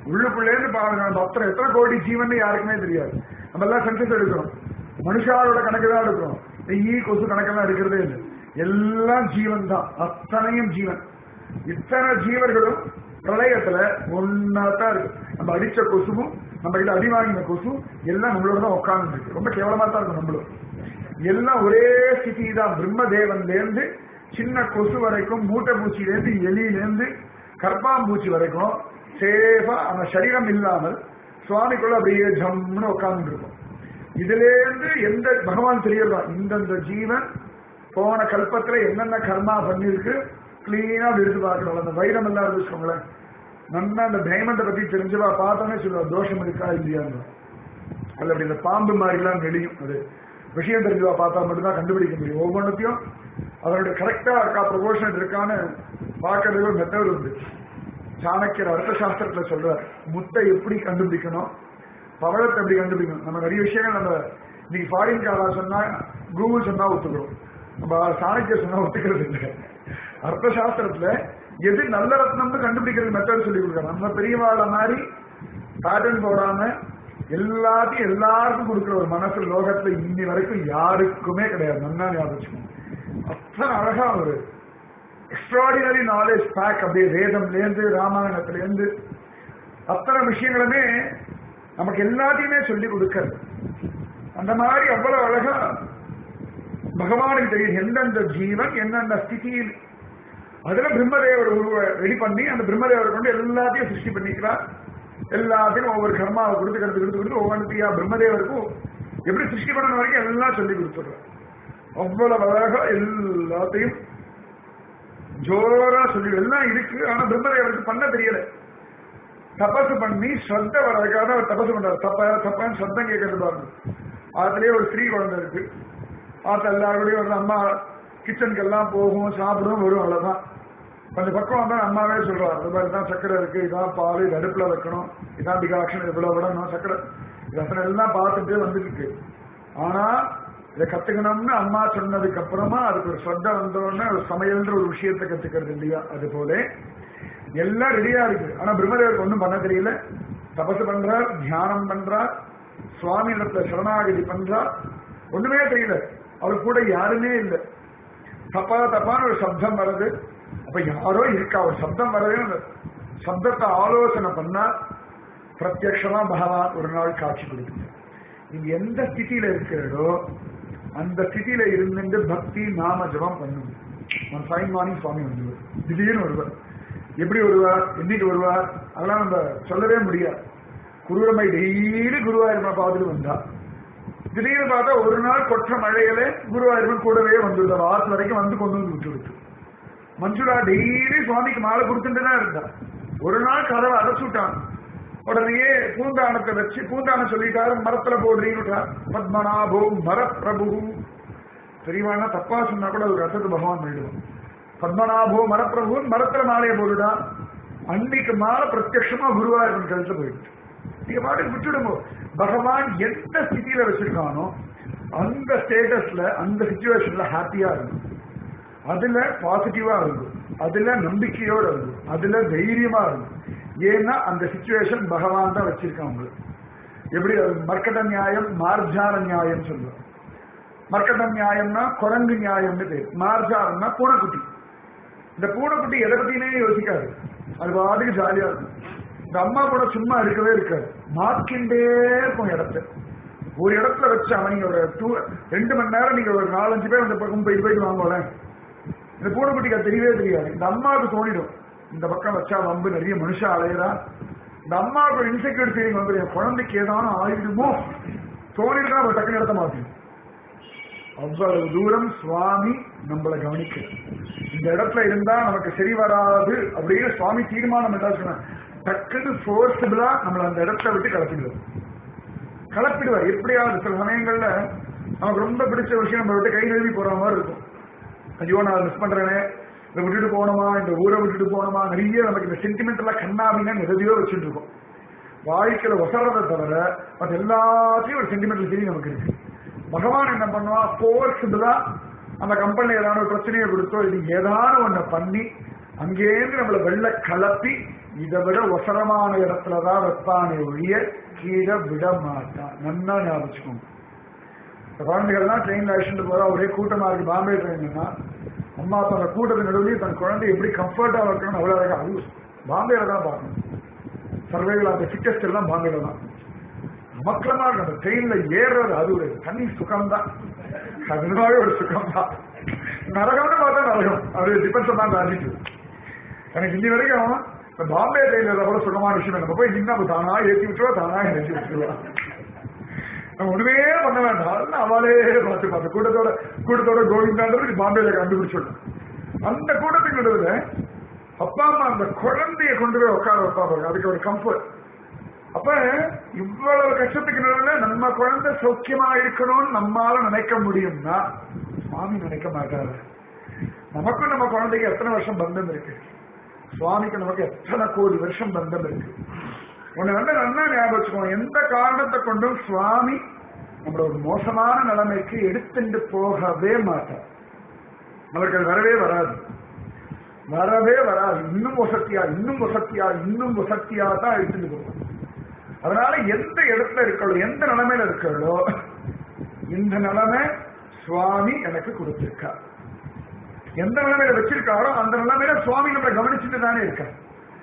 உள்ளுக்குள்ளேருந்து பாருங்க அந்த அத்தனை எத்தனை கோடி ஜீவன் யாருக்குமே தெரியாது நம்ம எல்லாம் சென்சஸ் எடுக்கிறோம் மனுஷாரோட கணக்கு தான் எடுக்கிறோம் இந்த ஈ கொசு கணக்கெல்லாம் எடுக்கிறதே இல்லை எல்லாம் ஜீவன் தான் அத்தனையும் ஜீவன் இத்தனை ஜீவர்களும் பிரளயத்துல ஒன்னாத்தான் இருக்கு நம்ம அடிச்ச கொசுவும் நம்ம கிட்ட அடி வாங்கின கொசு எல்லாம் நம்மளோட தான் உட்கார்ந்து இருக்கு ரொம்ப கேவலமா தான் இருக்கும் நம்மளும் எல்லாம் ஒரே ஸ்திதி தான் பிரம்மதேவன்ல இருந்து சின்ன கொசு வரைக்கும் மூட்டை பூச்சியில இருந்து எலியில இருந்து கர்ப்பாம்பூச்சி வரைக்கும் சேஃபா அந்த சரீரம் இல்லாமல் சுவாமிக்குள்ள அப்படியே ஜம்னு உட்கார்ந்து இருக்கும் இதுல இருந்து எந்த பகவான் தெரியறதா இந்தந்த ஜீவன் போன கல்பத்துல என்னென்ன கர்மா பண்ணிருக்கு கிளீனா அப்படி எடுத்து பார்க்கணும் அந்த வைரம் எல்லாம் இருந்து வச்சுக்கோங்களேன் நல்லா அந்த டைமண்டை பத்தி தெரிஞ்சவா பார்த்தோன்னே சொல்லுவா தோஷம் இருக்கா இல்லையான்னு அது அப்படி இந்த பாம்பு மாதிரிலாம் நெளியும் அது விஷயம் தெரிஞ்சவா பார்த்தா மட்டும்தான் கண்டுபிடிக்க முடியும் ஒவ்வொன்றத்தையும் அதனுடைய கரெக்டா இருக்கா ப்ரொபோஷன் இருக்கான்னு பார்க்கறதுக்கு ஒரு மெத்தட் உண்டு சாணக்கியர் அர்த்த சாஸ்திரத்துல சொல்றார் முத்தை எப்படி கண்டுபிடிக்கணும் பவழத்தை எப்படி கண்டுபிடிக்கணும் நம்ம நிறைய விஷயங்கள் நம்ம இன்னைக்கு ஃபாரின் காரா சொன்னா கூகுள் சொன்னா ஒத்துக்கிறோம் நம்ம சாணக்கியர் சொன்னா ஒத்துக்கிறது இல்லை அர்த்த சாஸ்திரத்துல எது நல்ல ரத்னம்னு கண்டுபிடிக்கிறது மெத்தட் சொல்லி கொடுக்குறாங்க நம்ம பெரியவாள மாதிரி பேட்டர்ன் போடாம எல்லாத்தையும் எல்லாருக்கும் கொடுக்குற ஒரு மனசு லோகத்துல இன்னி வரைக்கும் யாருக்குமே கிடையாது நல்லா ஞாபகம் வச்சுக்கோங்க. அத்தனை அழகா ஒரு எக்ஸ்ட்ராடினரி நாலேஜ் பேக் அப்படியே வேதம்லேருந்து ராமாயணத்திலேருந்து அத்தனை விஷயங்களுமே நமக்கு எல்லாத்தையுமே சொல்லி கொடுக்கிறது அந்த மாதிரி அவ்வளவு அழகா பகவானுக்கு தெரியும் எந்தெந்த ஜீவன் எந்தெந்த ஸ்திதியில் அதுல பிரம்மதேவர் உருவ ரெடி பண்ணி அந்த பிரம்மதேவர் கொண்டு எல்லாத்தையும் சிருஷ்டி பண்ணிக்கிறார் எல்லாத்தையும் ஒவ்வொரு கர்மாவை கொடுத்து கொடுத்து கொடுத்து கொடுத்து ஒவ்வொன்றையா பிரம்மதேவருக்கும் எப்படி சிருஷ்டி பண்ண வரைக்கும் எல்லாம் சொல்லி கொடுத்துடுறார் அவ்வளவு அழகா எல்லாத்தையும் ஜோரா சொல்லி எல்லாம் இருக்கு ஆனா பிரம்மதேவருக்கு பண்ண தெரியல தபசு பண்ணி ஸ்ரத்த வர்றதுக்காக அவர் தபசு பண்றாரு தப்ப தப்பன்னு சத்தம் கேட்கறது பாருங்க அதுலயே ஒரு ஸ்ரீ குழந்தை இருக்கு ஆத்த எல்லாரோடையும் ஒரு அம்மா கிச்சனுக்கு எல்லாம் போகும் சாப்பிடும் வரும் அவ்வளவுதான் கொஞ்சம் பக்கம் வந்தா அம்மாவே சொல்றாரு இந்த மாதிரி தான் சக்கரை இருக்கு இதான் பால் இது அடுப்புல வைக்கணும் இதான் டிகாக்ஷன் இவ்வளவு விடணும் சக்கரை இது அத்தனை எல்லாம் பார்த்துட்டு வந்துருக்கு ஆனா இதை கத்துக்கணும்னு அம்மா சொன்னதுக்கு அப்புறமா அதுக்கு ஒரு ஸ்ரத்த வந்தோடனே ஒரு சமையல்ன்ற ஒரு விஷயத்தை கத்துக்கிறது இல்லையா அது போல எல்லாம் ரெடியா இருக்கு ஆனா பிரம்மதேவருக்கு ஒண்ணும் பண்ண தெரியல தபசு பண்றார் தியானம் பண்றார் சுவாமி இடத்துல சரணாகதி பண்றார் ஒண்ணுமே தெரியல அவர் கூட யாருமே இல்லை தப்பா தப்பான ஒரு சப்தம் வருது அப்ப யாரோ இருக்கா ஒரு சப்தம் வரவே அந்த சப்தத்தை ஆலோசனை பண்ணா பிரத்யக்ஷமா பகவான் ஒரு நாள் காட்சி கொடுக்குது நீங்க எந்த ஸ்திதியில இருக்கிறதோ அந்த ஸ்திதியில இருந்துட்டு பக்தி நாம ஜபம் பண்ணும் ஒன் ஃபைன் மார்னிங் சுவாமி வந்துருவார் திடீர்னு வருவார் எப்படி வருவார் என்னைக்கு வருவார் அதெல்லாம் நம்ம சொல்லவே முடியாது குருரமை டெய்லி குருவாயூரப்பனை பார்த்துட்டு வந்தா திடீர்னு பார்த்தா ஒரு நாள் கொற்ற மழையில குருவாயூரப்பன் கூடவே வந்துருந்தார் ஆறு வரைக்கும் வந்து கொண்டு வந்து விட்டு விட்டு மஞ்சுளா டெய்லி சுவாமிக்கு மாலை கொடுத்துட்டு தான் இருந்தா ஒரு நாள் கதவை அடைச்சு விட்டான் உடனேயே பூந்தானத்தை வச்சு பூந்தானம் சொல்லிட்டாரு மரத்துல போடுறீங்க பத்மநாபோ மரப்பிரபு தெரியவானா தப்பா சொன்னா கூட ஒரு அர்த்தத்தை பகவான் பண்ணிடுவான் பத்மநாபோ மரப்பிரபு மரத்துல மாலையை போடுடா அன்னைக்கு மாலை பிரத்யட்சமா குருவாயூரன் கழுத்துல போயிடுச்சு நீங்க பாட்டுக்கு விட்டுடுங்க பகவான் எந்த ஸ்திதியில வச்சிருக்கானோ அந்த ஸ்டேட்டஸ்ல அந்த சுச்சுவேஷன்ல ஹாப்பியா இருக்கும் அதுல பாசிட்டிவா இருக்கும் அதுல நம்பிக்கையோட இருக்கும் அதுல தைரியமா இருக்கும் ஏன்னா அந்த சுச்சுவேஷன் பகவான் தான் வச்சிருக்கான் உங்களுக்கு எப்படி அது மர்க்கட நியாயம் மார்ஜார நியாயம் சொல்லுவோம் மர்க்கட நியாயம்னா குரங்கு நியாயம்னு பேர் மார்ஜாரம்னா பூனைக்குட்டி இந்த பூனைக்குட்டி எதை பத்தியுமே யோசிக்காது அது பாட்டுக்கு ஜாலியா இருக்கும் இந்த அம்மா கூட சும்மா இருக்கவே இருக்காது மார்க்கிண்டே இருக்கும் இடத்த ஒரு இடத்துல வச்சு அவன் நீங்க ஒரு டூ ரெண்டு மணி நேரம் நீங்க ஒரு நாலஞ்சு பேர் அந்த பக்கம் போயிட்டு போயிட்டு வாங்கல இந்த பூனைக்குட்டிக்கு அது தெரியவே தெரியாது இந்த அம்மாவுக்கு தோணிடும் இந்த பக்கம் வச்சா வம்பு நிறைய மனுஷன் அலையிறா இந்த அம்மாவுக்கு ஒரு இன்செக்யூர் ஃபீலிங் வந்து என் குழந்தைக்கு ஏதானும் ஆயிடுமோ தோணிட்டு அவன் டக்குனு இடத்த மாட்டேன் அவ்வளவு தூரம் சுவாமி நம்மளை கவனிக்கிறார் இந்த இடத்துல இருந்தா நமக்கு சரி வராது அப்படின்னு சுவாமி தீர்மானம் என்ன சொன்ன டக்குன்னு ஃபோர்ஸபிளா நம்மள அந்த இடத்துல விட்டு கிளப்பிடுவார் கலப்பிடுவார் எப்படியாவது சில சமயங்கள்ல நமக்கு ரொம்ப பிடிச்ச விஷயம் நம்ம விட்டு கை நழுவி போற மாதிரி இருக்கும் ஐயோ நான் மிஸ் பண்றேனே இதை விட்டுட்டு போகணுமா இந்த ஊரை விட்டுட்டு போகணுமா நிறைய நமக்கு இந்த சென்டிமெண்ட் எல்லாம் கண்ணாமின்னா எதையோ வச்சுட்டு இருக்கோம் வாழ்க்கையில ஒசறதை தவிர மற்ற எல்லாத்தையும் ஒரு சென்டிமெண்டல் ஃபீலிங் நமக்கு இருக்கு பகவான் என்ன பண்ணுவா ஃபோர்ஸ்ஃபுல்லா அந்த கம்பெனில ஏதாவது ஒரு பிரச்சனையை கொடுத்தோ இது ஏதாவது ஒண்ண பண்ணி அங்கேருந்து நம்மளை வெள்ள கலப்பி இதை விட ஒசரமான இடத்துலதான் வைப்பானே ஒழிய கீழே விட மாட்டான் நன்னா ஞாபகம் வச்சுக்கோங்க இந்த குழந்தைகள்லாம் ட்ரெயின்ல அழைச்சிட்டு போறா ஒரே கூட்டமா இருக்கு பாம்பே ட்ரெயின்னா அம்மா அப்பா அந்த கூட்டத்தின் நடுவில் தன் குழந்தை எப்படி கம்ஃபர்டா இருக்கணும் அவ்வளவு அழகா அது பாம்பேல தான் பார்க்கணும் சர்வேகள் அந்த ஃபிட்டஸ்ட் எல்லாம் பாம்பேல தான் மக்களமா இருக்கு அந்த ட்ரெயின்ல ஏறுறது அது ஒரு தனி சுகம் தான் அதனாலே ஒரு சுகம் தான் நரகம்னு பார்த்தா நரகம் அது டிபெண்ட்ஸ் தான் ஆட்டிடியூட் எனக்கு இன்னி வரைக்கும் இந்த பாம்பே ட்ரெயின்ல கூட சுகமான விஷயம் நம்ம போய் நின்னா தானா ஏற்றி விட்டுருவா தானா ஏற்றி விட்டுருவா நம்ம ஒண்ணுமே பண்ண வேண்டாம் அவளே பார்த்து பார்த்து கூட்டத்தோட கூட்டத்தோட கோவிந்தான்றது பாம்பேல கண்டுபிடிச்சிடணும் அந்த கூட்டத்துக்கு நடுவில் அப்பா அம்மா அந்த குழந்தைய கொண்டு போய் உட்கார வைப்பா பாருங்க அதுக்கு ஒரு கம்ஃபர்ட் அப்ப இவ்வளவு கஷ்டத்துக்கு நடுவில் நம்ம குழந்தை சௌக்கியமா இருக்கணும்னு நம்மால நினைக்க முடியும்னா சுவாமி நினைக்க மாட்டாரு நமக்கும் நம்ம குழந்தைக்கு எத்தனை வருஷம் பந்தம் இருக்கு சுவாமிக்கு நமக்கு எத்தனை கோடி வருஷம் பந்தம் இருக்கு உன்னை வந்து நல்லா ஞாபகம் வச்சுக்கோங்க எந்த காரணத்தை கொண்டும் சுவாமி நம்மளோட ஒரு மோசமான நிலைமைக்கு எடுத்துட்டு போகவே மாட்டார் அவர்கள் வரவே வராது வரவே வராது இன்னும் வசத்தியா இன்னும் வசத்தியா இன்னும் வசத்தியா தான் எடுத்துட்டு போவோம் அதனால எந்த இடத்துல இருக்கிறோ எந்த நிலைமையில இருக்கிறோ இந்த நிலைமை சுவாமி எனக்கு கொடுத்திருக்கார் எந்த நிலைமையில வச்சிருக்காரோ அந்த நிலைமையில சுவாமி நம்மளை கவனிச்சுட்டு தானே இருக்கார்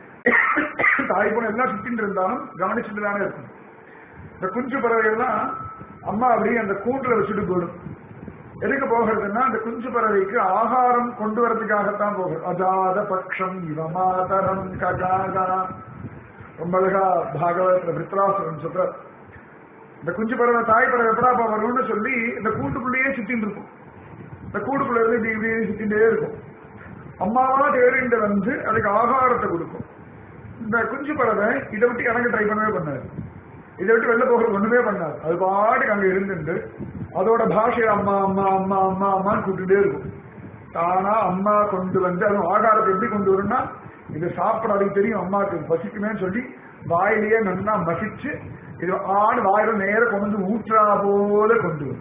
தாய் போன எல்லாம் சுத்தின்னு இருந்தாலும் கவனிச்சுட்டு தானே இருக்கும் இந்த குஞ்சு பறவைகள்லாம் அம்மா அப்படியே அந்த கூண்டுல வச்சுட்டு போடும் எதுக்கு போகிறதுன்னா அந்த குஞ்சு பறவைக்கு ஆகாரம் கொண்டு வரதுக்காகத்தான் போகும் அஜாத பக்ஷம் இவமாதரம் ககாகா ரொம்ப அழகா பாகவதத்துல விருத்ராசுரன் சொல்ற இந்த குஞ்சு பறவை தாய் பறவை எப்படாப்பா வரும்னு சொல்லி இந்த கூட்டுக்குள்ளேயே சுத்தின்னு இருக்கும் இந்த கூட்டுக்குள்ள இருந்து இப்படி இப்படி சுத்திட்டே இருக்கும் அம்மாவா தேடிண்டு வந்து அதுக்கு ஆகாரத்தை கொடுக்கும் இந்த குஞ்சு பறவை இதை விட்டு எனக்கு ட்ரை பண்ணவே பண்ணாது இதை விட்டு வெளில போகிறது ஒண்ணுமே பண்ணாது அது பாட்டுக்கு அங்க இருந்துட்டு அதோட பாஷையை அம்மா அம்மா அம்மா அம்மா அம்மான்னு கூப்பிட்டுட்டே இருக்கும் தானா அம்மா கொண்டு வந்து அதுவும் ஆகாரத்தை எப்படி கொண்டு வரும்னா இது சாப்பிட அதுக்கு தெரியும் அம்மாவுக்கு பசிக்குமேன்னு சொல்லி வாயிலேயே நன்னா மசிச்சு இது ஆடு வாயில நேர கொண்டு வந்து ஊற்றா போல கொண்டு வரும்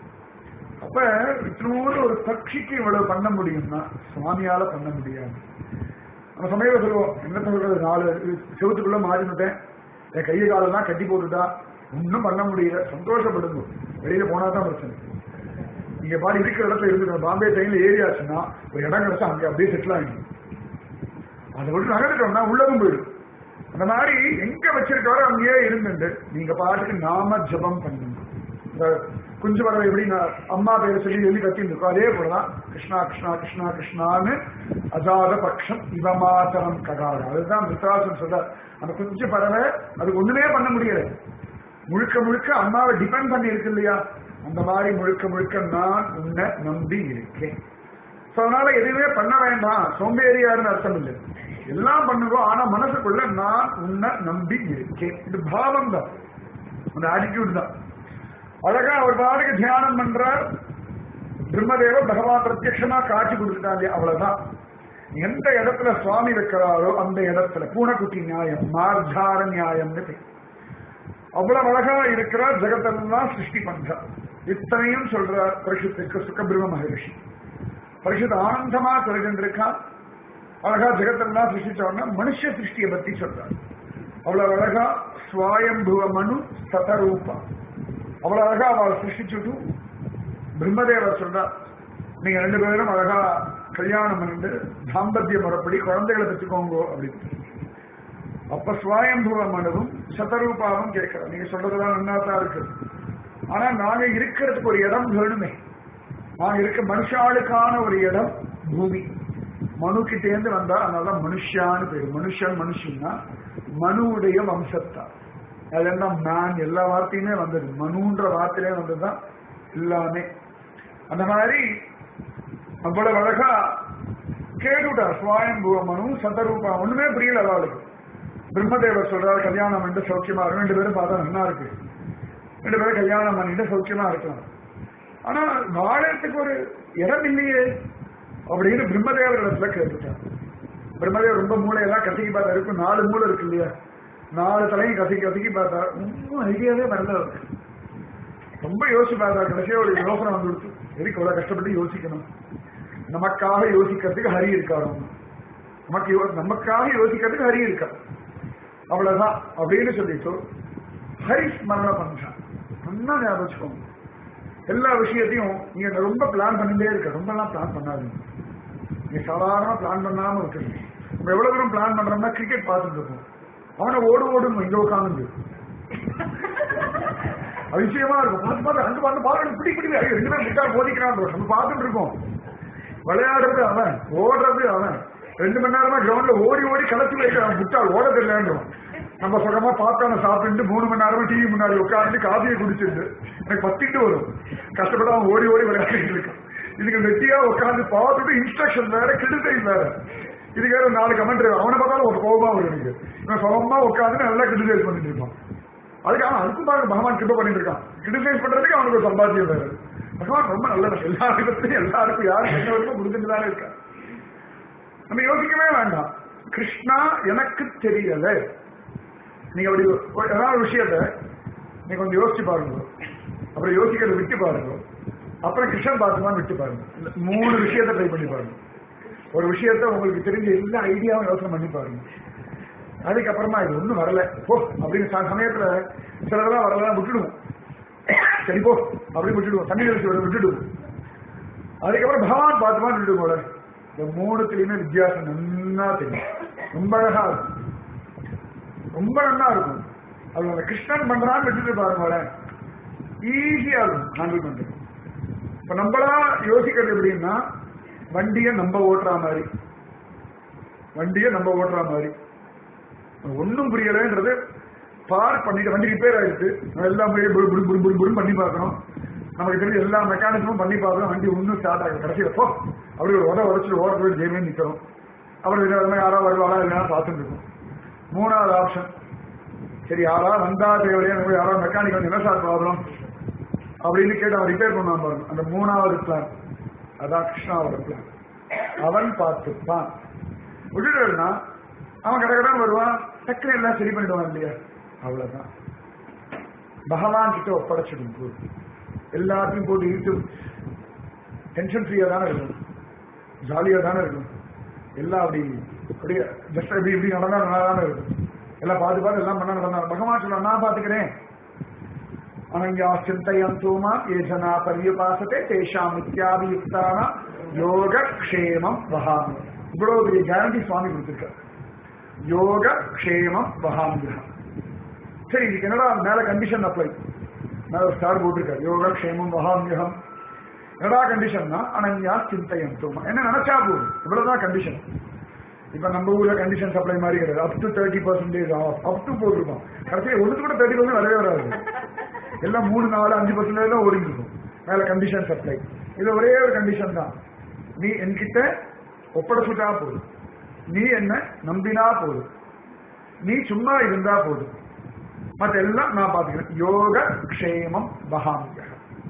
அப்ப இத்தனோடு ஒரு பட்சிக்கு இவ்வளவு பண்ண முடியும்னா சுவாமியால பண்ண முடியாது நம்ம சமயம் சொல்லுவோம் என்ன சொல்றது நாலு செவத்துக்குள்ள மாறினுட்டேன் என் கையை காலெல்லாம் கட்டி போட்டுட்டா ஒன்றும் பண்ண முடியல சந்தோஷப்படுங்க வெளியில போனா தான் பிரச்சனை நீங்க பாடி இருக்கிற இடத்துல இருந்து பாம்பே ட்ரெயின்ல ஏறியாச்சுன்னா ஒரு இடம் கிடைச்சா அங்கே அப்படியே செட்டில் ஆகிடும் அதை விட்டு நகர்ந்துட்டோம்னா உள்ளதும் போயிடும் அந்த மாதிரி எங்க வச்சிருக்காரோ அங்கேயே இருந்துட்டு நீங்க பாட்டுக்கு நாம ஜபம் பண்ணுங்க இந்த குஞ்சு பறவை எப்படி நான் அம்மா பேரை சொல்லி எழுதி கத்தின்னு இருக்கோம் அதே போலதான் கிருஷ்ணா கிருஷ்ணா கிருஷ்ணா கிருஷ்ணான்னு அஜாத பக்ஷம் இவமாத்தரம் ககாரம் அதுதான் மித்ராசன் சொல்ற அந்த குஞ்சு பறவை அதுக்கு ஒண்ணுமே பண்ண முடியல முழுக்க முழுக்க அம்மாவை டிபெண்ட் பண்ணி இருக்கு இல்லையா அந்த மாதிரி முழுக்க முழுக்க நான் உன்னை நம்பி இருக்கேன் So, அதனால எதுவுமே பண்ண வேண்டாம் சோம்பேறியாருன்னு அர்த்தம் இல்லை எல்லாம் பண்ணுவோம் ஆனா மனசுக்குள்ள நான் உன்னை நம்பி இருக்கேன் இது பாவம் தான் அந்த ஆட்டிடியூட் தான் அழகா அவர் பாட்டுக்கு தியானம் பண்றார் பிரம்மதேவ பகவான் பிரத்யட்சமா காட்சி கொடுத்துட்டாங்க அவ்வளவுதான் எந்த இடத்துல சுவாமி வைக்கிறாரோ அந்த இடத்துல பூனைக்குட்டி நியாயம் மார்ஜார நியாயம்னு பேர் அவ்வளவு அழகா இருக்கிறார் ஜெகத்தெல்லாம் சிருஷ்டி பண்றார் இத்தனையும் சொல்றார் பரிசுத்துக்கு சுகபிரம மகரிஷி பரிசுத்த ஆனந்தமா தெரிஞ்சிருக்கான் அழகா ஜெகத்தெல்லாம் சிருஷ்டிச்சோன்னா மனுஷ சிருஷ்டியை பத்தி சொல்றார் அவ்வளவு அழகா ஸ்வாயம்புவ மனு சதரூபா அவ்வளவு அழகா அவளை சிருஷ்டிச்சுட்டு பிரம்மதேவர் சொல்றார் நீங்க ரெண்டு பேரும் அழகா கல்யாணம் பண்ணிட்டு தாம்பத்திய முறைப்படி குழந்தைகளை பெற்றுக்கோங்க அப்படின்னு அப்ப ஸ்வயம்புவ மனுவும் சதரூபாவும் கேட்கிறோம் நீங்க சொல்றதுதான் நல்லா தான் இருக்கு ஆனா நாங்க இருக்கிறதுக்கு ஒரு இடம் வேணுமே நாங்க இருக்க மனுஷாளுக்கான ஒரு இடம் பூமி மனு கிட்டேந்து வந்தா அதனால மனுஷான்னு பேரு மனுஷன் மனுஷன்னா மனுவுடைய வம்சத்தார் அது என்ன மேன் எல்லா வார்த்தையுமே வந்தது மனுன்ற வார்த்தையிலே வந்ததுதான் எல்லாமே அந்த மாதிரி அவ்வளவு அழகா கேட்டுட்டார் சுவாயம்புவ மனு சதரூபா ஒண்ணுமே புரியல அவளுக்கு பிரம்மதேவர் சொல்றாரு கல்யாணம் பண்ணிட்டு சௌக்கியமா இருக்கும் ரெண்டு பேரும் பார்த்தா நல்லா இருக்கு ரெண்டு பேரும் கல்யாணம் பண்ணிட்டு சௌக்கியமா இருக்கலாம் ஆனா வாழறதுக்கு ஒரு இடம் இல்லையே அப்படின்னு பிரம்மதேவர் இடத்துல கேட்டுட்டார் பிரம்மதேவர் ரொம்ப மூளையெல்லாம் கசக்கி பார்த்தா இருக்கும் நாலு மூளை இருக்கு இல்லையா நாலு தலையும் கசக்கி கசக்கி பார்த்தா ஒன்றும் ஐடியாவே வரல அவருக்கு. ரொம்ப யோசிச்சு பார்த்தா கடைசியா ஒரு யோசனை வந்துடுச்சு எதுக்கு அவ்வளவு கஷ்டப்பட்டு யோசிக்கணும் நமக்காக யோசிக்கிறதுக்கு ஹரி இருக்காரு நமக்கு யோ- நமக்காக யோசிக்கிறதுக்கு ஹரி இருக்க அவ்வளவுதான் அப்படின்னு சொல்லிட்டு ஹரி ஸ்மரணை பண்றான் நல்லா ஞாபகம் வச்சுக்கோங்க எல்லா விஷயத்தையும் நீங்க ரொம்ப பிளான் பண்ணிட்டே இருக்க ரொம்ப எல்லாம் பிளான் பண்ணாதீங்க நீங்க சாதாரணமா பிளான் பண்ணாம இருக்கீங்க நம்ம எவ்வளவு தூரம் பிளான் பண்றோம்னா கிரிக்கெட் பார்த்துட்டு இருப்போம் அவனை ஓடு ஓடுங்க இங்க உட்காந்து அதிசயமா இருக்கும் பார்த்து பார்த்து அங்க பார்த்து பாருங்க பிடி பிடி ஐயோ, ரெண்டு பேரும் விட்டா மோதிக்கிறான் நம்ம பார்த்துட்டு இருக்கோம் விளையாடுறது அவன் ஓடுறது அவன் ரெண்டு மணி நேரமா கிரவுண்ட்ல ஓடி ஓடி கலத்தி வைக்கிறான் முட்டாள் ஓட தெரியலன்றோம் நம்ம சுகமா பாப்கார்ன சாப்பிட்டு மூணு மணி நேரமா டிவி முன்னாடி உட்கார்ந்து காஃபியை குடிச்சிட்டு எனக்கு பத்திட்டு வரும் கஷ்டப்பட்டு அவன் ஓடி ஓடி விளையாடிட்டு இருக்கான் இதுக்கு வெட்டியா உட்கார்ந்து பார்த்துட்டு இன்ஸ்ட்ரக்ஷன் வேற கிரிட்டிசைஸ் வேற இதுக்கு வேற நாலு கமெண்ட் அவனை பார்த்தாலும் ஒரு கோபமா வரும் எனக்கு இவன் சுகமா உட்கார்ந்து நல்லா கிரிட்டிசைஸ் பண்ணிட்டு இருப்பான் அதுக்கு அவன் அதுக்கும் பாருங்க பகவான் கிட்ட பண்ணிட்டு இருக்கான் கிரிட்டிசைஸ் பண்றதுக்கு அவனுக்கு ஒரு சம்பாத்தியம் வேற பகவான் ரொம்ப நல்லது எல்லா விதத்திலையும் எல்லாருக்கும் யாருக்கு என்ன வருமோ முடிஞ்சுட்டு தானே இருக்கா நம்ம யோசிக்கவே வேண்டாம் கிருஷ்ணா எனக்கு தெரியல நீங்க அப்படி ஒரு- ஏதாவது ஒரு விஷயத்த நீங்க கொஞ்சம் யோசிச்சு பாருங்க அப்புறம் யோசிக்கிறத விட்டு பாருங்க அப்புறம் கிருஷ்ணன் பார்த்துதான் விட்டு பாருங்க இந்த மூணு விஷயத்த ட்ரை பண்ணி பாருங்க ஒரு விஷயத்த உங்களுக்கு தெரிஞ்ச எல்லா ஐடியாவும் யோசனை பண்ணி பாருங்க அதுக்கப்புறமா இது ஒண்ணும் வரல போ அப்படின்னு ச- சமயத்துல சிலதெல்லாம் வரலாம் விட்டுடுவோம் சரி போ அப்படி விட்டுடுவோம் தண்ணி தெளிச்சு விட விட்டுடுவோம் அதுக்கப்புறம் பகவான் பார்த்துமா விட்டுடுவோம் இந்த மூணுத்துலயுமே வித்தியாசம் நன்னா தெரியும் ரொம்ப அழகா இருக்கும் ரொம்ப நல்லா இருக்கும் அது அந்த கிருஷ்ணன் பண்றான்னு விட்டுட்டு பாருங்களேன் ஈஸியா இருக்கும் ஹேண்டில் பண்றது இப்ப நம்மளா யோசிக்கிறது எப்படின்னா வண்டியை நம்ம ஓட்டுற மாதிரி வண்டியை நம்ம ஓட்டுற மாதிரி ஒன்றும் புரியலைன்றது பார்க் பண்ணிட்டு வண்டி ரிப்பேர் ஆயிடுச்சு நம்ம எல்லாம் போய் புடு புடு புடு புடு புடுன்னு பண்ணி பார்க்கணும் நமக்கு தெரிஞ்ச எல்லா மெக்கானிசமும் பண்ணி பார்க்கணும் வண்டி ஒன்றும் ஸ்டார்ட் ஆகும் கடைசியில் போ அப்படி ஒரு உத உடச்சு ஓட போய் ஜெயிமே நிற்கிறோம் அப்புறம் விதவிதமா யாரா வருவாளா இல்லைன்னா பார்த்துட்டு இருக்கோம் மூணாவது ஆப்ஷன் சரி யாரா வந்தா தேவையா நம்ம யாரா மெக்கானிக் வந்து என்ன சார் ப்ராப்ளம் அப்படின்னு கேட்டு அவன் ரிப்பேர் பண்ணுவான் பாருங்க அந்த மூணாவது பிளான் அதான் கிருஷ்ணாவோட பிளான் அவன் பார்த்துப்பான் விட்டுட்டா அவன் கடகடான்னு வருவான் டக்குனு எல்லாம் சரி பண்ணிடுவான் இல்லையா அவ்வளவுதான் பகவான் கிட்ட ஒப்படைச்சிடும் போது எல்லாத்தையும் போட்டு இழுத்து டென்ஷன் ஃப்ரீயா தானே இருக்கும் ஜாலியா தானே இருக்கும் எல்லாம் அப்படி அப்படியே ஜஸ்ட் இப்படி இப்படி நடந்தா நல்லா தானே இருக்கும் எல்லாம் பார்த்து பார்த்து எல்லாம் பண்ணா நடந்தா பகவான் சொல்ல நான் பாத்துக்கிறேன் அனங்கா சிந்தையந்தோமா ஏ ஜனா பர்யபாசத்தை தேஷாம் இத்தியாபியுக்தான யோக க்ஷேமம் வகாமி இவ்வளவு பெரிய கேரண்டி சுவாமி கொடுத்திருக்கார் யோக க்ஷேமம் வகாமியம் சரி இதுக்கு என்னடா மேல கண்டிஷன் அப்ளை மேல ஸ்டார் போட்டிருக்காரு யோக க்ஷேமம் வகாமியம் என்னடா கண்டிஷன்னா அனன்யா சிந்தையந்தோமா என்ன நினைச்சா போதும் இவ்வளவுதான் கண்டிஷன் இப்ப நம்ம ஊர்ல கண்டிஷன் சப்ளை மாதிரி கிடையாது up to thirty percentage off up to போட்டிருக்கோம் கடைசியில் ஒண்ணுக்கு கூட தேர்ட்டி பர்சன்ட் வரவே வராது எல்லாம் மூணு நாலு அஞ்சு பர்சன்டேஜ் தான் ஓடிட்டு இருக்கும் மேல கண்டிஷன் சப்ளை இது ஒரே ஒரு கண்டிஷன் தான் நீ என்கிட்ட ஒப்படைச்சுட்டா போதும் நீ என்ன நம்பினா போதும் நீ சும்மா இருந்தா போதும் மத்த எல்லாம் நான் பாத்துக்கிறேன் யோக க்ஷேமம் பகாமியம்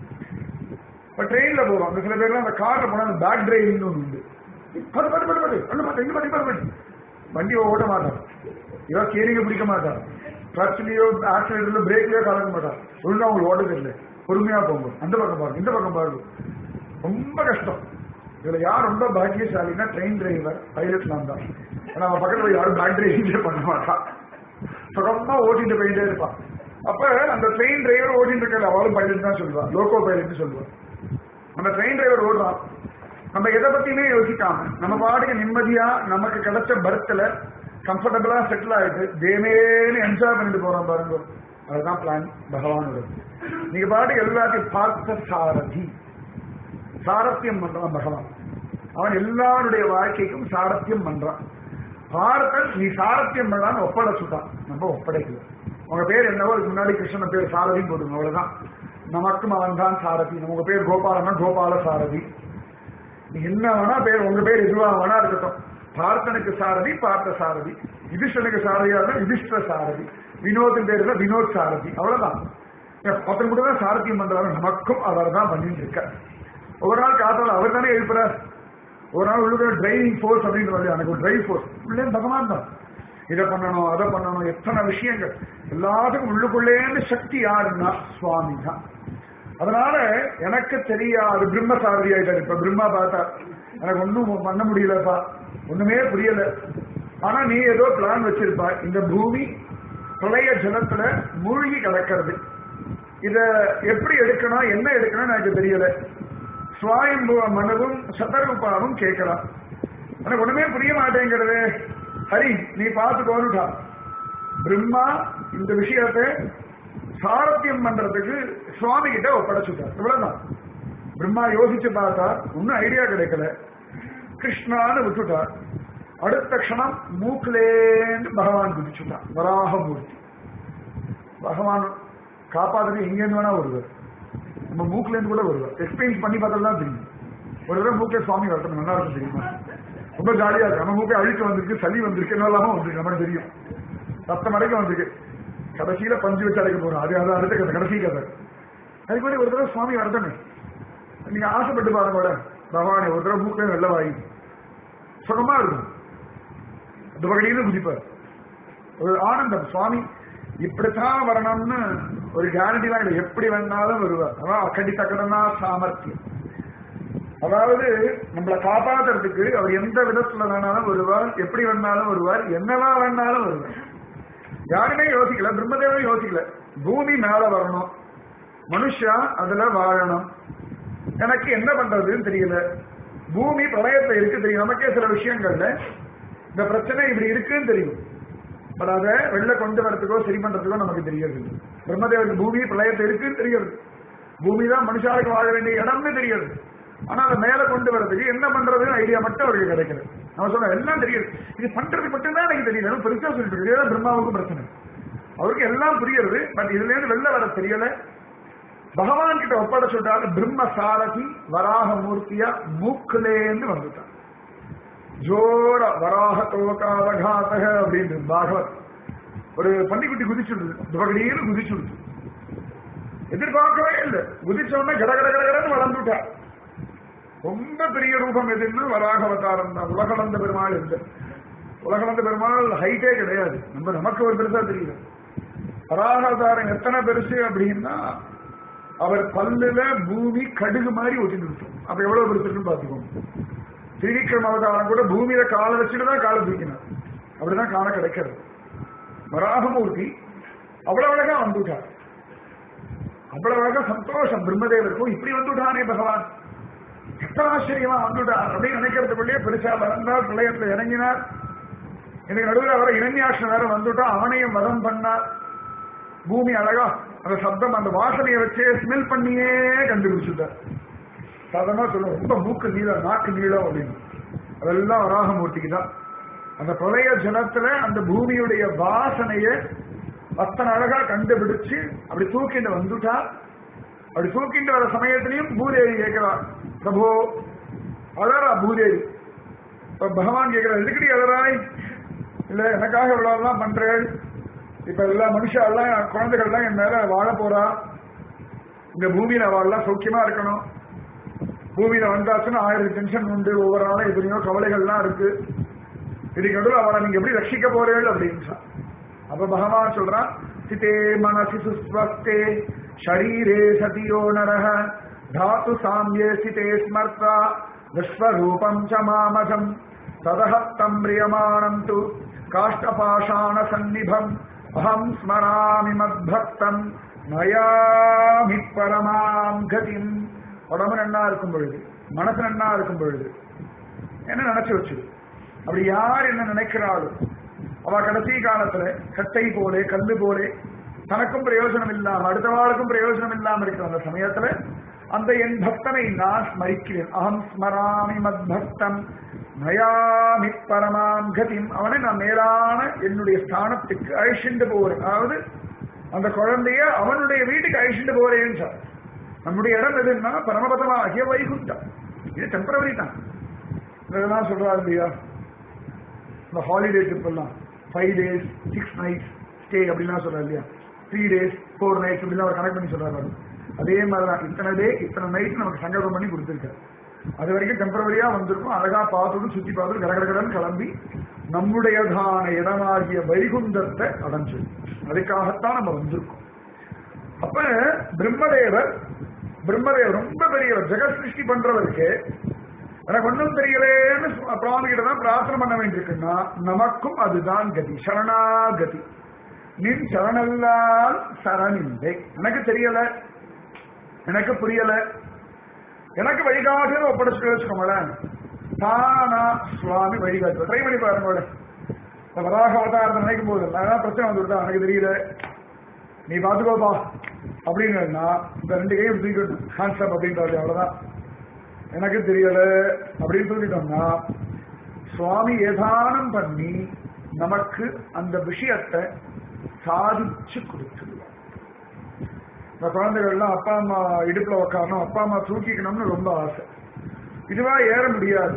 இப்ப ட்ரெயின்ல போறோம் அந்த சில பேர்லாம் அந்த கார்ல போனா அந்த பேக் டிரைவிங்னு ஒன்று உண்டு படு படு படு படு அண்ணா பாத்து இங்க பாத்து படு வண்டி ஓட்ட மாட்டான் இவன் ஸ்டீரிங்க பிடிக்க மாட்டான் கிளச்லயோ ஆக்சிலேட்டர்ல பிரேக்லயோ கலக்க மாட்டான் ஒழுங்கா அவங்களுக்கு ஓட்ட தெரியல பொறுமையா போங்க அந்த பக்கம் பாருங்க இந்த பக்கம் பாருங்க ரொம்ப கஷ்டம் இதுல யார் ரொம்ப பாக்கியசாலின்னா ட்ரெயின் டிரைவர் பைலட் நான் தான் ஏன்னா அவன் பக்கத்துல யாரும் பேக் டிரைவிங்கே பண்ண மாட்டான் சுகமா ஓட்டிட்டு போயிட்டே இருப்பான் அப்ப அந்த ட்ரெயின் டிரைவர் ஓட்டிட்டு இருக்கல அவளும் பைலட் தான் சொல்லுவா லோகோ பைலட்னு சொல்லுவா அந்த ட்ரெயின் டிரைவர் ஓடுறான் நம்ம எதை பத்தியுமே யோசிக்காம நம்ம பாட்டுக்கு நிம்மதியா நமக்கு கிடைச்ச பர்த்ல கம்ஃபர்டபுளா செட்டில் ஆயிட்டு தேமேன்னு என்ஜாய் பண்ணிட்டு போறோம் பாருங்க அதுதான் பிளான் பகவானோட நீங்க பாட்டுக்கு எல்லாத்தையும் பார்த்த சாரதி சாரத்தியம் பண்றான் பகவான் அவன் எல்லாருடைய வாழ்க்கைக்கும் சாரத்தியம் பண்றான் பார்த்தன் நீ சாரத்தியம் பண்ணலான்னு ஒப்படைச்சுட்டான் நம்ம ஒப்படைக்கல உங்க பேர் என்னவோ அதுக்கு முன்னாடி கிருஷ்ணன் பேர் சாரதின்னு போடுங்க அவ்வளவுதான் நமக்கும் அவன் தான் சாரதி உங்க பேர் கோபாலனா கோபால சாரதி நீ என்ன வேணா பேர் உங்க பேர் எதுவா வேணா இருக்கட்டும் பார்த்தனுக்கு சாரதி பார்த்த சாரதி யுதிஷ்டனுக்கு சாரதியா இருந்தா யுதிஷ்ட சாரதி வினோத்தின் பேர் இருந்தா வினோத் சாரதி அவ்வளவுதான் பத்தன் கூட தான் சாரத்தியம் பண்றாரு நமக்கும் அவர் தான் பண்ணிட்டு இருக்க ஒரு நாள் காத்தால அவர் தானே எழுப்புறார் ஒரு நாள் உள்ளுக்குள்ள டிரைவிங் ஃபோர்ஸ் அப்படின்னு சொல்லி எனக்கு ஒரு டிரைவ் ஃபோர்ஸ் உள்ளே பகவான் தான் இதை பண்ணணும் அதை பண்ணணும் எத்தனை விஷயங்கள் எல்லாத்துக்கும் உள்ளுக்குள்ளேந்து சக்தி யாருன்னா சுவாமி தான் அதனால எனக்கு தெரியாது பிரம்ம சாரதி ஆயிட்டார் இப்ப பிரம்மா பார்த்தா எனக்கு ஒன்றும் பண்ண முடியலப்பா ஒண்ணுமே புரியல ஆனா நீ ஏதோ பிளான் வச்சிருப்ப இந்த பூமி பிரளய ஜலத்துல மூழ்கி கிடக்கிறது இத எப்படி எடுக்கணும் என்ன எடுக்கணும் எனக்கு தெரியல சுவாயம்புவ மனவும் சதரூபாவும் கேட்கலாம் எனக்கு ஒண்ணுமே புரிய மாட்டேங்கிறது ஹரி நீ பார்த்துக்கோனுட்டா பிரம்மா இந்த விஷயத்தை சாரத்தியம் பண்றதுக்கு சுவாமி கிட்ட ஒப்படைச்சுட்டார் இவ்வளவுதான் பிரம்மா யோசிச்சு பார்த்தா ஒன்னும் ஐடியா கிடைக்கல கிருஷ்ணான்னு விட்டுட்டார் அடுத்த க்ஷணம் மூக்கிலேந்து பகவான் குதிச்சுட்டான் வராகமூர்த்தி பகவான் காப்பாத்துறது எங்கேருந்து வேணா வருவார் நம்ம மூக்குல இருந்து கூட வருவார் எக்ஸ்பீரியன்ஸ் பண்ணி பார்த்தா தான் தெரியும் ஒரு தடவை மூக்கில் சுவாமி வரட்டும் நல்லா இருக்கும் தெரியுமா ரொம்ப ஜாலியா இருக்கு நம்ம மூக்கை அழுக்கு வந்திருக்கு சளி வந்திருக்கு என்னெல்லாமோ வந்திருக்கு நமக்கு தெரியும் ரத்தம் அடைக்க வந்திருக்கு கடைசியில பஞ்சு வச்சு அடைக்க போறோம் அது அது அடுத்த கதை கடைசி கதை அதுக்கு முன்னாடி ஒரு தடவை சுவாமி வரட்டுமே நீங்க ஆசைப்பட்டு பாருங்க கூட பகவானே ஒரு தடவை மூக்கே வெள்ள வாய் சுகமா இருக்கும் அந்த வகையில குதிப்பார் ஒரு ஆனந்தம் சுவாமி இப்படித்தான் வரணும்னு ஒரு கேரண்டிலாம் இல்லை எப்படி வேணாலும் வருவார் அதான் அக்கடி தக்கடனா சாமர்த்தியம் அதாவது நம்மளை காப்பாத்துறதுக்கு அவர் எந்த விதத்துல வேணாலும் வருவார் எப்படி வேணாலும் வருவார் என்னவா வேணாலும் வருவார் யாருமே யோசிக்கல பிரம்மதேவன் யோசிக்கல பூமி மேல வரணும் மனுஷா அதுல வாழணும் எனக்கு என்ன பண்றதுன்னு தெரியல பூமி பிரளயத்துல இருக்கு தெரியும் நமக்கே சில விஷயங்கள்ல இந்த பிரச்சனை இப்படி இருக்குன்னு தெரியும் பட் அதை வெளில கொண்டு வரதுக்கோ சரி பண்றதுக்கோ நமக்கு தெரியாது பிரம்மதேவருக்கு பூமி பிரளயத்தை இருக்குன்னு தெரியாது பூமி தான் மனுஷாருக்கு வாழ வேண்டிய இடம்னு தெரியாது ஆனா அதை மேல கொண்டு வரதுக்கு என்ன பண்றதுன்னு ஐடியா மட்டும் அவருக்கு கிடைக்கிறது நம்ம சொல்ல எல்லாம் தெரியுது இது பண்றது மட்டும்தான் எனக்கு தெரியல பெருசா சொல்லிட்டு இருக்கு. இதுதான் பிரம்மாவுக்கு பிரச்சனை அவருக்கு எல்லாம் புரியுது பட் இதுல இருந்து வெளில வர தெரியல பகவான் கிட்ட ஒப்பட சொல்றாரு பிரம்ம சாரதி வராக மூர்த்தியா மூக்குலேந்து வந்துட்டான் ஜோர வராக தோகாவகாத்தக அப்படின்னு பாகவத் ஒரு பன்னிக்குட்டி குதிச்சுடுது துவகடியில் குதிச்சுடுது எதிர்பார்க்கவே இல்லை குதிச்ச உடனே கட கட கட கடன்னு வளர்ந்துட்டா ரொம்ப பெரிய ரூபம் எதுன்னு வராக அவதாரம் தான் உலகளந்த பெருமாள் எந்த உலகளந்த பெருமாள் ஹைட்டே கிடையாது நம்ம நமக்கு ஒரு பெருசா தெரியுது வராக அவதாரம் எத்தனை பெருசு அப்படின்னா அவர் பல்லுல பூமி கடுகு மாதிரி ஒட்டிட்டு இருக்கும் அப்ப எவ்வளவு பெருசு இருக்குன்னு பாத்துக்கோங்க திரிவிக்ரம அவதாரம் கூட பூமியில காலை வச்சுட்டு தான் காலை தூக்கினார் அப்படிதான் காண கிடைக்கிறது வராகமூர்த்தி அவ்வளவு அழகா வந்துட்டார் அவ்வளவு அழகா சந்தோஷம் பிரம்மதேவருக்கும் இப்படி வந்துட்டானே பகவான் எத்தனை ஆச்சரியமா வந்துட்டார் அப்படின்னு நினைக்கிறதுக்குள்ளேயே பெருசா வளர்ந்தார் பிரளயத்துல இறங்கினார் எனக்கு நடுவில் வர இளைஞாசன் வேற வந்துட்டா அவனையும் வதம் பண்ணார் பூமி அழகா அந்த சப்தம் அந்த வாசனையை வச்சே ஸ்மெல் பண்ணியே கண்டுபிடிச்சுட்டார் சாதாரணமா சொல்லுவோம் ரொம்ப மூக்கு நீளம் நாக்கு நீளம் அப்படின்னு அதெல்லாம் வராகமூர்த்திக்கு தான் அந்த பிரளய ஜலத்துல அந்த பூமியுடைய வாசனையை அத்தனை அழகா கண்டுபிடிச்சு அப்படி தூக்கிட்டு வந்துட்டா அப்படி தூக்கிட்டு வர சமயத்திலையும் பூதேவி கேட்கிறா பிரபோ அழறா பூதேவி இப்ப பகவான் கேட்கிறார் எதுக்கடி அழறாய் இல்ல எனக்காக இவ்வளவுலாம் பண்றேன் இப்ப எல்லா மனுஷா எல்லாம் குழந்தைகள்லாம் என் மேல வாழ போறா இந்த பூமியில அவள்லாம் சௌக்கியமா இருக்கணும் பூமியில வந்தாச்சுன்னா ஆயிரம் டென்ஷன் உண்டு ஒவ்வொரு நாளும் எத்தனையோ கவலைகள்லாம் இருக்கு இதுக்கு நடுவில் அவளை நீங்க எப்படி ரட்சிக்க போறீர்கள் அப்படின்னு அப்ப பகவான் சொல்றான் சிதே மனசி சுஸ்வஸ்தே ஷரீரே சதியோ நரஹ தாத்து சாமியே சிதே ஸ்மர்த்தா விஸ்வரூபம் ச மாமகம் ததஹத்தம் பிரியமானம் து காஷ்டபாஷாண சந்நிபம் அகம் ஸ்மராமி மத்பக்தம் நயாமி பரமாம் கதிம் உடம்பு நன்னா இருக்கும் பொழுது மனசு நன்னா இருக்கும் பொழுது என்ன நினைச்சு வச்சுது அப்படி யார் என்ன நினைக்கிறாளோ அவ கடைசி காலத்துல கட்டை போலே கல்லு போலே தனக்கும் பிரயோஜனம் இல்லாம அடுத்தவாளுக்கும் பிரயோஜனம் இல்லாம இருக்கிற அந்த சமயத்துல அந்த என் பக்தனை நான் ஸ்மரிக்கிறேன் அகம் ஸ்மராமி மத் பக்தம் நயாமி பரமாம் கதிம் அவனை நான் மேலான என்னுடைய ஸ்தானத்துக்கு அழிச்சுண்டு போறேன் அதாவது அந்த குழந்தைய அவனுடைய வீட்டுக்கு அழிச்சுட்டு போறேன்னு சார் நம்முடைய இடம் எதுன்னா பரமபதமாகிய வைகுண்டம் இது டெம்பரவரி தான் இதெல்லாம் சொல்றாரு இல்லையா இந்த ஹாலிடே ட்ரிப் எல்லாம் five days six nights stay அப்படிலாம் சொல்றாரு இல்லையா த்ரீ டேஸ் ஃபோர் நைட்ஸ் அப்படிலாம் அவர் கனெக்ட் பண்ணி சொல்றாரு அவரு. அதே மாதிரி தான் இத்தனை டே இத்தனை நைட் நமக்கு சங்கல்பம் பண்ணி கொடுத்துருக்காரு அது வரைக்கும் டெம்பரவரியா வந்திருக்கும் அழகா பார்த்துட்டு சுத்தி பார்த்துட்டு கடகடகடன் கிளம்பி நம்முடையதான இடமாகிய வைகுந்தத்தை அடைஞ்சு அதுக்காகத்தான் நம்ம வந்திருக்கோம் அப்ப பிரம்மதேவர் பிரம்மதேவர் ரொம்ப பெரியவர் ஜெகத் சிருஷ்டி பண்றவருக்கு எனக்கு ஒன்றும் தெரியலேன்னு சுவாமி கிட்ட தான் பிரார்த்தனை பண்ண வேண்டியிருக்குன்னா நமக்கும் அதுதான் கதி சரணாகதி நின் சரணல்லால் சரணில்லை எனக்கு தெரியல எனக்கு புரியல எனக்கு வழிகாட்டு ஒப்படைச்சு வச்சுக்கோங்களேன் தானா சுவாமி வழிகாட்டு ட்ரை பண்ணி பாருங்க இந்த வராக அவதாரத்தை நினைக்கும் போது அதான் பிரச்சனை வந்துவிட்டா எனக்கு தெரியல நீ பாத்துக்கோப்பா அப்படின்னா இந்த ரெண்டு கையும் தூக்கிடணும் ஹேண்ட்ஸ்அப் அப்படின்றது அவ்வளவுதான் எனக்கு தெரியல அப்படின்னு சொல்லிட்டோம்னா சுவாமி ஏதானம் பண்ணி நமக்கு அந்த விஷயத்தை சாதிச்சு கொடுத்துருவார் இந்த குழந்தைகள்லாம் அப்பா அம்மா இடுப்புல உக்காரணும் அப்பா அம்மா தூக்கிக்கணும்னு ரொம்ப ஆசை இதுவா ஏற முடியாது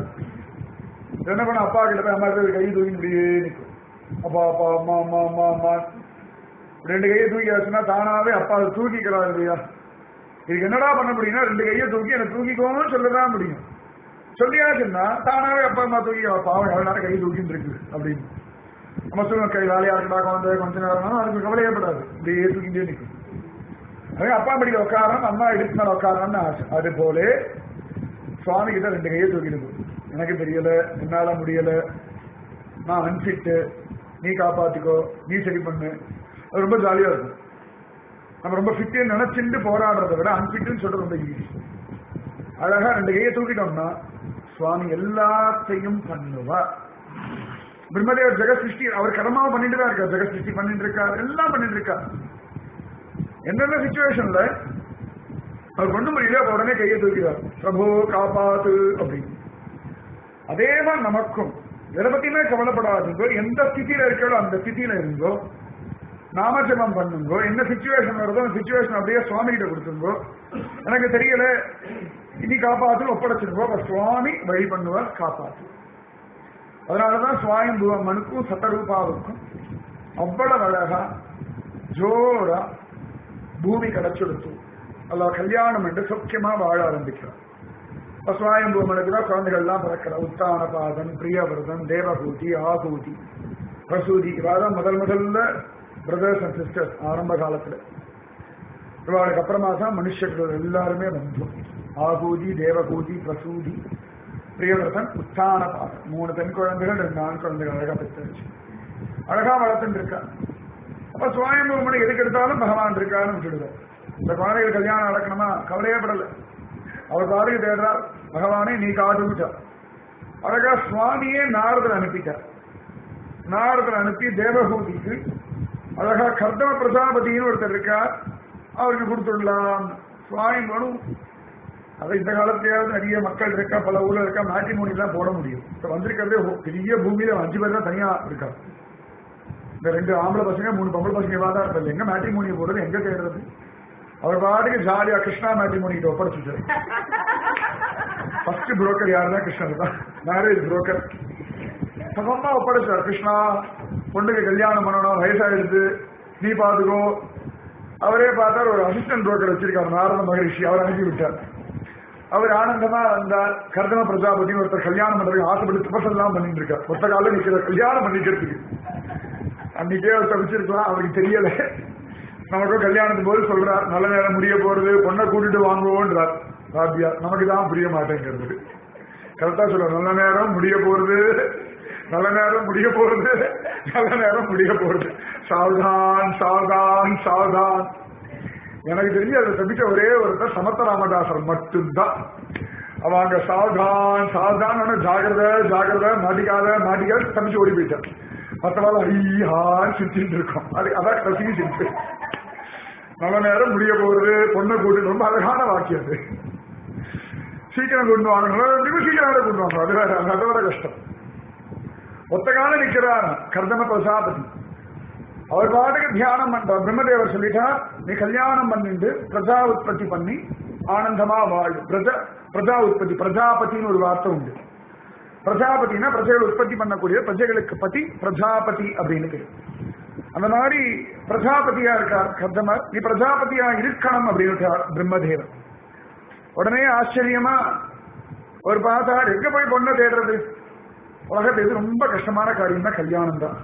என்ன பண்ண அப்பா கிட்ட போய் அம்மா கிட்ட கை தூக்கி முடியே நிற்கும் அப்பா அப்பா அம்மா அம்மா அம்மா அம்மா ரெண்டு கையை தூக்கி ஆச்சுன்னா தானாவே அப்பா அதை தூக்கிக்கிறாரு இல்லையா இதுக்கு என்னடா பண்ண முடியும்னா ரெண்டு கையை தூக்கி எனக்கு தூக்கிக்கோன்னு சொல்லதான் முடியும் சொல்லியாச்சுன்னா தானாவே அப்பா அம்மா தூக்கி பாவம் எவ்வளவு நேரம் கை தூக்கிட்டு இருக்கு அப்படின்னு நம்ம சொல்லுவோம் கை வேலையா இருக்கடா குழந்தை கொஞ்ச நேரம் அதுக்கு கவலையப்படாது இப்படியே தூக்கிட்டே நிற்கும் அதே அப்பா படியில் உட்காரம் அம்மா இடுப்பு மேல உட்காரம்னு ஆசை அது போல சுவாமி கிட்ட ரெண்டு கையை தூக்கிடுது எனக்கு தெரியல என்னால முடியல நான் அன்ஃபிட்டு நீ காப்பாத்திக்கோ நீ சரி பண்ணு அது ரொம்ப ஜாலியா இருக்கும் நம்ம ரொம்ப ஃபிட்டு நினைச்சுட்டு போராடுறதை விட அன்ஃபிட்டுன்னு சொல்றது ரொம்ப ஈஸி அழகா ரெண்டு கையை தூக்கிட்டோம்னா சுவாமி எல்லாத்தையும் பண்ணுவார் பிரம்மதேவர் ஜெக சிருஷ்டி அவர் கடமாவை பண்ணிட்டு தான் இருக்கார் ஜெக சிருஷ்டி பண்ணிட்டு இருக்கார் எல்லாம் பண்ணிட்டு இருக்கார் என்னென்ன சுச்சுவேஷன்ல அவர் கொண்டு முடியல அப்ப உடனே கையை தூக்கிறார் பிரபு காப்பாத்து அப்படின்னு அதே மாதிரி நமக்கும் எதை பத்தியுமே கவலைப்படாதீங்கோ எந்த ஸ்திதியில இருக்கோ அந்த ஸ்திதியில இருந்தோ நாமஜபம் பண்ணுங்கோ என்ன சுச்சுவேஷன் வருதோ அந்த சுச்சுவேஷன் அப்படியே சுவாமி கிட்ட கொடுத்துருங்கோ எனக்கு தெரியல இனி காப்பாத்து ஒப்படைச்சிருங்கோ அப்ப சுவாமி வழி பண்ணுவார் காப்பாத்து அதனாலதான் சுவாயம்புவ மனுக்கும் சத்தரூபாவுக்கும் அவ்வளவு அழகா ஜோரா பூமி கிடைச்செடுத்து அல்ல கல்யாணம் என்று சௌக்கியமா வாழ ஆரம்பிக்கிறார் சுவாயம்பூமனுக்கு தான் குழந்தைகள்லாம் பிறக்கிற உத்தானபாதன் பிரியவர்தன் தேவகூதி ஆகூதி பிரசூதி இவாதான் முதல் முதல்ல பிரதர்ஸ் அண்ட் சிஸ்டர்ஸ் ஆரம்ப காலத்துல இவாளுக்கு அப்புறமா தான் மனுஷர்கள் எல்லாருமே வந்தோம் ஆகூதி தேவகூதி பிரசூதி பிரியவர்தன் உத்தானபாதன் மூணு பெண் குழந்தைகள் ரெண்டு ஆண் குழந்தைகள் அழகா பெற்று அழகா வளர்த்துட்டு இருக்கா அப்ப சுவாயம்பூமனை எதுக்கு எடுத்தாலும் பகவான் இருக்காருன்னு விட்டுடுவார் இந்த குழந்தைகள் கல்யாணம் நடக்கணுமா கவலையே படல அவர் பாருங்க தேடுறார் பகவானே நீ காட்டுவிட்டார் அழகா சுவாமியே நாரதர் அனுப்பிட்டார் நாரதர் அனுப்பி தேவகூதிக்கு அழகா கர்தம பிரஜாபதினு ஒருத்தர் இருக்கார் அவருக்கு கொடுத்துடலாம் சுவாமி வேணும் அது இந்த காலத்திலேயாவது நிறைய மக்கள் இருக்கா பல ஊர்ல இருக்கா மேட்ரிமோனி எல்லாம் போட முடியும் இப்ப வந்திருக்கிறதே பெரிய பூமியில அஞ்சு பேர் தான் தனியா இருக்கா இந்த ரெண்டு ஆம்பளை பசங்க மூணு பொம்பளை பசங்க தான் இருப்பது எங்க மேட்ரிமோனி போடுறது எங்க தேடுறது அவர் பாட்டுக்கு ஜாலியா கிருஷ்ணா மேட்ரிமோனி கிட்ட ஒப்படைச்சுட்டாரு ஃபர்ஸ்ட் புரோக்கர் யாருன்னா கிருஷ்ணர் தான் மேரேஜ் புரோக்கர் சமமா ஒப்படைச்சார் கிருஷ்ணா பொண்ணுக்கு கல்யாணம் பண்ணணும் வயசாயிடுது நீ பாத்துக்கோ அவரே பார்த்தார் ஒரு அசிஸ்டன்ட் புரோக்கர் வச்சிருக்காரு நாரத மகரிஷி அவர் அனுப்பி விட்டார் அவர் ஆனந்தமா வந்தார் கர்தம பிரஜாபதி ஒருத்தர் கல்யாணம் பண்றதுக்கு ஆசைப்பட்டு தபசெல்லாம் பண்ணிட்டு இருக்கார் ஒத்த கால நிக்கிற கல்யாணம் பண்ணிக்கிறதுக்கு அன்னைக்கே அவர் தவிச்சிருக்கலாம் அவருக்கு தெரியல நமக்கு கல்யாணத்துக்கு போது சொல்றார் நல்ல நேரம் முடிய போறது பொண்ணை கூட்டிட்டு வாங்குவோன்றார் ராபியா நமக்கு தான் புரிய மாட்டேங்கிறது கரெக்டா சொல்ற நல்ல நேரம் முடிய போறது நல்ல நேரம் முடிய போறது நல்ல நேரம் முடிய போறது சாவதான் சாவதான் சாவதான் எனக்கு தெரிஞ்சு அதை தப்பிச்ச ஒரே ஒருத்தர் சமத்த ராமதாசர் மட்டும்தான் அவங்க சாவதான் சாவதான் ஜாகிரத ஜாகிரத மாட்டிக்காத மாட்டிக்காத தப்பிச்சு ஓடி போயிட்டார் மற்றவாள் ஐயான்னு சிரிச்சுட்டு இருக்கோம் அது அதான் கடைசி சிரிப்பு நல்ல நேரம் முடிய போறது பொண்ணை கூட்டு ரொம்ப அழகான வாக்கியம் அது சீக்கிரம் கொண்டு வாங்க சீக்கிரம் கொண்டு வாங்க அது வேற அதை விட கஷ்டம் ஒத்த காலம் நிக்கிறார் கர்தம பிரசாபதி அவர் பாட்டுக்கு தியானம் பண்றார் பிரம்மதேவர் சொல்லிட்டார் நீ கல்யாணம் பண்ணிட்டு பிரஜா உற்பத்தி பண்ணி ஆனந்தமா வாழ் பிரஜா பிரஜா உற்பத்தி பிரஜாபதினு ஒரு வார்த்தை உண்டு பிரஜாபதினா பிரஜைகள் உற்பத்தி பண்ணக்கூடிய பிரஜைகளுக்கு பதி பிரஜாபதி அப்படின்னு பேர் அந்த மாதிரி பிரஜாபதியா இருக்கார் கர்தமர் நீ பிரஜாபதியா இருக்கணும் அப்படின்னு பிரம்மதேவர் உடனே ஆச்சரியமா ஒரு பார்த்தார் எங்க போய் பொண்ணை தேடுறது உலகத்துல இது ரொம்ப கஷ்டமான காரியம் தான் கல்யாணம் தான்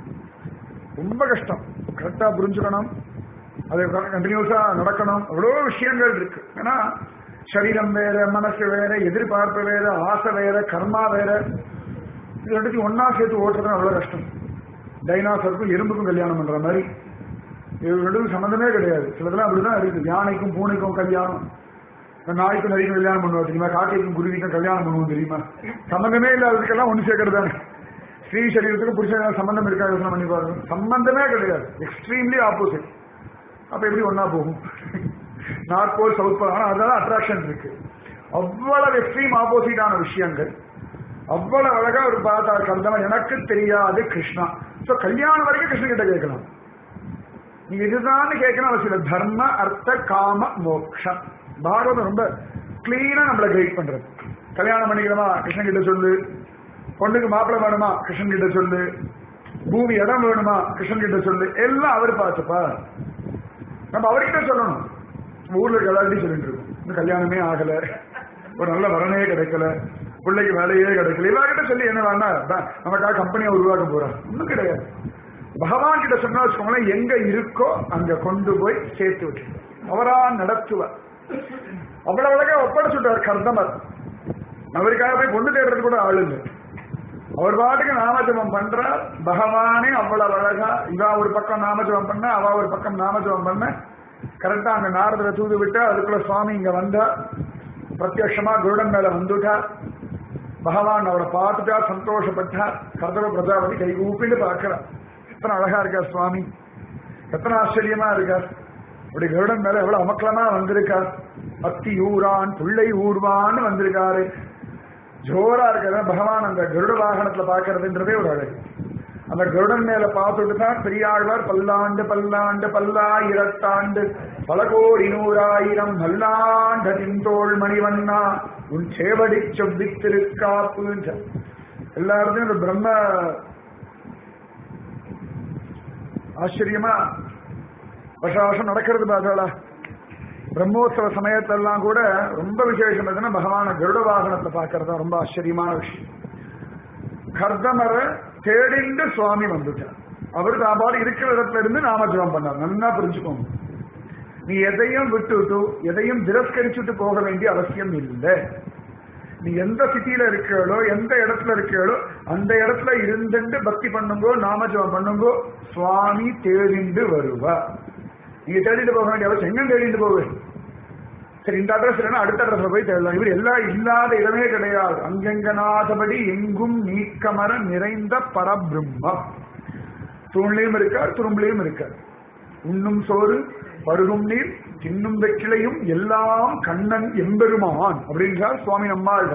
ரொம்ப கஷ்டம் கரெக்டா புரிஞ்சுக்கணும் அது கண்டினியூஸா நடக்கணும் அவ்வளோ விஷயங்கள் இருக்கு ஏன்னா சரீரம் வேற மனசு வேற எதிர்பார்ப்பு வேற ஆசை வேற கர்மா வேற இது ரெண்டுத்தையும் ஒன்னா சேர்த்து ஓட்டுறது அவ்வளவு கஷ்டம் டைனாசருக்கும் எறும்புக்கும் கல்யாணம் பண்ற மாதிரி இது ரெண்டுக்கும் சம்மந்தமே கிடையாது சிலதெல்லாம் அப்படிதான் இருக்கு யானைக்கும் பூனைக்கும் கல்யாணம் இந்த நாய்க்கும் நரிக்கும் கல்யாணம் பண்ணுவோம் தெரியுமா காக்கைக்கும் குருவிக்கும் கல்யாணம் பண்ணுவோம் தெரியுமா சம்பந்தமே இல்லாததுக்கெல்லாம் ஒண்ணு சேர்க்கறது தானே ஸ்ரீ சரீரத்துக்கும் புருஷன் சம்பந்தம் இருக்கா யோசனை பண்ணி பாருங்க சம்பந்தமே கிடையாது எக்ஸ்ட்ரீம்லி ஆப்போசிட் அப்ப எப்படி ஒன்னா போகும் நார்த் போல் சவுத் போல் ஆனா அதனால அட்ராக்ஷன் இருக்கு அவ்வளவு எக்ஸ்ட்ரீம் ஆப்போசிட்டான விஷயங்கள் அவ்வளவு அழகா ஒரு பார்த்தா கந்தவன் எனக்கு தெரியாது கிருஷ்ணா சோ கல்யாணம் வரைக்கும் கிருஷ்ணன் கிட்ட கேட்கலாம் நீங்க இதுதான் கேட்கணும் அவசியம் இல்லை. தர்ம அர்த்த காம மோக்ஷம் பாகவதம் ரொம்ப கிளீனா நம்மளை கைட் பண்றது கல்யாணம் பண்ணிக்கிறோமா கிருஷ்ணன் கிட்ட சொல்லு பொண்ணுக்கு மாப்பிள்ளை வேணுமா கிருஷ்ணன் கிட்ட சொல்லு பூமி இடம் வேணுமா கிருஷ்ணன் கிட்ட சொல்லு எல்லாம் அவர் பார்த்துப்பா நம்ம அவர்கிட்ட சொல்லணும் நம்ம ஊர்ல கலாட்டி சொல்லிட்டு இருக்கோம் இன்னும் கல்யாணமே ஆகல ஒரு நல்ல வரனே கிடைக்கல பிள்ளைக்கு வேலையே கிடைக்கல இவர்கிட்ட சொல்லி என்ன வேணா நமக்காக கம்பெனியை உருவாக்க போறான் ஒன்றும் கிடையாது பகவான் கிட்ட சொன்னா வச்சுக்கோங்களேன் எங்க இருக்கோ அங்க கொண்டு போய் சேர்த்து விட்டு அவரா நடத்துவார் அவ்வளவு அழகா ஒப்படைச்சுட்டார் கர்தமர் அவருக்காக போய் பொண்ணு தேடுறது கூட ஆளு இல்லை அவர் பாட்டுக்கு நாமஜபம் பண்றார் பகவானே அவ்வளவு அழகா இவா ஒரு பக்கம் நாமஜபம் பண்ண அவ ஒரு பக்கம் நாமஜபம் பண்ண கரெக்டா அங்க நாரதரை தூது விட்டு அதுக்குள்ள சுவாமி இங்க வந்தார் பிரத்யட்சமா குருடன் மேல வந்துட்டார் பகவான் அவரை பார்த்துட்டார் சந்தோஷப்பட்டார் கர்தவ பிரஜாபதி கை ஊப்பிட்டு பார்க்கிறார் எத்தனை அழகா இருக்கார் சுவாமி எத்தனை ஆச்சரியமா இருக்கார் அப்படி கருடன் மேல எவ்வளவு அமக்கலமா வந்திருக்கார் அத்தி ஊரான் புள்ளை ஊர்வான்னு வந்திருக்காரு ஜோரா இருக்கிற பகவான் அந்த கருட வாகனத்துல பாக்குறதுன்றதே ஒரு அழகு அந்த கருடன் மேல பார்த்துட்டு தான் பெரியாழ்வார் பல்லாண்டு பல்லாண்டு பல்லாயிரத்தாண்டு பல கோடி நூறாயிரம் நல்லாண்ட தின்தோள் மணிவண்ணா உன் சேவடி செவ்வித்திருக்காப்பு எல்லா இடத்துலயும் இந்த பிரம்ம ஆச்சரியமா வருஷ வருஷம் நடக்கிறது பார்த்தாளா பிரம்மோத்சவ சமயத்தெல்லாம் கூட ரொம்ப விசேஷம் எதுனா பகவான கருட வாகனத்தை பார்க்கறது ரொம்ப ஆச்சரியமான விஷயம் கர்தமரை தேடிண்டு சுவாமி வந்துட்டார் அவர் தாபாடு இருக்கிற இடத்துல இருந்து நாமஜபம் பண்ணார் நல்லா புரிஞ்சுக்கோங்க நீ எதையும் விட்டுட்டு எதையும் திரஸ்கரிச்சுட்டு போக வேண்டிய அவசியம் இல்லை நீ எந்த சிட்டியில இருக்கீங்களோ எந்த இடத்துல இருக்கீங்களோ அந்த இடத்துல இருந்துட்டு பக்தி பண்ணுங்கோ நாமஜபம் பண்ணுங்கோ சுவாமி தேடிண்டு வருவா நீங்க தேடிட்டு போக வேண்டிய அவசியம் எங்க தேடிட்டு போவேன் சரி இந்த அட்ரஸ் இல்லைன்னா அடுத்த அட்ரஸ்ல போய் தேடலாம் இவர் எல்லாம் இல்லாத இடமே கிடையாது அங்கங்கனாதபடி எங்கும் நீக்கமர நிறைந்த பரபிரம்மம் தூண்லையும் இருக்கார் துரும்புலையும் இருக்கார் உண்ணும் சோறு பருகும் நீர் தின்னும் வெற்றிலையும் எல்லாம் கண்ணன் எம்பெருமான் அப்படின்றார் சுவாமி நம்மாள்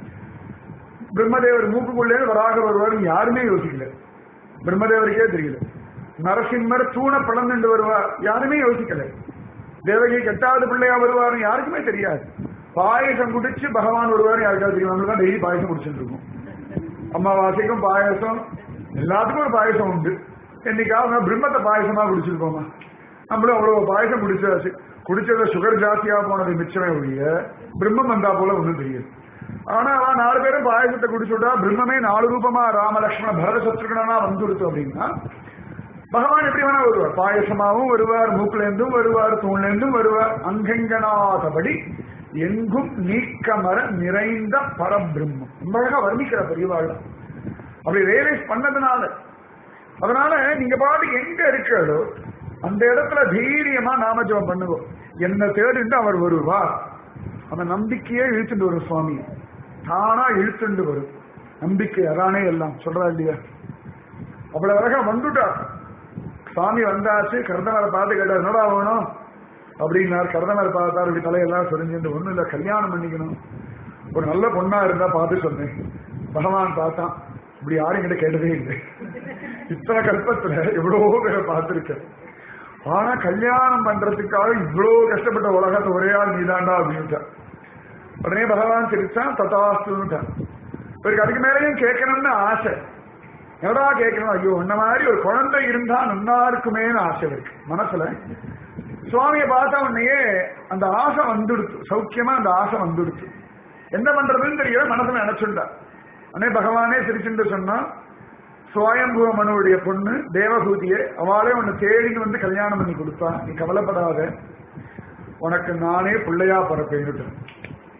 பிரம்மதேவர் மூக்குக்குள்ளே வராக வருவார் யாருமே யோசிக்கல பிரம்மதேவருக்கே தெரியல நரசிம்மர் தூண பிளந்துண்டு வருவார் யாருமே யோசிக்கல தேவகி கெட்டாவது பிள்ளையா வருவார் யாருக்குமே தெரியாது பாயசம் குடிச்சு பகவான் வருவார் யாருக்காவது தெரியும் நம்மளுக்கு தான் டெய்லி பாயசம் குடிச்சிட்டு இருக்கோம் அம்மாவாசைக்கும் பாயசம் எல்லாத்துக்கும் ஒரு பாயசம் உண்டு என்னைக்காவது பிரம்மத்தை பாயசமா குடிச்சிருக்கோமா நம்மளும் அவ்வளவு பாயசம் குடிச்சாச்சு குடிச்சத சுகர் ஜாஸ்தியா போனது மிச்சமே ஒழிய பிரம்மம் வந்தா போல ஒண்ணும் தெரியாது ஆனா அவன் நாலு பேரும் பாயசத்தை குடிச்சுட்டா பிரம்மமே நாலு ரூபமா ராம லட்சுமண பரத சத்ருகனா வந்துடுத்து அப்படின்னா பகவான் எப்படி வேணா வருவார் பாயசமாவும் வருவார் மூக்குல இருந்தும் வருவார் தூண்ல இருந்தும் வருவார் அங்கங்கனாதபடி எங்கும் நீக்கமர நிறைந்த பரபிரம்மம் ரொம்ப அழகா வர்ணிக்கிற பெரியவாள் அப்படி ரியலைஸ் பண்ணதுனால அதனால நீங்க பாட்டு எங்க இருக்கோ அந்த இடத்துல தைரியமா நாமஜபம் பண்ணுவோம் என்ன தேடிண்டு அவர் வருவார் அந்த நம்பிக்கையே இழுத்துட்டு வரும் சுவாமி தானா இழுத்துண்டு வரும் நம்பிக்கை அதானே எல்லாம் சொல்றா இல்லையா அவ்வளவு அழகா வந்துட்டார் சுவாமி வந்தாச்சு கர்தனரை பார்த்து கேட்டார் என்னடா வேணும் அப்படின்னார் கர்தனர் பார்த்தார் இப்படி தலையெல்லாம் சொரிஞ்சுட்டு ஒண்ணும் இல்ல கல்யாணம் பண்ணிக்கணும் ஒரு நல்ல பொண்ணா இருந்தா பார்த்து சொன்னேன் பகவான் பார்த்தான் இப்படி யாரும் கிட்ட கேட்டதே இல்லை இத்தனை கல்பத்துல எவ்வளவோ பேரை பார்த்திருக்கேன் ஆனா கல்யாணம் பண்றதுக்காக இவ்வளவு கஷ்டப்பட்ட உலகத்தை ஒரே ஆள் நீதாண்டா அப்படின்ட்டான் உடனே பகவான் சிரிச்சான் ததாஸ்துன்னுட்டான் இவருக்கு அதுக்கு மேலேயும் கேட்கணும்னு ஆசை எவடா கேட்கணும் ஐயோ இந்த மாதிரி ஒரு குழந்தை இருந்தா நல்லா இருக்குமேன்னு ஆசை இருக்கு மனசுல சுவாமியை பார்த்த உடனேயே அந்த ஆசை வந்துடுச்சு சௌக்கியமா அந்த ஆசை வந்துடுச்சு என்ன பண்றதுன்னு தெரியல மனசுல நினைச்சுண்டா உடனே பகவானே சிரிச்சுட்டு சொன்னா சுவயம்புவ மனுவுடைய பொண்ணு தேவகூதியை அவளே உன்னை தேடின்னு வந்து கல்யாணம் பண்ணி கொடுப்பா நீ கவலைப்படாத உனக்கு நானே பிள்ளையா பிறப்பேன்னுட்டேன்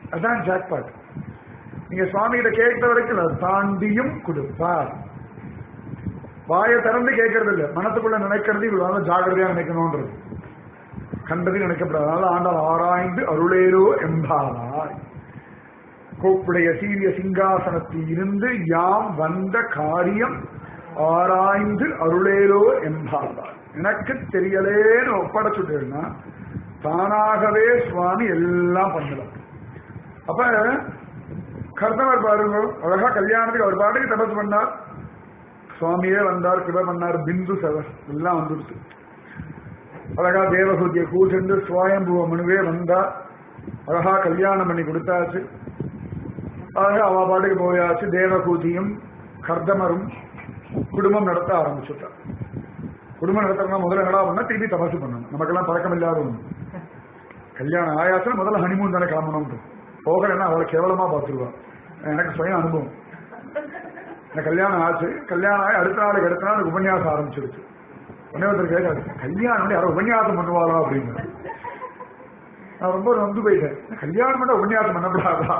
அதான் ஜாக்பாட் நீங்க சுவாமிகிட்ட கேட்ட வரைக்கும் அதை தாண்டியும் கொடுப்பார் வாயை திறந்து கேட்கறது இல்ல மனத்துக்குள்ள நினைக்கிறது இவ்வளவு ஜாகிரதையா நினைக்கணும்ன்றது கண்டது நினைக்கப்படாது அதனால ஆண்டாள் ஆராய்ந்து அருளேரோ என்பாராய் கோப்புடைய சீரிய சிங்காசனத்தில் இருந்து யாம் வந்த காரியம் ஆராய்ந்து அருளேரோ என்பாராய் எனக்கு தெரியலேன்னு ஒப்படைச்சுட்டேன்னா தானாகவே சுவாமி எல்லாம் பண்ணலாம் அப்ப கர்ணவர் பாருங்க அழகா கல்யாணத்துக்கு அவர் பாட்டுக்கு தபஸ் பண்ணார் சுவாமியே வந்தார் கிருப பண்ணார் பிந்து சவஸ் எல்லாம் வந்துருச்சு அழகா தேவகூதியை கூட்டிருந்து சுவாயம்புவ மனுவே வந்தார் அழகா கல்யாணம் பண்ணி கொடுத்தாச்சு அழகா அவ பாட்டுக்கு போயாச்சு தேவகூதியும் கர்தமரும் குடும்பம் நடத்த ஆரம்பிச்சுட்டார் குடும்பம் நடத்துறதுனா முதல்ல என்னடா பண்ணா திருப்பி தபசு பண்ணணும் நமக்கெல்லாம் பழக்கம் இல்லாத ஒண்ணு கல்யாணம் ஆயாச்சுன்னா முதல்ல ஹனிமூன் தானே கிளம்பணும் போகலைன்னா அவளை கேவலமா பார்த்துருவா எனக்கு சுயம் அனுபவம் எனக்கு கல்யாணம் ஆச்சு கல்யாணம் ஆகி அடுத்த நாளுக்கு அடுத்த நாள் உபன்யாசம் ஆரம்பிச்சிருச்சு உடனே ஒருத்தர் கேட்டாரு கல்யாணம் பண்ணி யாரும் உபன்யாசம் பண்ணுவாளா அப்படின்னு நான் ரொம்ப வந்து போயிட்டேன் கல்யாணம் பண்ண உபன்யாசம் பண்ணப்படாதா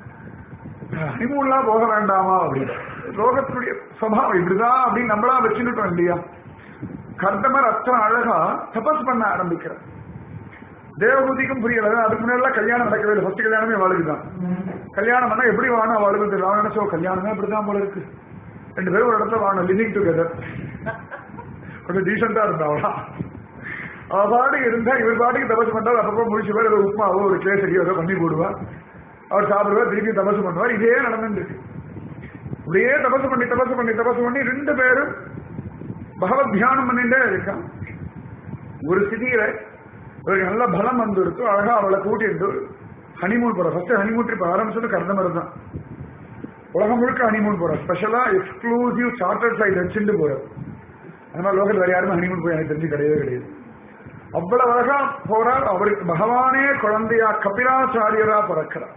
ஹனிமூன்லாம் போக வேண்டாமா அப்படின்னு லோகத்தினுடைய சுவாவம் இப்படிதான் அப்படின்னு நம்மளா வச்சுக்கிட்டோம் இல்லையா கர்தமர் அத்தனை அழகா தபஸ் பண்ண ஆரம்பிக்கிறார் தேவபூதிக்கும் புரியல அதுக்கு முன்னாடி கல்யாணம் நடக்கவே இல்லை ஃபர்ஸ்ட் கல்யாணமே அவளுக்கு தான் கல்யாணம் பண்ணா எப்படி வாணும் அவளுக்கு தெரியல அவன் நினைச்சோ கல்யாணமே இப்படிதான் போல இருக்கு ரெண்டு பேரும் ஒரு இடத்துல வாணும் லிவிங் டுகெதர் கொஞ்சம் டீசெண்டா இருந்தா அவளா அவ பாட்டுக்கு இருந்தா இவர் பாட்டுக்கு தபசு பண்றாரு அப்பப்போ முடிச்சு பேர் ஏதோ உப்புமாவோ ஒரு கேசரியோ ஏதோ பண்ணி போடுவார் அவர் சாப்பிடுவார் திருப்பி தபசு பண்ணுவார் இதே நடந்துருக்கு இப்படியே தபசு பண்ணி தபசு பண்ணி தபசு பண்ணி ரெண்டு பேரும் பகவத் தியானம் பண்ணிட்டே இருக்கான் ஒரு ஸ்திதியில இவருக்கு நல்ல பலம் வந்துருக்கு அழகா அவளை கூட்டிட்டு ஹனிமூன் போற ஃபர்ஸ்ட் ஹனிமூன் ட்ரிப் ஆரம்பிச்சது கர்தமர் தான் உலகம் முழுக்க ஹனிமூன் போற ஸ்பெஷலா எக்ஸ்க்ளூசிவ் சார்ட்டர் ஃபிளைட் வச்சுட்டு போற அந்த மாதிரி லோகத்தில் வேற யாருமே ஹனிமூன் போய் எனக்கு தெரிஞ்சு கிடையவே கிடையாது அவ்வளவு அழகா போறார் அவருக்கு பகவானே குழந்தையா கபிலாச்சாரியரா பிறக்கிறார்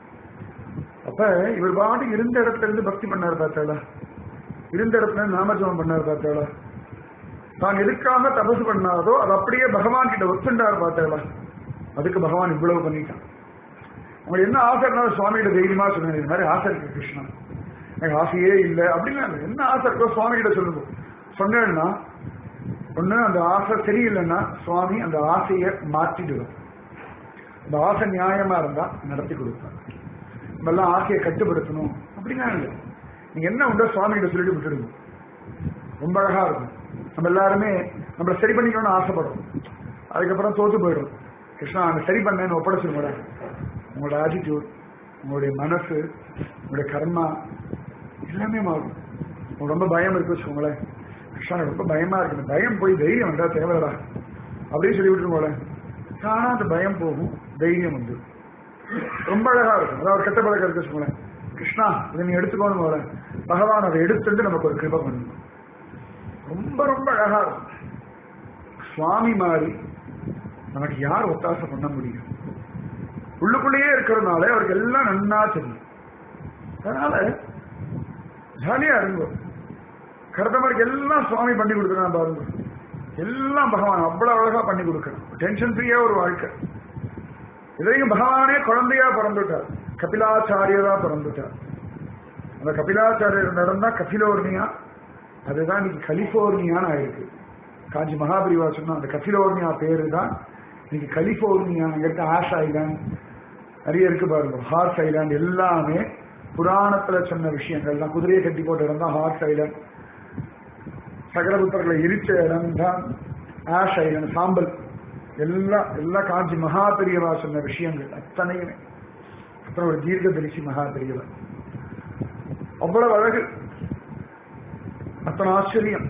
அப்ப இவர் பாட்டு இருந்த இடத்துல இருந்து பக்தி பண்ணாரு பார்த்தாளா இருந்த இடத்துல இருந்து நாமஜபம் பண்ணாரு பார்த்தாளா தான் எதுக்காக தபசு பண்ணாதோ அது அப்படியே பகவான் கிட்ட ஒத்துண்டார் பார்த்தாளா அதுக்கு பகவான் இவ்வளவு பண்ணிட்டான் உங்களுக்கு என்ன ஆசை இருந்தாலும் சுவாமிகிட்ட தைரியமா சொன்னேன் இது மாதிரி ஆசை இருக்கு கிருஷ்ணா எனக்கு ஆசையே இல்லை அப்படின்னா இல்லை. என்ன ஆசை இருக்கோ சுவாமி கிட்ட சொல்லுங்க சொன்னேன்னா ஒண்ணு அந்த ஆசை சரியில்லைன்னா சுவாமி அந்த ஆசையை மாற்றிடுவார் அந்த ஆசை நியாயமா இருந்தா நடத்தி கொடுப்பார் நம்ம எல்லாம் ஆசையை கட்டுப்படுத்தணும் அப்படின்னா இல்லை நீங்க என்ன உண்டோ சுவாமி கிட்ட சொல்லிட்டு விட்டுடுங்க ரொம்ப அழகா இருக்கும் நம்ம எல்லாருமே நம்மள சரி பண்ணிக்கணும்னு ஆசைப்படுறோம் அதுக்கப்புறம் தோத்து போயிடும் கிருஷ்ணா அங்க சரி பண்ணேன்னு ஒப்படைச்சிருங்க உங்களோட ஆட்டிடியூட் உங்களுடைய மனசு உங்களுடைய கர்மா எல்லாமே மாறும் உங்களுக்கு ரொம்ப பயம் இருக்கு வச்சுக்கோங்களேன் கிருஷ்ணா எனக்கு ரொம்ப பயமா இருக்கு இந்த பயம் போய் தைரியம் வந்தா தேவைடா அப்படின்னு சொல்லி விட்டுருங்களேன் தானா அந்த பயம் போகும் தைரியம் வந்து ரொம்ப அழகா இருக்கும் அதாவது கெட்ட பழக்கம் இருக்கு வச்சுக்கோங்களேன் கிருஷ்ணா இதை நீ எடுத்துக்கோன்னு போல பகவான் அதை எடுத்துட்டு நமக்கு ஒரு கிருபை பண்ணணும் ரொம்ப ரொம்ப அழகா இருக்கும் சுவாமி மாதிரி நமக்கு யார் ஒத்தாசை பண்ண முடியும் உள்ளுக்குள்ளேயே இருக்கிறதுனால அவருக்கு எல்லாம் நன்னா தெரியும் அதனால ஜாலியா இருங்க கருத்தமருக்கு எல்லாம் சுவாமி பண்ணி கொடுக்குறான் பாருங்க எல்லாம் பகவான் அவ்வளவு அழகா பண்ணி கொடுக்கணும் டென்ஷன் ஃப்ரீயா ஒரு வாழ்க்கை இதையும் பகவானே குழந்தையா பிறந்துட்டார் கபிலாச்சாரியரா பிறந்துட்டார் அந்த கபிலாச்சாரியர் நடந்தா கபிலோர்னியா அதுதான் இன்னைக்கு கலிபோர்னியான்னு ஆயிருக்கு காஞ்சி மகாபரிவா சொன்னா அந்த கபிலோர்னியா பேரு தான் இன்னைக்கு கலிபோர்னியா அங்க இருக்க ஆஷ் ஐலாண்ட் நிறைய இருக்கு பாருங்க ஹார்ஸ் ஐலாண்ட் எல்லாமே புராணத்துல சொன்ன விஷயங்கள் தான் குதிரையை கட்டி போட்ட இடம் தான் ஹார்ஸ் ஐலாண்ட் சகரபுத்தர்களை எரிச்ச இடம் தான் ஆஷ் ஐலாண்ட் சாம்பல் எல்லாம் எல்லாம் காஞ்சி மகா பெரியவா சொன்ன விஷயங்கள் அத்தனையுமே அப்புறம் ஒரு தீர்க்க தரிசி மகா பெரியவா அவ்வளவு அழகு அத்தனை ஆச்சரியம்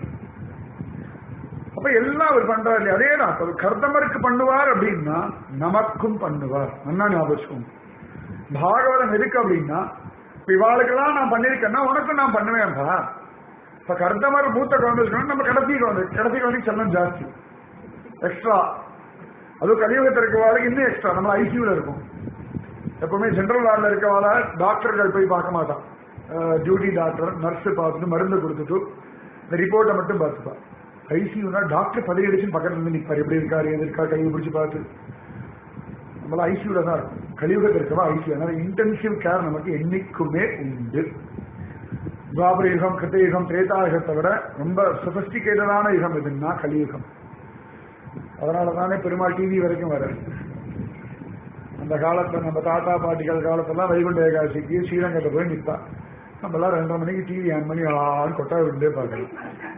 அப்ப எல்லாம் அவர் பண்றாரு இல்லையா? அதேதான் அப்ப கர்தமருக்கு பண்ணுவார் அப்படின்னா நமக்கும் பண்ணுவார் நல்லா ஞாபகம் வச்சுக்கோங்க. பாகவதம் எதுக்கு அப்படின்னா இப்ப இவாளுக்கெல்லாம் நான் பண்ணிருக்கேன்னா உனக்கும் நான் பண்ணுவேன்பா இப்ப கர்தமர் மூத்த குழந்தை இருக்கணும் நம்ம கடைசி குழந்தை கடைசி குழந்தைக்கு செல்லம் ஜாஸ்தி எக்ஸ்ட்ரா அதுவும் கலியுகத்தில் இருக்கவாளுக்கு இன்னும் எக்ஸ்ட்ரா நம்ம ஐசியூல இருக்கும் எப்பவுமே ஜெனரல் வார்டில் இருக்கவாள டாக்டர்கள் போய் பார்க்க மாட்டான் டியூட்டி டாக்டர் நர்ஸ் பார்த்துட்டு மருந்து கொடுத்துட்டு இந்த ரிப்போர்ட்டை மட்டும் பார்த்துப்பா ஐசியூனா டாக்டர் பதவி அடிச்சு பக்கத்துல இருந்து நிற்பார் எப்படி இருக்காரு எது இருக்கா கையை பிடிச்சு பார்த்து நம்மள ஐசியூல தான் இருக்கும் கலியுகத்தில் இருக்கவா ஐசியூ அதனால இன்டென்சிவ் கேர் நமக்கு என்னைக்குமே உண்டு துவாபர யுகம் கிருத்தயுகம் திரேதாயுகத்தை விட ரொம்ப சொபஸ்டிகேட்டடான யுகம் எதுன்னா கலியுகம் அதனால தானே பெருமாள் டிவி வரைக்கும் வர அந்த காலத்துல நம்ம தாத்தா பாட்டிகள் காலத்தெல்லாம் வைகுண்ட ஏகாதசிக்கு ஸ்ரீரங்கத்தை போய் நிற்பா நம்ம எல்லாம் ரெண்டரை மணிக்கு டிவி ஆன் பண்ணி ஆறு கொட்டா விட்டே பார்க்கலாம்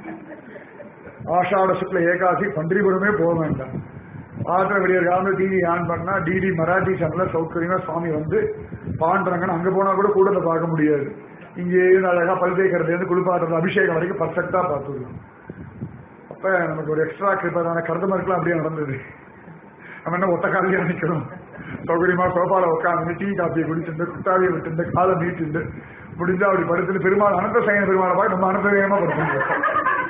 ஆஷாட சுக்ல ஏகாசி பன்றிபுரமே போக வேண்டாம் ஆத்திர விடியற் காலம் டிவி ஆன் பண்ணா டிடி மராட்டி சேனல்ல சௌகரியமா சுவாமி வந்து பாண்டுறாங்கன்னு அங்க போனா கூட கூடத்தை பார்க்க முடியாது இங்கே இருந்து அழகா பல் தேய்க்கிறதுல இருந்து குளிப்பாட்டுறது அபிஷேகம் வரைக்கும் பர்ஃபெக்டா பார்த்துடலாம் அப்ப நமக்கு ஒரு எக்ஸ்ட்ரா கிருப்பதான கருதமருக்குலாம் அப்படியே நடந்தது நம்ம என்ன ஒத்த காலையே நிக்கணும் சௌகரியமா சோபால உட்காந்து டீ காப்பியை குடிச்சிருந்து குட்டாவியை விட்டு காலை நீட்டு முடிஞ்சா அப்படி படுத்துட்டு பெருமாள் அனந்த சயன பெருமாளை பார்த்து நம்ம அனந்த வேகமா படுத்துருக்கோம்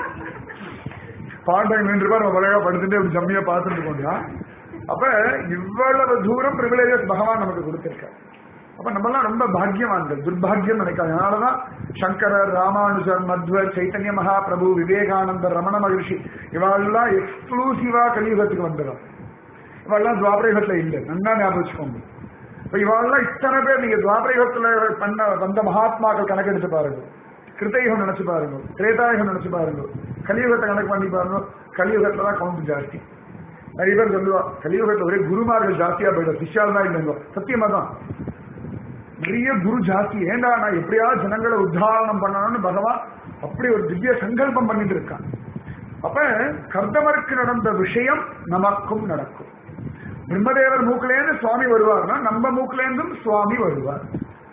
பாண்டவன் நின்று நம்ம அழகா படுத்துட்டு அப்படி ஜம்மியா பார்த்துட்டு கொண்டா அப்ப இவ்வளவு தூரம் பிரிவிலேஜஸ் பகவான் நமக்கு கொடுத்திருக்கார் அப்ப நம்மலாம் ரொம்ப பாக்கியவான்கள் துர்பாகியம் நினைக்காது அதனாலதான் சங்கரர் ராமானுஜர் மத்வர் சைத்தன்ய மகாபிரபு விவேகானந்தர் ரமண மகிழ்ச்சி இவாளெல்லாம் எக்ஸ்க்ளூசிவா கலியுகத்துக்கு வந்துடும் இவாளெல்லாம் துவாபரயுகத்துல இல்லை நன்னா ஞாபகம் வச்சுக்கோங்க இப்ப இவாளெல்லாம் இத்தனை பேர் நீங்க துவாபரயுகத்துல பண்ண வந்த மகாத்மாக்கள் கணக்கெடுத்து பாருங்க கிருத்தயுகம் நினைச்சு பாருங்க திரேதாயுகம் நினைச்சு பாருங்க கலியுகத்தை கணக்கு பண்ணி பாருங்க கலியுகத்துல தான் கவுண்ட் ஜாஸ்தி நிறைய பேர் சொல்லுவா கலியுகத்துல ஒரே குருமார்கள் ஜாஸ்தியா போயிடும் சிஷ்யால் தான் இல்லைங்க சத்தியமா தான் நிறைய குரு ஜாஸ்தி ஏண்டா நான் எப்படியாவது ஜனங்களை உத்தாரணம் பண்ணணும்னு பகவான் அப்படி ஒரு திவ்ய சங்கல்பம் பண்ணிட்டு இருக்கான் அப்ப கர்தமருக்கு நடந்த விஷயம் நமக்கும் நடக்கும் பிரம்மதேவர் மூக்கிலேருந்து சுவாமி வருவார்னா நம்ம மூக்கிலேருந்தும் சுவாமி வருவார்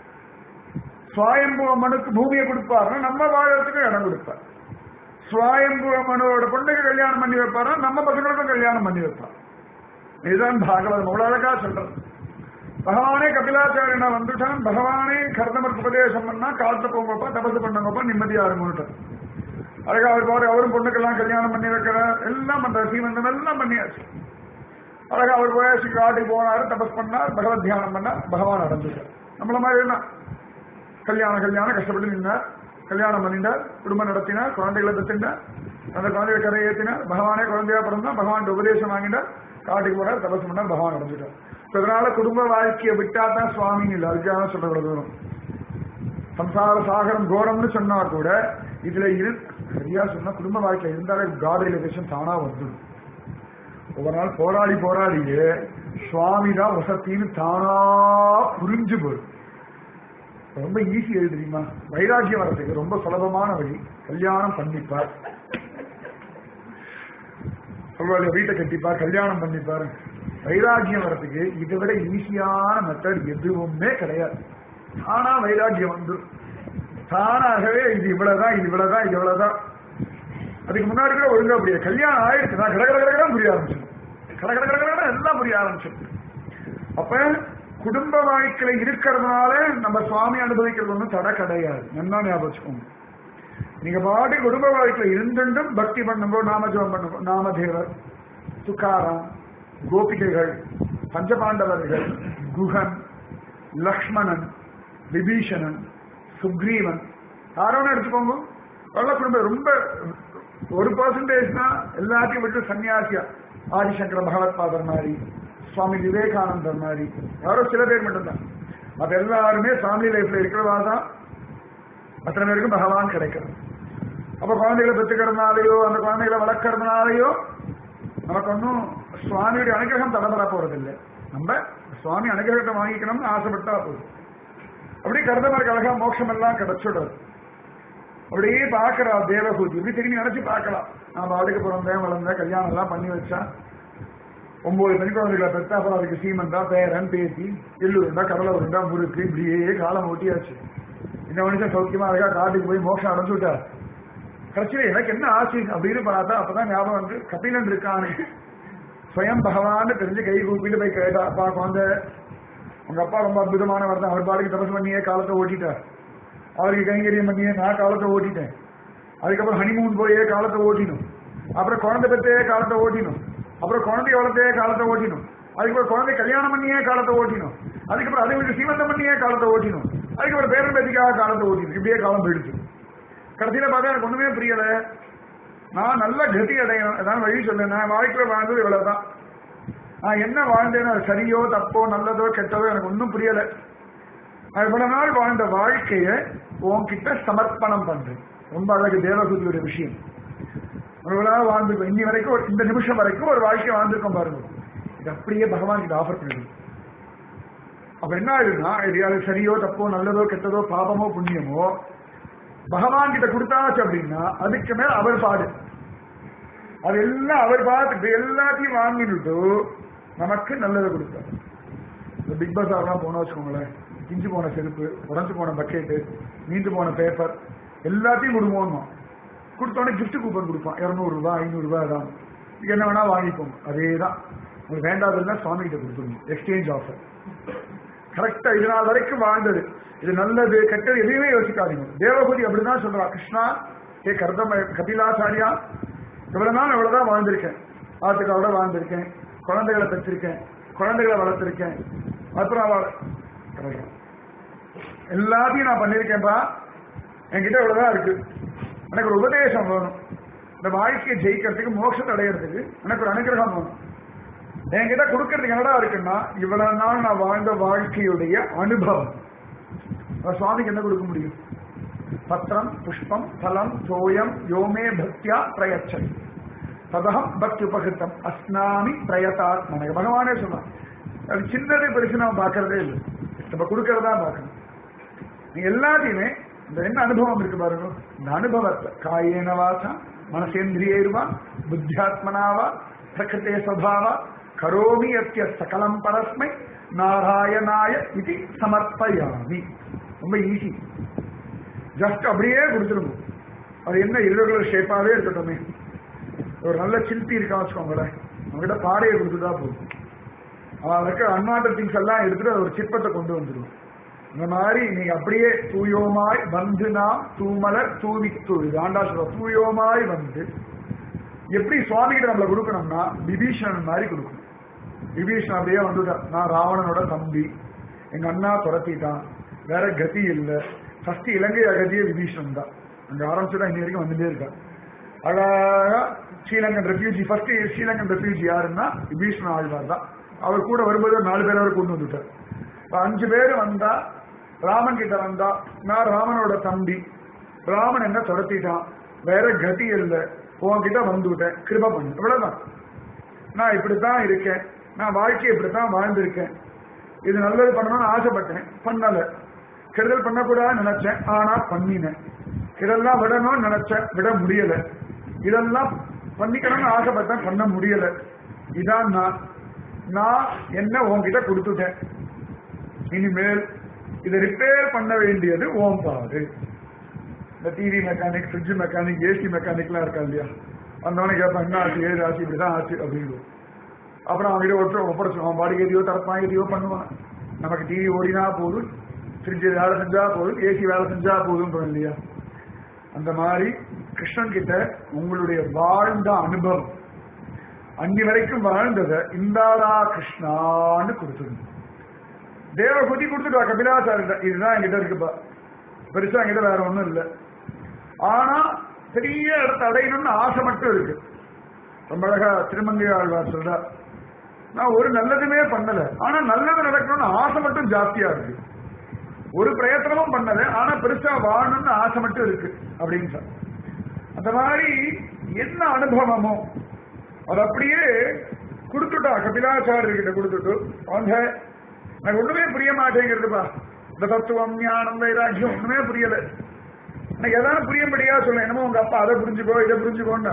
சுவாயம்புவ மனுக்கு பூமியை கொடுப்பாருன்னா நம்ம வாழறதுக்கு இடம் கொடுப்பார் சுவாயம்புவ மனுவோட பொண்ணுக்கு கல்யாணம் பண்ணி வைப்பாரா நம்ம பசங்களுக்கும் கல்யாணம் பண்ணி வைப்பார் இதுதான் பாகவதம் அவ்வளவு அழகா சொல்றது பகவானே கபிலாச்சாரியனா வந்துட்டான் பகவானே கர்தமருக்கு உபதேசம் பண்ணா காலத்தை போங்கப்பா தபசு பண்ணுங்கப்பா நிம்மதியா இருங்கட்டார் அழகா அவர் பாரு அவரும் பொண்ணுக்கெல்லாம் கல்யாணம் பண்ணி வைக்கிறார் எல்லாம் பண்றார் சீமந்தம் எல்லாம் பண்ணியாச்சு அழகா அவர் போயாச்சு காட்டுக்கு போனாரு தபஸ் பண்ணார் பகவத் தியானம் பண்ணார் பகவான் அடைஞ்சிட்டார் நம்மள மாதிரி என்ன கல்யாணம் கல்யாணம் கஷ்டப்பட்டு நின்றார் கல்யாணம் பண்ணினார் குடும்பம் நடத்தினார் குழந்தைகளை பெற்றினார் அந்த குழந்தைகளை கரை ஏற்றினார் பகவானே குழந்தையா பிறந்தா பகவான் உபதேசம் வாங்கினார் காட்டுக்கு போனார் தபஸ் பண்ணார் பகவான் அடைஞ்சிட்டார் அதனால குடும்ப வாழ்க்கையை விட்டா தான் சுவாமி இல்லை அதுக்காக சொல்ல தூரம் சம்சார சாகரம் கோரம்னு சொன்னா கூட இதுல இரு சரியா சொன்னா குடும்ப வாழ்க்கை இருந்தாலே காட் ரிலேஷன் தானா வந்துடும் ஒவ்வொரு நாள் போராடி போராடியே சுவாமி தான் வசத்தின்னு தானா புரிஞ்சு போடும் ரொம்ப ஈஸி எது தெரியுமா வைராக்கியம் வரதுக்கு ரொம்ப சுலபமான வழி கல்யாணம் பண்ணிப்பார் சொல்வாங்க வீட்டை கட்டிப்பார் கல்யாணம் பண்ணிப்பார் வைராக்கியம் வரதுக்கு இதை விட ஈஸியான மெத்தட் எதுவுமே கிடையாது ஆனா வைராக்கியம் வந்து தானாகவே இது இவ்வளவுதான் இது இவ்வளவுதான் இது இவ்வளவுதான் அதுக்கு முன்னாடி கூட ஒழுங்கா புரிய கல்யாணம் ஆயிடுச்சுன்னா கட கட கடகடம் புரிய ஆரம்பிச்சிடும் கட கட கட கடகடம் எல்லாம் புரிய ஆரம்பிச்சிடும் அப்ப குடும்ப வாழ்க்கையில இருக்கிறதுனால நம்ம சுவாமி அனுபவிக்கிறது ஒன்றும் தடை கிடையாது என்ன ஞாபகம் வச்சுக்கோங்க நீங்க பாட்டு குடும்ப வாழ்க்கையில இருந்துட்டும் பக்தி பண்ணும்போது நாமஜபம் பண்ணுங்க நாமதேவர் துக்காராம் கோபிகைகள் பஞ்சபாண்டவர்கள் குஹன் லக்ஷ்மணன் விபீஷணன் சுக்ரீவன் யாரோன்னு எடுத்துக்கோங்க நல்ல குடும்பம் ரொம்ப ஒரு பர்சன்டேஜ் தான் எல்லாத்தையும் விட்டு சன்னியாசியா ஆதிசங்கர பகவத் பாதர் மாதிரி சுவாமி விவேகானந்தர் மாதிரி யாரோ சில பேர் மட்டும்தான் அது எல்லாருமே ஃபேமிலி லைஃப்ல இருக்கிறவா தான் அத்தனை பேருக்கும் பகவான் கிடைக்கிறது அப்ப குழந்தைகளை பெற்றுக்கிறதுனாலயோ அந்த குழந்தைகளை வளர்க்கறதுனாலயோ நமக்கு ஒன்றும் சுவாமியுடைய அனுகிரகம் தடபட போறதில்லை நம்ம சுவாமி அனுகிரகத்தை வாங்கிக்கணும்னு ஆசைப்பட்டா போதும் அப்படியே கருதமருக்கு அழகா மோட்சம் எல்லாம் கிடைச்சுடுறது அப்படியே பார்க்கறா தேவகூதி இப்படி திரும்பி நினைச்சு பார்க்கலாம் நான் பாட்டுக்கு பிறந்தேன் வளர்ந்தேன் கல்யாணம் எல்லாம் பண்ணி வச்சேன் ஒன்பது பெண் குழந்தைகளை பெற்று அப்புறம் அதுக்கு சீமந்தா பேரன் பேத்தி எள்ளு உருண்டா கடலை உருண்டா முறுக்கு இப்படியே காலம் ஓட்டியாச்சு இந்த மனுஷன் சௌக்கியமா அழகா காட்டுக்கு போய் மோட்சம் அடைஞ்சு விட்டார் கடைசியில எனக்கு என்ன ஆசை அப்படின்னு பார்த்தா அப்பதான் ஞாபகம் வந்து கபிலன் இருக்கானே ஸ்வயம் பகவான் தெரிஞ்சு கை கூப்பிட்டு போய் கேட்டா அப்பா குழந்தை உங்க அப்பா ரொம்ப அற்புதமானவர் தான் அவர் பாட்டுக்கு தபஸ் பண்ணியே காலத்தை ஓட்டிட்டார் அவருக்கு கைங்கரியம் பண்ணியே நான் காலத்தை ஓட்டிட்டேன் அதுக்கப்புறம் ஹனிமூன் போயே காலத்தை ஓட்டினோம் அப்புறம் குழந்தை பெற்றையே காலத்தை ஓட்டினோம் அப்புறம் குழந்தை வளர்த்தையே காலத்தை ஓட்டினோம் அதுக்கப்புறம் குழந்தை கல்யாணம் பண்ணியே காலத்தை ஓட்டினோம் அதுக்கப்புறம் அதை விட்டு சீமந்தம் பண்ணியே காலத்தை ஓட்டினோம் அதுக்கப்புறம் பேரன் பேத்திக்காக காலத்தை ஓட்டினோம் இப்படியே காலம் போயிடுச்சு கடைசியில பார்த்தா எனக்கு ஒண்ணுமே புரியல நான் நல்ல கதி அடையணும் அதான் வழி சொல்ல நான் வாழ்க்கையில வாழ்ந்தது இவ்வளவுதான் நான் என்ன வாழ்ந்தேன்னு அது சரியோ தப்போ நல்லதோ கெட்டதோ எனக்கு ஒன்றும் புரியல நான் இவ்வளவு நாள் வாழ்ந்த வாழ்க்கைய உன்கிட்ட சமர்ப்பணம் பண்றேன் ரொம்ப அழகு தேவகுதியோட விஷயம் இவ்வளவு நாள் வாழ்ந்துருக்கோம் இன்னி வரைக்கும் ஒரு- இந்த நிமிஷம் வரைக்கும் ஒரு வாழ்க்கையை வாழ்ந்திருக்கோம் பாருங்க இது அப்படியே பகவான் கிட்ட ஆஃபர் பண்ணிடுது அப்ப என்ன ஆயிடுதுன்னா இது அது சரியோ தப்போ நல்லதோ கெட்டதோ பாபமோ புண்ணியமோ பகவான் கிட்ட கொடுத்தாச்சு அப்படின்னா அதுக்கு மேல அவர் பாடு அது எல்லாம் அவர் பார்த்துட்டு எல்லாத்தையும் வாங்கிட்டு நமக்கு நல்லதை கொடுத்தார் இந்த பிக் பஸார்லாம் போனோம் வச்சுக்கோங்களேன் பிஞ்சு போன செருப்பு உடஞ்சு போன பக்கெட்டு நீண்டு போன பேப்பர் எல்லாத்தையும் கொடுப்போம் கொடுத்தோடனே கிஃப்ட் கூப்பன் கொடுப்பான் இருநூறு ரூபாய் ஐநூறு ரூபாய் தான் இதுக்கு என்ன வேணா வாங்கிக்கோங்க அதே தான் உங்களுக்கு வேண்டாததுன்னா சுவாமி கிட்ட கொடுத்துருங்க எக்ஸ்சேஞ்ச் ஆஃபர் கரெக்டா இது நாள் வரைக்கும் வாழ்ந்தது இது நல்லது கெட்டது எதையுமே யோசிக்காதீங்க தேவபதி அப்படிதான் சொல்றா கிருஷ்ணா ஏ கர்தம கபிலாச்சாரியா இவ்வளவு நாள் இவ்வளவுதான் வாழ்ந்திருக்கேன் ஆத்துக்கு அவ்வளவு வாழ்ந்திருக்கேன் குழந்தைகளை பெற்றிருக்கேன் குழந்தைகளை வளர்த்திருக்கேன் அப்புறம் அவ- எல்லாத்தையும் நான் பண்ணிருக்கேன்பா என்கிட்ட இவ்வளவுதான் இருக்கு எனக்கு ஒரு உபதேசம் வேணும் இந்த வாழ்க்கையை ஜெயிக்கிறதுக்கு மோட்சத்தை அடையிறதுக்கு எனக்கு ஒரு அனுகிரகம் வேணும் என்கிட்ட கொடுக்கறதுக்கு என்னடா இருக்குன்னா இவ்வளவு நாள் நான் வாழ்ந்த வாழ்க்கையுடைய அனுபவம் அப்ப சுவாமிக்கு என்ன கொடுக்க முடியும் பத்திரம் புஷ்பம் பலம் தோயம் யோமே பக்தியா பிரயச்சன் ததகம் பக்தி உபகிருத்தம் அஸ்னாமி பிரயதாத்மன பகவானே சொன்னான் அது சின்னது பெருசு நம்ம பார்க்கறதே இல்லை நம்ம கொடுக்கறதா பார்க்கணும் நீங்க எல்லாத்தையுமே இந்த என்ன அனுபவம் இருக்கு பாருங்க இந்த அனுபவத்தை காயேன வாசா மனசேந்திரியர்வா புத்தியாத்மனாவா பிரகிருத்தே சபாவா கரோமி அத்திய சகலம் பரஸ்மை நாராயணாய இது சமர்ப்பயாமி ரொம்ப ஈஸி ஜஸ்ட் அப்படியே கொடுத்துருங்க அது என்ன irregular ஷேப்பாவே இருக்கட்டுமே ஒரு நல்ல சில்பி இருக்கா வச்சுக்கோங்களேன் அவங்ககிட்ட பாறையை கொடுத்துட்டா போதும் அவன் இருக்க அன்வான்ட் திங்ஸ் எல்லாம் எடுத்துட்டு அது ஒரு சிற்பத்தை கொண்டு வந்துடுவான் இந்த மாதிரி நீங்க அப்படியே தூயோமாய் வந்து நாம் தூமலர் தூவி தூவி ஆண்டா சொல்ற தூயோமாய் வந்து எப்படி சுவாமி கிட்ட நம்மள கொடுக்கணும்னா விபீஷணன் மாதிரி கொடுக்கணும் விபீஷணன் அப்படியே வந்துட்டான் நான் ராவணனோட தம்பி எங்க அண்ணா துரத்திட்டான் வேற கதி இல்ல ஃபர்ஸ்ட் இலங்கை அகதியே விபீஷணன் தான் அங்க ஆரம்பிச்சுதான் இன்னி வரைக்கும் வந்துட்டே இருக்கா அழகா Sri Lankan refugee first Sri Lankan refugee யாருன்னா விபீஷணன் ஆழ்வார் தான் அவர் கூட வரும்போது ஒரு நாலு பேர் அவர் கொண்டு வந்துட்டார் இப்ப அஞ்சு பேர் வந்தா ராமன் கிட்ட வந்தா நான் ராமனோட தம்பி ராமன் என்ன துரத்திட்டான் வேற கதி இல்லை உன்கிட்ட வந்துவிட்டேன் கிருப பண்ணு இவ்வளவுதான் நான் இப்படித்தான் இருக்கேன் நான் வாழ்க்கையை இப்படித்தான் வாழ்ந்திருக்கேன் இது நல்லது பண்ணணும்னு ஆசைப்பட்டேன் பண்ணல கெடுதல் பண்ணக்கூடாதுன்னு நினைச்சேன் ஆனா பண்ணினேன் இதெல்லாம் விடணும்னு நினைச்சேன் விட முடியல இதெல்லாம் பண்ணிக்கணும்னு ஆசைப்பட்டேன் பண்ண முடியல இதான் நான் நான் என்ன உன்கிட்ட கொடுத்துட்டேன் இனிமேல் இதை ரிப்பேர் பண்ண வேண்டியது ஓம் பாடு இந்த TV mechanic fridge mechanic AC மெக்கானிக்லாம் இருக்கா இல்லையா வந்தவனே கேட்பான் என்ன ஆச்சு ஏது ஆச்சு இப்படிதான் ஆச்சு அப்படின்னு அப்புறம் அவன் கிட்ட ஒருத்தர் ஒப்படைச்சு அவன் பாடிக்கு எதையோ தரப்பான் எதையோ பண்ணுவான் நமக்கு டிவி ஓடினா போதும் ஃப்ரிட்ஜ் வேலை செஞ்சா போதும் ஏசி வேலை செஞ்சா போதும் இல்லையா அந்த மாதிரி கிருஷ்ணன் கிட்ட உங்களுடைய வாழ்ந்த அனுபவம் அன்னி வரைக்கும் வாழ்ந்ததை இந்தாரா கிருஷ்ணான்னு கொடுத்துருங்க தேவகுதி கொடுத்துட்டா கபிலாச்சாரிட்ட இதுதான் என்கிட்ட இருக்குப்பா பெருசா என்கிட்ட வேற ஒண்ணும் இல்லை ஆனா பெரிய இடத்தை அடையணும்னு ஆசை மட்டும் இருக்கு ரொம்ப அழகா திருமங்கை ஆழ்வார் சொல்றார் நான் ஒரு நல்லதுமே பண்ணல ஆனா நல்லது நடக்கணும்னு ஆசை மட்டும் ஜாஸ்தியா இருக்கு ஒரு பிரயத்தனமும் பண்ணல ஆனா பெருசா வாழணும்னு ஆசை மட்டும் இருக்கு அப்படின்னு சார் அந்த மாதிரி என்ன அனுபவமோ அது அப்படியே கொடுத்துட்டா கபிலாச்சாரியர் கிட்ட கொடுத்துட்டு அவங்க எனக்கு ஒண்ணுமே புரிய மாட்டேங்கிறதுப்பா இந்த தத்துவம் ஞானம் வைராக்கியம் ஒண்ணுமே புரியல எனக்கு எதாவது புரியும்படியா சொல்ல என்னமோ உங்க அப்பா அதை புரிஞ்சுக்கோ இதை புரிஞ்சுக்கோன்னா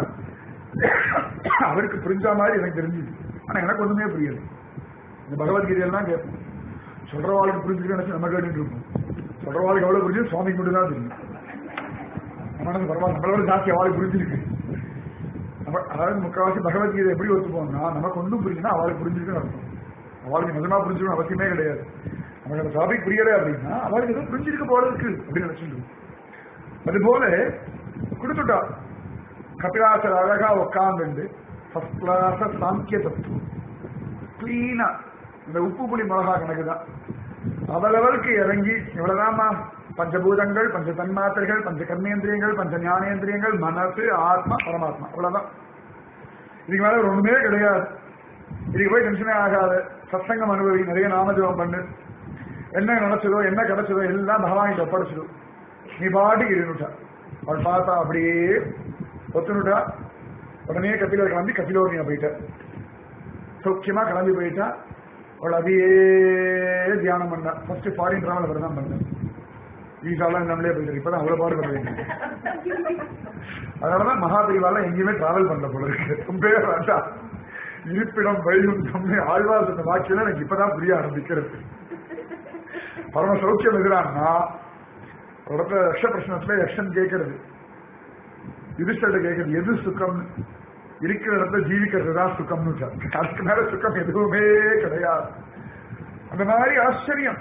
அவருக்கு புரிஞ்ச மாதிரி எனக்கு தெரிஞ்சுது ஆனா எனக்கு ஒண்ணுமே புரியல இந்த பகவத்கீதையெல்லாம் கேட்போம் சொல்றவாளுக்கு புரிஞ்சுக்க நினைச்சு நம்ம கேட்டுட்டு இருப்போம் சொல்றவாளுக்கு எவ்வளவு புரிஞ்சு சுவாமிக்கு மட்டும் தான் தெரியும் நம்ம நினைச்சு பரவாயில்ல நம்மளோட ஜாஸ்தி அவளுக்கு புரிஞ்சிருக்கு நம்ம அதாவது முக்கால்வாசி பகவத்கீதை எப்படி ஒத்துப்போம்னா நமக்கு ஒன்றும் புரிஞ்சுன்னா அவளுக்கு புரிஞ்சிருக்குன்னு அர்த்தம் அவளுக்கு நிஜமா புரிஞ்சுக்கணும் அவசியமே கிடையாது நமக்கு அந்த டாபிக் புரியல அப்படின்னா அவளுக்கு ஏதோ புரிஞ்சிருக்க போல இருக்கு அப்படின்னு நினைச்சுட்டு அது போல கொடுத்துட்டா கபிலாசர் அழகா உட்காந்துண்டு ஃபர்ஸ்ட் கிளாஸ் சாங்கிய தத்துவம் கிளீனா இந்த உப்பு புளி மிளகா கணக்கு தான் அவளவளுக்கு இறங்கி இவ்வளவுதாம்மா பஞ்சபூதங்கள் பஞ்ச தன்மாத்திரைகள் பஞ்ச கர்மேந்திரியங்கள் பஞ்ச ஞானேந்திரியங்கள் மனசு ஆத்மா பரமாத்மா அவ்வளவுதான் இதுக்கு மேல ஒரு ஒண்ணுமே கிடையாது இதுக்கு போய் டென்ஷனே ஆகாத சத்சங்கம் அனுபவி நிறைய நாமஜபம் பண்ணு என்ன நினைச்சதோ என்ன கிடைச்சதோ எல்லாம் பகவான் ஒப்படைச்சிடும் நீ பாட்டுக்கு இருந்துட்டா அவள் பார்த்தா அப்படியே ஒத்துனுட்டா உடனே கபிலர் கிளம்பி கபிலோர்னியா போயிட்டா சௌக்கியமா கிளம்பி போயிட்டா அவள் அதையே தியானம் பண்ணா ஃபர்ஸ்ட் ஃபாரின் டிராவல் அவர் தான் பண்ணேன் வீசாலாம் நம்மளே போயிட்டு இப்பதான் அவ்வளவு பாடுபடுறீங்க அதனாலதான் மகாபெரிவால எங்கேயுமே டிராவல் பண்ணல போல இருக்கு ரொம்ப வேண்டாம் இருப்பிடம் வைகுண்டம் ஆழ்வார் சொன்ன வாக்கியம் எனக்கு இப்பதான் புரிய ஆரம்பிக்கிறது பரம சௌக்கியம் எதிரானா இடத்துல யக்ஷ பிரச்சனத்துல யக்ஷன் கேட்கறது யுதிஷ்டர்கிட்ட கேட்கறது எது சுகம் இருக்கிற இடத்துல ஜீவிக்கிறது தான் சுகம்னு சொன்னார். அதுக்கு மேல சுகம் எதுவுமே கிடையாது அந்த மாதிரி ஆச்சரியம்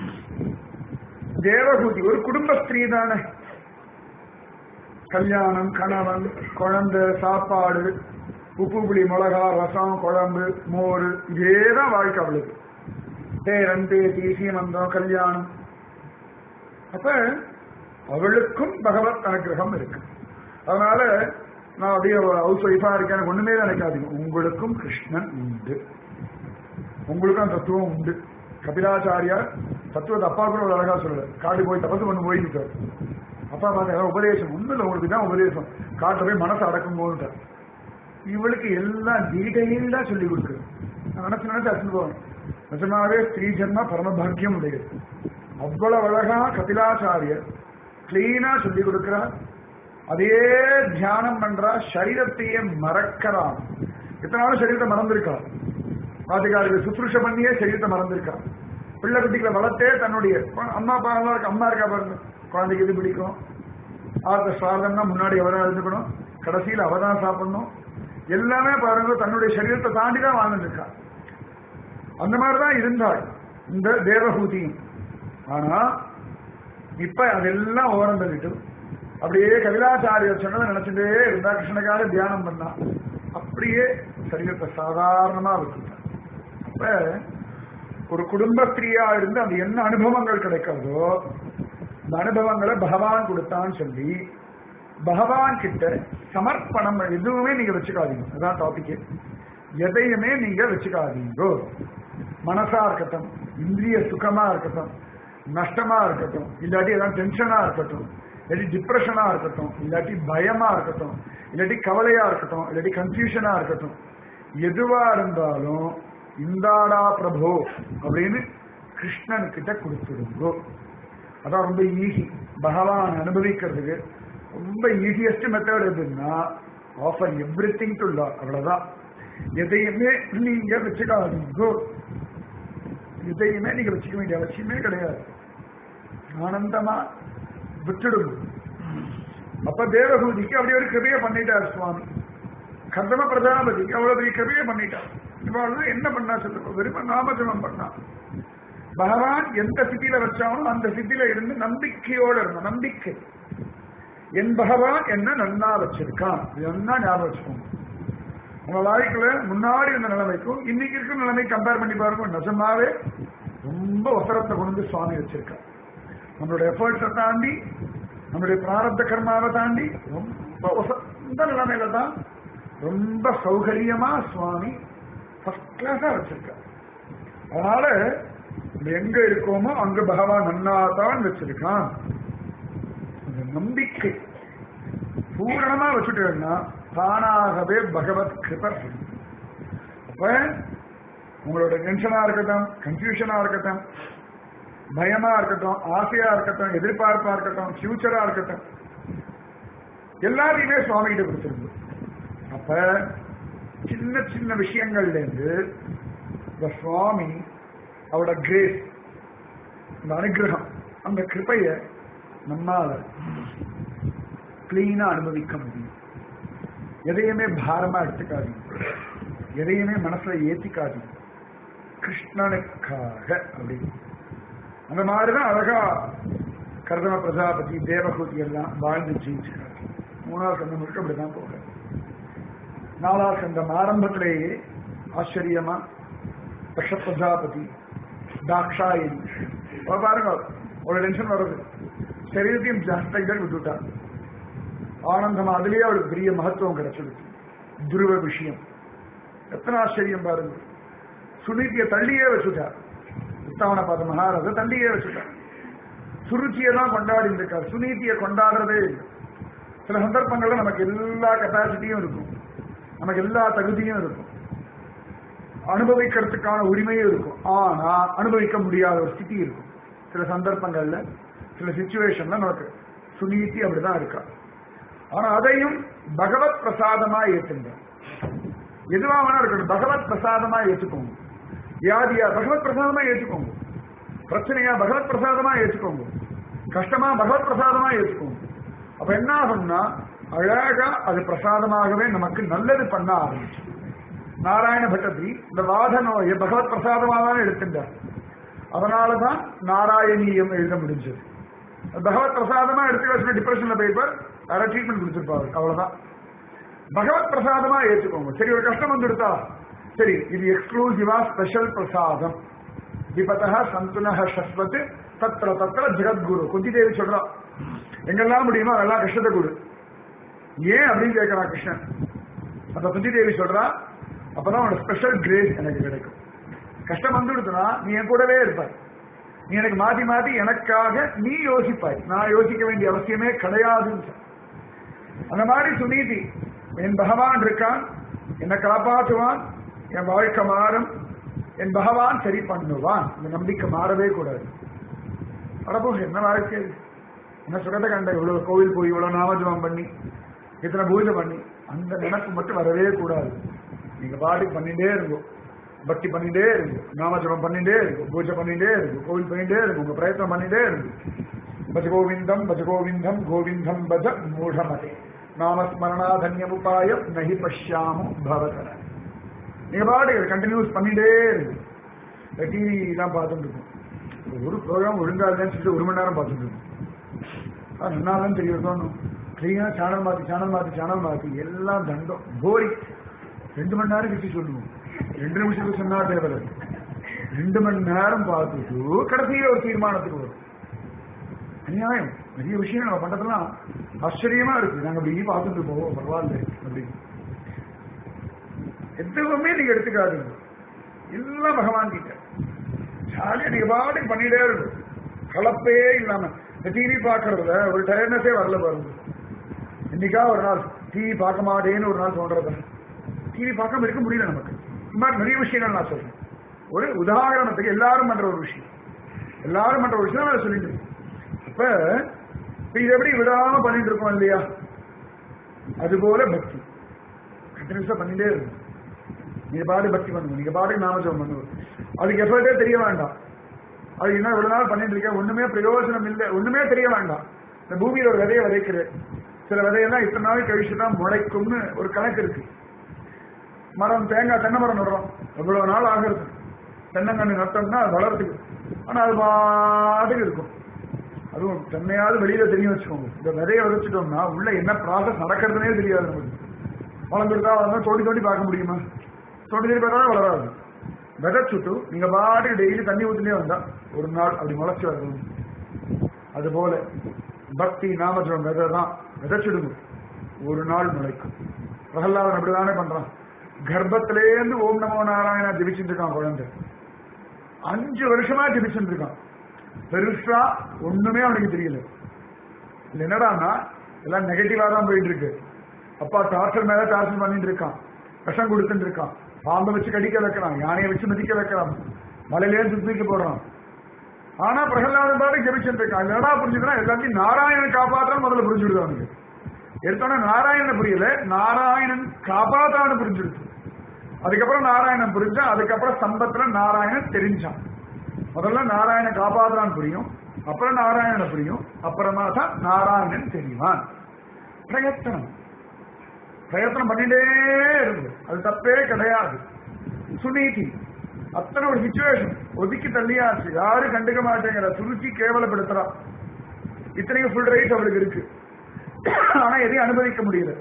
தேவகூதி ஒரு குடும்ப ஸ்திரீ தானே கல்யாணம் கணவன் குழந்தை சாப்பாடு உப்பு புளி மிளகா ரசம் குழம்பு மோர் இதேதான் வாழ்க்கை அவளுக்கு பேரன் பேத்தி சீமந்தம் கல்யாணம் அப்ப அவளுக்கும் பகவத் அனுகிரகம் இருக்கு அதனால நான் அப்படியே ஹவுஸ் ஒய்ஃபா இருக்கேன் எனக்கு ஒண்ணுமே நினைக்காதீங்க உங்களுக்கும் கிருஷ்ணன் உண்டு உங்களுக்கும் தத்துவம் உண்டு கபிலாச்சாரியார் தத்துவத்தை அப்பா கூட ஒரு அழகா சொல்லல காட்டு போய் தபசு பண்ணு போயிருக்கார் அப்பா பார்த்த உபதேசம் ஒண்ணு இல்லை உங்களுக்கு தான் உபதேசம் காட்டுல போய் மனசை அடக்கும் போதுட்டார் இவளுக்கு எல்லாம் டீடைல்டா சொல்லி கொடுக்குது நான் நினைச்சு நினைச்சு அசந்து போவேன் நிஜமாவே ஸ்ரீ ஜென்ம பரமபாகியம் உடையது அவ்வளவு அழகா கபிலாச்சாரியர் கிளீனா சொல்லி கொடுக்கிறார் அதே தியானம் பண்றா சரீரத்தையே மறக்கிறான் இத்தனை நாள் சரீரத்தை மறந்திருக்கான் பாத்துக்காருக்கு சுற்றுஷ பண்ணியே சரீரத்தை மறந்திருக்கான் பிள்ளை குட்டிகளை வளர்த்தே தன்னுடைய அம்மா அப்பா நல்லா இருக்கு அம்மா இருக்கா பாருங்க குழந்தைக்கு இது பிடிக்கும் ஆத்த சாதம்னா முன்னாடி அவதான் இருந்துக்கணும் கடைசியில் அவதான் சாப்பிடணும் எல்லாமே பாருங்க தன்னுடைய சரீரத்தை தாண்டி தான் வாழ்ந்துட்டு இருக்கா அந்த மாதிரிதான் இருந்தாள் இந்த தேவஹூதியும் ஆனா இப்ப அதெல்லாம் ஓரம் தள்ளிட்டு அப்படியே கவிதாச்சாரியர் சொன்னதை நினைச்சுட்டே இருந்தா கிருஷ்ணனுக்காக தியானம் பண்ணா அப்படியே சரீரத்தை சாதாரணமா வச்சுட்டான் அப்ப ஒரு குடும்ப ஸ்திரீயா இருந்து அந்த என்ன அனுபவங்கள் கிடைக்கிறதோ அந்த அனுபவங்களை பகவான் கொடுத்தான்னு சொல்லி பகவான் கிட்ட சமர்ப்பணம் எதுவுமே நீங்க வச்சுக்காதீங்க அதான் டாபிக் எதையுமே நீங்க வச்சுக்காதீங்கோ மனசா இருக்கட்டும் இந்திரிய சுகமா இருக்கட்டும் நஷ்டமா இருக்கட்டும் இல்லாட்டி ஏதாவது டென்ஷனா இருக்கட்டும் இல்லாட்டி டிப்ரெஷனா இருக்கட்டும் இல்லாட்டி பயமா இருக்கட்டும் இல்லாட்டி கவலையா இருக்கட்டும் இல்லாட்டி கன்ஃபியூஷனா இருக்கட்டும் எதுவா இருந்தாலும் இந்தாடா பிரபு அப்படின்னு கிருஷ்ணன் கிட்ட கொடுத்துடுங்கோ அதான் ரொம்ப ஈஸி பகவான் அனுபவிக்கிறதுக்கு ரொம்ப ஈஸியஸ்ட் மெத்தட் எதுன்னா ஆஃபர் எவ்ரி திங் டு லா அவ்வளவுதான் எதையுமே நீங்க வச்சுக்காதீங்கோ எதையுமே நீங்க வச்சுக்க வேண்டிய அவசியமே கிடையாது ஆனந்தமா விட்டுடுங்க அப்ப தேவகூதிக்கு அப்படி ஒரு கிருபையை பண்ணிட்டார் சுவாமி கர்தம பிரஜாபதிக்கு அவ்வளவு பெரிய கிருபையை பண்ணிட்டார் இவாள் என்ன பண்ணா சொல்லுங்க வெறும நாமஜபம் பண்ணா பகவான் எந்த சித்தியில வச்சானோ அந்த சித்தியில இருந்து நம்பிக்கையோட இருந்த நம்பிக்கை என் பகவான் என்ன நன்னா வச்சிருக்கான் இதென்னா ஞாபகம் வச்சுக்கோங்க உங்க வாழ்க்கையில முன்னாடி இருந்த நிலைமைக்கும் இன்னைக்கு இருக்கிற நிலைமை கம்பேர் பண்ணி பாருங்க நிஜமாவே ரொம்ப ஒசரத்தை கொண்டு வந்து சுவாமி வச்சிருக்கார் நம்மளுடைய எஃபர்ட்ஸை தாண்டி நம்மளுடைய பிராரப்த கர்மாவை தாண்டி ரொம்ப ஒசந்த நிலைமையில தான் ரொம்ப சௌகரியமா சுவாமி ஃபர்ஸ்ட் கிளாஸா வச்சிருக்கார் அதனால நம்ம எங்க இருக்கோமோ அங்க பகவான் நன்னாதான் வச்சிருக்கான் அந்த நம்பிக்கை பூரணமா வச்சுட்டேன்னா தானாகவே பகவத் கிருப அப்ப உங்களோட டென்ஷனா இருக்கட்டும் கன்ஃபியூஷனா இருக்கட்டும் பயமா இருக்கட்டும் ஆசையா இருக்கட்டும் எதிர்பார்ப்பா இருக்கட்டும் ஃபியூச்சரா இருக்கட்டும் எல்லாரையுமே சுவாமி கிட்ட கொடுத்துருங்க அப்ப சின்ன சின்ன விஷயங்கள்ல இருந்து இந்த சுவாமி அவரோட கிரேஸ் இந்த அனுகிரகம் அந்த கிருப்பைய நம்மால கிளீனா அனுபவிக்க முடியும் எதையுமே பாரமா எடுத்துக்காதீங்க எதையுமே மனசுல ஏத்திக்காதீங்க கிருஷ்ணனுக்காக அப்படின்னு அந்த மாதிரிதான் அழகா கர்தம பிரஜாபதி தேவகூதி எல்லாம் வாழ்ந்து ஜீவிச்சிருக்காங்க மூணாவது கண்டம் முழுக்க அப்படிதான் போக நாலாவது கண்டம் ஆரம்பத்திலேயே ஆச்சரியமா தக்ஷ பிரஜாபதி தாக்ஷாயணி அவ பாருங்க ஒரு டென்ஷன் வருது சரீரத்தையும் ஜாஸ்தியாக விட்டுட்டா ஆனந்தமா அதுலயே அவளுக்கு பெரிய மகத்துவம் கிடைச்சிடுச்சு துருவ விஷயம் எத்தனை ஆச்சரியம் பாருங்க சுனிதியை தள்ளியே வச்சுட்டார் உத்தவனை பார்த்த மகாராஜா தள்ளியே வச்சுட்டார் சுருச்சியை தான் கொண்டாடி இருக்கார் சுனீதியை கொண்டாடுறதே இல்லை சில சந்தர்ப்பங்கள்ல நமக்கு எல்லா கெப்பாசிட்டியும் இருக்கும் நமக்கு எல்லா தகுதியும் இருக்கும் அனுபவிக்கிறதுக்கான உரிமையும் இருக்கும் ஆனா அனுபவிக்க முடியாத ஒரு ஸ்திதி இருக்கும் சில சந்தர்ப்பங்கள்ல சில சுச்சுவேஷன்ல நமக்கு சுனீதி அப்படிதான் இருக்கா ஆனா அதையும் பகவத் பிரசாதமா ஏத்துங்க எதுவா வேணா இருக்கட்டும் பகவத் பிரசாதமா ஏத்துக்கோங்க வியாதியா பகவத் பிரசாதமா ஏத்துக்கோங்க பிரச்சனையா பகவத் பிரசாதமா ஏத்துக்கோங்க கஷ்டமா பகவத் பிரசாதமா ஏத்துக்கோங்க அப்ப என்ன ஆகும்னா அழகா அது பிரசாதமாகவே நமக்கு நல்லது பண்ண ஆரம்பிச்சு நாராயண பட்டதி இந்த வாத நோயை பகவத் பிரசாதமாக தான் எடுத்துட்டார் அதனாலதான் நாராயணீயம் எழுத முடிஞ்சது பகவத் பிரசாதமா எடுத்து வச்சுன டிப்ரெஷன்ல பேப்பர் வேற ட்ரீட்மெண்ட் கொடுத்துருப்பாரு அவ்வளவுதான் பகவத் பிரசாதமா ஏற்றுக்கோங்க சரி ஒரு கஷ்டம் வந்துடுதா சரி இது எக்ஸ்க்ளூசிவா ஸ்பெஷல் பிரசாதம் விபதா சந்துனக சஸ்வத் தத்திர தத்திர ஜெகத்குரு குந்தி தேவி சொல்றா எங்கெல்லாம் முடியுமோ அதெல்லாம் கஷ்டத்தை கொடு ஏன் அப்படின்னு கேட்கிறான் கிருஷ்ணன் அந்த குந்தி தேவி சொல்றா அப்பதான் உனக்கு ஸ்பெஷல் கிரேஸ் எனக்கு கிடைக்கும் கஷ்டம் வந்துடுதுன்னா நீ என் கூடவே இருப்பாய் நீ எனக்கு மாத்தி மாத்தி எனக்காக நீ யோசிப்பாய் நான் யோசிக்க வேண்டிய அவசியமே கிடையாதுன்னு சொன்ன. அந்த மாதிரி சுனீதி என் பகவான் இருக்கான் என்னை காப்பாற்றுவான் என் வாழ்க்கை மாறும் என் பகவான் சரி பண்ணுவான் இந்த நம்பிக்கை மாறவே கூடாது அடப்போ என்ன வாழ்க்கை இது? என்ன சுகத்தை கண்ட இவ்வளவு கோவில் போய் இவ்வளவு நாமஜபம் பண்ணி இத்தனை பூஜை பண்ணி அந்த நினைப்பு மட்டும் வரவே கூடாது நீங்க பாட்டுக்கு பண்ணிட்டே இருக்கும் பக்தி பண்ணிட்டே இருக்கும் நாமஜபம் பண்ணிட்டே இருக்கும் பூஜை பண்ணிட்டே இருக்கும் கோவில் பண்ணிட்டே இருக்கும் உங்க பிரயத்தனம் பண்ணிட்டே இருக்கும் பஜ கோவிந்தம் பஜ கோவிந்தம் கோவிந்தம் பஜ மூఢமதே நாமஸ்மரணாதன்யமுபாயம் நகி பஷ்யாமும் பவதர நீங்க பாட்டுக்கு கண்டினியூஸ் பண்ணிட்டே இருக்கும் டிவி தான் பார்த்துட்டு இருக்கும் ஒரு ப்ரோக்ராம் ஒழுங்கா இல்லைன்னு சொல்லிட்டு ஒரு மணி நேரம் பார்த்துட்டு இருக்கும் அது நன்னாதான் தெரியும் தோணும் கிளீனா சேனல் மாத்தி சேனல் மாத்தி சேனல் மாத்தி எல்லாம் தண்டம் போரி ரெண்டு மணி நேரம் கிட்டி சொல்லுவோம் ரெண்டு நிமிஷத்துக்கு சொன்னா தேவை ரெண்டு மணி நேரம் பார்த்துட்டு கடைசியில ஒரு தீர்மானத்துக்கு வரும் அநியாயம் நிறைய விஷயம் நம்ம பண்றதெல்லாம் ஆச்சரியமா இருக்கு நாங்க அப்படி பார்த்துட்டு போவோம் பரவாயில்ல அப்படி எதுவுமே நீங்க எடுத்துக்காதீங்க எல்லாம் பகவான் கிட்ட ஜாலியா நீங்க பாட்டுக்கு பண்ணிட்டே இருக்கும் கலப்பே இல்லாம இந்த டிவி பாக்குறதுல ஒரு டயர்னஸே வரல பாருங்க இன்னைக்கா ஒரு நாள் டிவி பார்க்க மாட்டேன்னு ஒரு நாள் தோன்றத டிவி பார்க்காம இருக்க முடியல நமக்கு இந்த மாதிரி நிறைய விஷயங்கள் நான் சொல்றேன் ஒரு உதாரணத்துக்கு எல்லாரும் பண்ற ஒரு விஷயம் எல்லாரும் பண்ற ஒரு விஷயம் நான் சொல்லிட்டு இருக்கேன். அப்ப இப்ப இது எப்படி விடாம பண்ணிட்டு இருக்கோம் இல்லையா அதுபோல பக்தி கண்டினியூஸா பண்ணிட்டே இருக்கும் நீங்க பாடு பக்தி பண்ணுங்க நீங்க பாட்டுக்கு நாமஜபம் பண்ணுங்க அதுக்கு எஃபர்ட்டே தெரிய வேண்டாம் அது என்ன இவ்வளவு நாள் பண்ணிட்டு இருக்கேன் ஒண்ணுமே பிரயோஜனம் இல்லை ஒண்ணுமே தெரிய வேண்டாம் இந்த பூமியில ஒரு விதையை விதைக்கிறேன் சில விதையெல்லாம் இத்தனை நாள் கழிச்சு தான் முளைக்கும்னு ஒரு கணக்கு இருக்கு மரம் தேங்காய் தென்னை மரம் நடுறோம் எவ்வளவு நாள் ஆகிறது தென்னங்கன்று நட்டோம்னா அது வளர்த்துக்கு ஆனா அது பாட்டுக்கு இருக்கும் அதுவும் தென்னையாவது வெளியில தெரியும் வச்சுக்கோங்க இந்த விதையை விதைச்சிட்டோம்னா உள்ள என்ன ப்ராசஸ் நடக்கிறதுனே தெரியாது நமக்கு வளர்ந்துருக்கா வளர்ந்தா தோண்டி தோண்டி பார்க்க முடியுமா தோண்டி தோண்டி பார்த்தாலும் வளராது விதைச்சுட்டு நீங்க பாட்டுக்கு டெய்லி தண்ணி ஊத்தினே வந்தா ஒரு நாள் அப்படி முளைச்சு வரணும் அது போல பக்தி நாமஜம் விதை தான் விதைச்சிடுங்க ஒரு நாள் முளைக்கும் பிரகலாதன் அப்படிதானே பண்றான் கர்ப்பத்திலேருந்து ஓம் நமோ நாராயணா ஜெபிச்சுட்டு இருக்கான் குழந்தை அஞ்சு வருஷமா ஜெபிச்சுட்டு இருக்கான் பெருசா ஒண்ணுமே அவனுக்கு தெரியல இது என்னடான்னா எல்லாம் நெகட்டிவா தான் போயிட்டு இருக்கு அப்பா டார்ச்சர் மேல டார்ச்சர் பண்ணிட்டு இருக்கான் விஷம் கொடுத்துட்டு இருக்கான் பாம்பை வச்சு கடிக்க வைக்கிறான் யானையை வச்சு மிதிக்க வைக்கிறான் மலையிலேருந்து தூக்கி போடுறான் ஆனா பிரகலாதன் பாட்டு ஜெபிச்சுட்டு இருக்கான் என்னடா புரிஞ்சுதுன்னா எல்லாத்தையும் நாராயணன் காப்பாற்றான் முதல்ல புரிஞ்சுடுது அவனுக்கு எடுத்தோன்னே நாராயணன் புரியல நாராயணன் காப்பாத்தான்னு புரிஞ்சிடுச்சு அதுக்கப்புறம் நாராயணன் புரிஞ்சான் அதுக்கப்புறம் சம்பத்துல நாராயணன் தெரிஞ்சான் முதல்ல நாராயணன் காப்பாத்துறான்னு புரியும் அப்புறம் நாராயணனை புரியும் அப்புறமா தான் நாராயணன் தெரியுவான் பிரயத்தனம் பிரயத்தனம் பண்ணிட்டே இருக்கு அது தப்பே கிடையாது சுனீதி அத்தனை ஒரு சுச்சுவேஷன் ஒதுக்கி தள்ளியாச்சு யாரும் கண்டுக்க மாட்டேங்கிற சுருச்சி கேவலப்படுத்துறா இத்தனையும் ஃபுல் ரைட் அவளுக்கு இருக்கு ஆனா எதையும் அனுபவிக்க முடியல